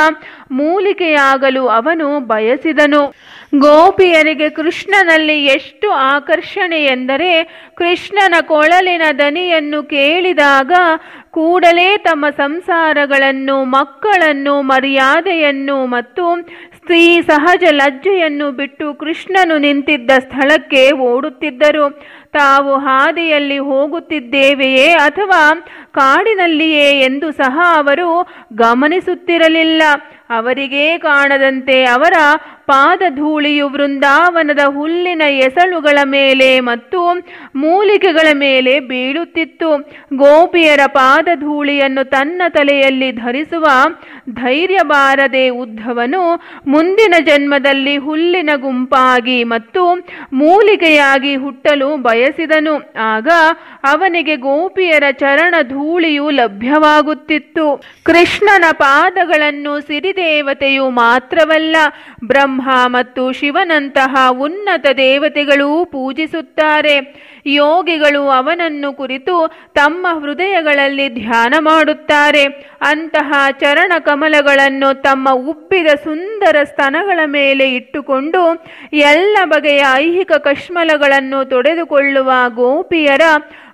ಮೂಲಿಕೆಯಾಗಲು ಅವನು ಬಯಸಿದನು ಗೋಪಿಯರಿಗೆ ಕೃಷ್ಣನಲ್ಲಿ ಎಷ್ಟು ಆಕರ್ಷಣೆ ಎಂದರೆ ಕೃಷ್ಣನ ಕೊಳಲಿನ ದನಿಯನ್ನು ಕೇಳಿದಾಗ ಕೂಡಲೇ ತಮ್ಮ ಸಂಸಾರಗಳನ್ನು ಮಕ್ಕಳನ್ನು ಮರ್ಯಾದೆಯನ್ನು ಮತ್ತು ಸ್ತ್ರೀ ಸಹಜ ಲಜ್ಜೆಯನ್ನು ಬಿಟ್ಟು ಕೃಷ್ಣನು ನಿಂತಿದ್ದ ಸ್ಥಳಕ್ಕೆ ಓಡುತ್ತಿದ್ದರು ತಾವು ಹಾದಿಯಲ್ಲಿ ಹೋಗುತ್ತಿದ್ದೇವೆಯೇ ಅಥವಾ ಕಾಡಿನಲ್ಲಿಯೇ ಎಂದು ಸಹ ಅವರು ಗಮನಿಸುತ್ತಿರಲಿಲ್ಲ ಅವರಿಗೇ ಕಾಣದಂತೆ ಅವರ ಪಾದಧೂಳಿಯು ವೃಂದಾವನದ ಹುಲ್ಲಿನ ಎಸಳುಗಳ ಮೇಲೆ ಮತ್ತು ಮೂಲಿಕೆಗಳ ಮೇಲೆ ಬೀಳುತ್ತಿತ್ತು ಗೋಪಿಯರ ಪಾದಧೂಳಿಯನ್ನು ತನ್ನ ತಲೆಯಲ್ಲಿ ಧರಿಸುವ ಧೈರ್ಯ ಬಾರದೆ ಉದ್ಧವನು ಮುಂದಿನ ಜನ್ಮದಲ್ಲಿ ಹುಲ್ಲಿನ ಗುಂಪಾಗಿ ಮತ್ತು ಮೂಲಿಕೆಯಾಗಿ ಹುಟ್ಟಲು ಬಯಸಿದನು ಆಗ ಅವನಿಗೆ ಗೋಪಿಯರ ಚರಣ ಧೂಳಿಯು ಲಭ್ಯವಾಗುತ್ತಿತ್ತು ಕೃಷ್ಣನ ಪಾದಗಳನ್ನು ಸಿರಿದೇವತೆಯು ಮಾತ್ರವಲ್ಲ ಬ್ರಹ್ಮ ಮತ್ತು ಶಿವನಂತಹ ಉನ್ನತ ದೇವತೆಗಳೂ ಪೂಜಿಸುತ್ತಾರೆ ಯೋಗಿಗಳು ಅವನನ್ನು ಕುರಿತು ತಮ್ಮ ಹೃದಯಗಳಲ್ಲಿ ಧ್ಯಾನ ಮಾಡುತ್ತಾರೆ ಅಂತಹ ಚರಣ ಕಮಲಗಳನ್ನು ತಮ್ಮ ಉಬ್ಬಿದ ಸುಂದರ ಸ್ತನಗಳ ಮೇಲೆ ಇಟ್ಟುಕೊಂಡು ಎಲ್ಲ ಬಗೆಯ ಐಹಿಕ ಕಶ್ಮಲಗಳನ್ನು ತೊಡೆದುಕೊಳ್ಳುವ ಗೋಪಿಯರ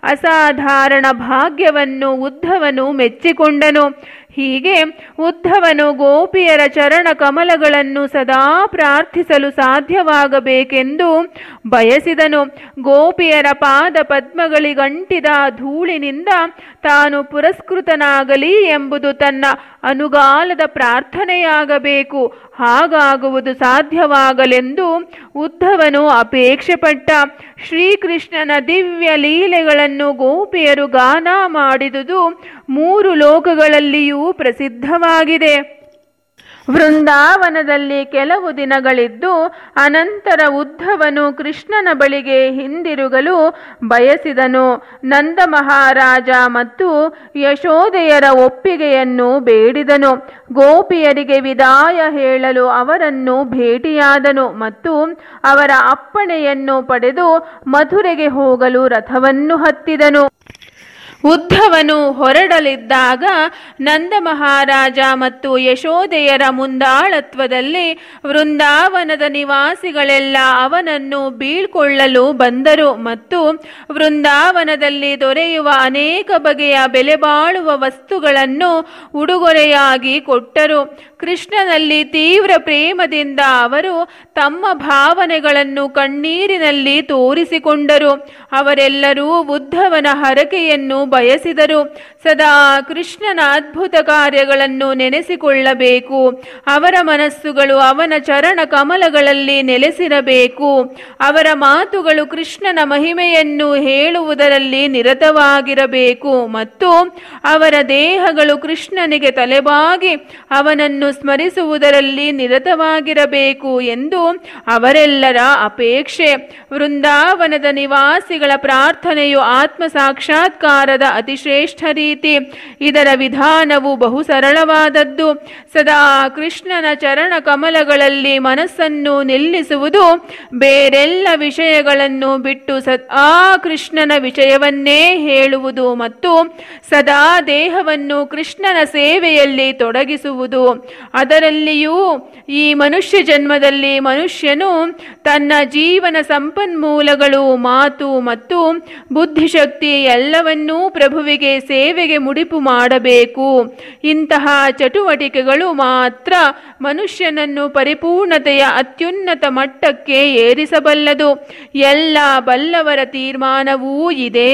ಅಸಾಧಾರಣ ಭಾಗ್ಯವನ್ನು ಉದ್ಧವನು ಮೆಚ್ಚಿಕೊಂಡನು ಹೀಗೆ ಉದ್ಧವನು ಗೋಪಿಯರ ಚರಣ ಕಮಲಗಳನ್ನು ಸದಾ ಪ್ರಾರ್ಥಿಸಲು ಸಾಧ್ಯವಾಗಬೇಕೆಂದು ಬಯಸಿದನು ಗೋಪಿಯರ ಪಾದ ಪದ್ಮಗಳಿಗಂಟಿದ ಧೂಳಿನಿಂದ ತಾನು ಪುರಸ್ಕೃತನಾಗಲಿ ಎಂಬುದು ತನ್ನ ಅನುಗಾಲದ ಪ್ರಾರ್ಥನೆಯಾಗಬೇಕು ಹಾಗಾಗುವುದು ಸಾಧ್ಯವಾಗಲೆಂದು ಉದ್ಧವನು ಅಪೇಕ್ಷೆ ಪಟ್ಟ ಶ್ರೀಕೃಷ್ಣನ ದಿವ್ಯ ಲೀಲೆಗಳನ್ನು ಗೋಪಿಯರು ಗಾನ ಮಾಡಿದುದು ಮೂರು ಲೋಕಗಳಲ್ಲಿಯೂ ಪ್ರಸಿದ್ಧವಾಗಿದೆ ವೃಂದಾವನದಲ್ಲಿ ಕೆಲವು ದಿನಗಳಿದ್ದು ಅನಂತರ ಉದ್ಧವನು ಕೃಷ್ಣನ ಬಳಿಗೆ ಹಿಂದಿರುಗಲು ಬಯಸಿದನು ನಂದ ಮಹಾರಾಜ ಮತ್ತು ಯಶೋದೆಯರ ಒಪ್ಪಿಗೆಯನ್ನು ಬೇಡಿದನು ಗೋಪಿಯರಿಗೆ ವಿದಾಯ ಹೇಳಲು ಅವರನ್ನು ಭೇಟಿಯಾದನು ಮತ್ತು ಅವರ ಅಪ್ಪಣೆಯನ್ನು ಪಡೆದು ಮಥುರೆಗೆ ಹೋಗಲು ರಥವನ್ನು ಹತ್ತಿದನು ಉದ್ಧವನು ಹೊರಡಲಿದ್ದಾಗ ನಂದ ಮಹಾರಾಜ ಮತ್ತು ಯಶೋದೆಯರ ಮುಂದಾಳತ್ವದಲ್ಲಿ ವೃಂದಾವನದ ನಿವಾಸಿಗಳೆಲ್ಲ ಅವನನ್ನು ಬೀಳ್ಕೊಳ್ಳಲು ಬಂದರು ಮತ್ತು ವೃಂದಾವನದಲ್ಲಿ ದೊರೆಯುವ ಅನೇಕ ಬಗೆಯ ಬೆಲೆ ಬಾಳುವ ವಸ್ತುಗಳನ್ನು ಉಡುಗೊರೆಯಾಗಿ ಕೊಟ್ಟರು ಕೃಷ್ಣನಲ್ಲಿ ತೀವ್ರ ಪ್ರೇಮದಿಂದ ಅವರು ತಮ್ಮ ಭಾವನೆಗಳನ್ನು ಕಣ್ಣೀರಿನಲ್ಲಿ ತೋರಿಸಿಕೊಂಡರು ಅವರೆಲ್ಲರೂ ಉದ್ಧವನ ಹರಕೆಯನ್ನು ಬಯಸಿದರು ಸದಾ ಕೃಷ್ಣನ ಅದ್ಭುತ ಕಾರ್ಯಗಳನ್ನು ನೆನೆಸಿಕೊಳ್ಳಬೇಕು ಅವರ ಮನಸ್ಸುಗಳು ಅವನ ಚರಣ ಕಮಲಗಳಲ್ಲಿ ನೆಲೆಸಿರಬೇಕು ಅವರ ಮಾತುಗಳು ಕೃಷ್ಣನ ಮಹಿಮೆಯನ್ನು ಹೇಳುವುದರಲ್ಲಿ ನಿರತವಾಗಿರಬೇಕು ಮತ್ತು ಅವರ ದೇಹಗಳು ಕೃಷ್ಣನಿಗೆ ತಲೆಬಾಗಿ ಅವನನ್ನು ಸ್ಮರಿಸುವುದರಲ್ಲಿ ನಿರತವಾಗಿರಬೇಕು ಎಂದು ಅವರೆಲ್ಲರ ಅಪೇಕ್ಷೆ ವೃಂದಾವನದ ನಿವಾಸಿಗಳ ಪ್ರಾರ್ಥನೆಯು ಆತ್ಮ ಸಾಕ್ಷಾತ್ಕಾರದ ಅತಿಶ್ರೇಷ್ಠ ರೀತಿ ಇದರ ವಿಧಾನವು ಬಹು ಸರಳವಾದದ್ದು ಸದಾ ಕೃಷ್ಣನ ಚರಣ ಕಮಲಗಳಲ್ಲಿ ಮನಸ್ಸನ್ನು ನಿಲ್ಲಿಸುವುದು ಬೇರೆಲ್ಲ ವಿಷಯಗಳನ್ನು ಬಿಟ್ಟು ಸದಾ ಕೃಷ್ಣನ ವಿಷಯವನ್ನೇ ಹೇಳುವುದು ಮತ್ತು ಸದಾ ದೇಹವನ್ನು ಕೃಷ್ಣನ ಸೇವೆಯಲ್ಲಿ ತೊಡಗಿಸುವುದು ಅದರಲ್ಲಿಯೂ ಈ ಮನುಷ್ಯ ಜನ್ಮದಲ್ಲಿ ಮನುಷ್ಯನು ತನ್ನ ಜೀವನ ಸಂಪನ್ಮೂಲಗಳು ಮಾತು ಮತ್ತು ಬುದ್ಧಿಶಕ್ತಿ ಎಲ್ಲವನ್ನೂ ಪ್ರಭುವಿಗೆ ಸೇವೆಗೆ ಮುಡಿಪು ಮಾಡಬೇಕು ಇಂತಹ ಚಟುವಟಿಕೆಗಳು ಮಾತ್ರ ಮನುಷ್ಯನನ್ನು ಪರಿಪೂರ್ಣತೆಯ ಅತ್ಯುನ್ನತ ಮಟ್ಟಕ್ಕೆ ಏರಿಸಬಲ್ಲದು ಎಲ್ಲ ಬಲ್ಲವರ ತೀರ್ಮಾನವೂ ಇದೆ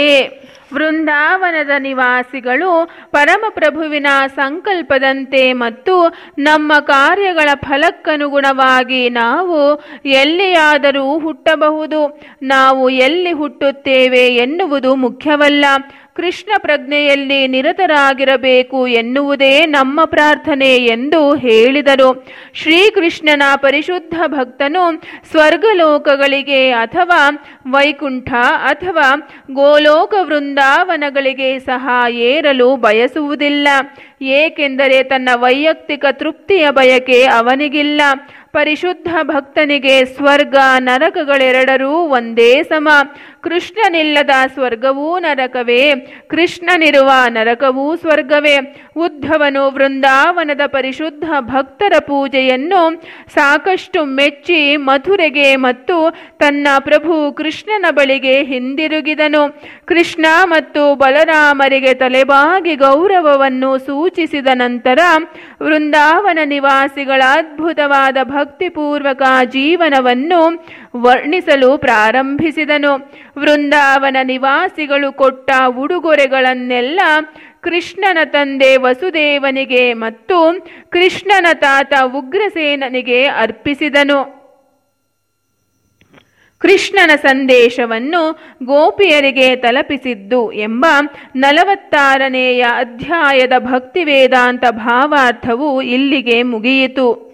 ವೃಂದಾವನದ ನಿವಾಸಿಗಳು ಪರಮಪ್ರಭುವಿನ ಸಂಕಲ್ಪದಂತೆ ಮತ್ತು ನಮ್ಮ ಕಾರ್ಯಗಳ ಫಲಕ್ಕನುಗುಣವಾಗಿ ನಾವು ಎಲ್ಲಿಯಾದರೂ ಹುಟ್ಟಬಹುದು ನಾವು ಎಲ್ಲಿ ಹುಟ್ಟುತ್ತೇವೆ ಎನ್ನುವುದು ಮುಖ್ಯವಲ್ಲ ಕೃಷ್ಣ ಪ್ರಜ್ಞೆಯಲ್ಲಿ ನಿರತರಾಗಿರಬೇಕು ಎನ್ನುವುದೇ ನಮ್ಮ ಪ್ರಾರ್ಥನೆ ಎಂದು ಹೇಳಿದರು ಶ್ರೀಕೃಷ್ಣನ ಪರಿಶುದ್ಧ ಭಕ್ತನು ಸ್ವರ್ಗಲೋಕಗಳಿಗೆ ಅಥವಾ ವೈಕುಂಠ ಅಥವಾ ಗೋಲೋಕ ವೃಂದಾವನಗಳಿಗೆ ಸಹ ಏರಲು ಬಯಸುವುದಿಲ್ಲ ಏಕೆಂದರೆ ತನ್ನ ವೈಯಕ್ತಿಕ ತೃಪ್ತಿಯ ಬಯಕೆ ಅವನಿಗಿಲ್ಲ ಪರಿಶುದ್ಧ ಭಕ್ತನಿಗೆ ಸ್ವರ್ಗ ನರಕಗಳೆರಡರೂ ಒಂದೇ ಸಮ ಕೃಷ್ಣನಿಲ್ಲದ ಸ್ವರ್ಗವೂ ನರಕವೇ ಕೃಷ್ಣನಿರುವ ನರಕವೂ ಸ್ವರ್ಗವೇ ಉದ್ಧವನು ವೃಂದಾವನದ ಪರಿಶುದ್ಧ ಭಕ್ತರ ಪೂಜೆಯನ್ನು ಸಾಕಷ್ಟು ಮೆಚ್ಚಿ ಮಥುರೆಗೆ ಮತ್ತು ತನ್ನ ಪ್ರಭು ಕೃಷ್ಣನ ಬಳಿಗೆ ಹಿಂದಿರುಗಿದನು ಕೃಷ್ಣ ಮತ್ತು ಬಲರಾಮರಿಗೆ ತಲೆಬಾಗಿ ಗೌರವವನ್ನು ಸೂಚಿಸಿದ ನಂತರ ವೃಂದಾವನ ನಿವಾಸಿಗಳ ಅದ್ಭುತವಾದ ಭಕ್ತಿಪೂರ್ವಕ ಜೀವನವನ್ನು ವರ್ಣಿಸಲು ಪ್ರಾರಂಭಿಸಿದನು ವೃಂದಾವನ ನಿವಾಸಿಗಳು ಕೊಟ್ಟ ಉಡುಗೊರೆಗಳನ್ನೆಲ್ಲ ಕೃಷ್ಣನ ತಂದೆ ವಸುದೇವನಿಗೆ ಮತ್ತು ಕೃಷ್ಣನ ತಾತ ಉಗ್ರಸೇನನಿಗೆ ಅರ್ಪಿಸಿದನು ಕೃಷ್ಣನ ಸಂದೇಶವನ್ನು ಗೋಪಿಯರಿಗೆ ತಲುಪಿಸಿದ್ದು ಎಂಬ ನಲವತ್ತಾರನೆಯ ಅಧ್ಯಾಯದ ಭಕ್ತಿವೇದಾಂತ ಭಾವಾರ್ಥವು ಇಲ್ಲಿಗೆ ಮುಗಿಯಿತು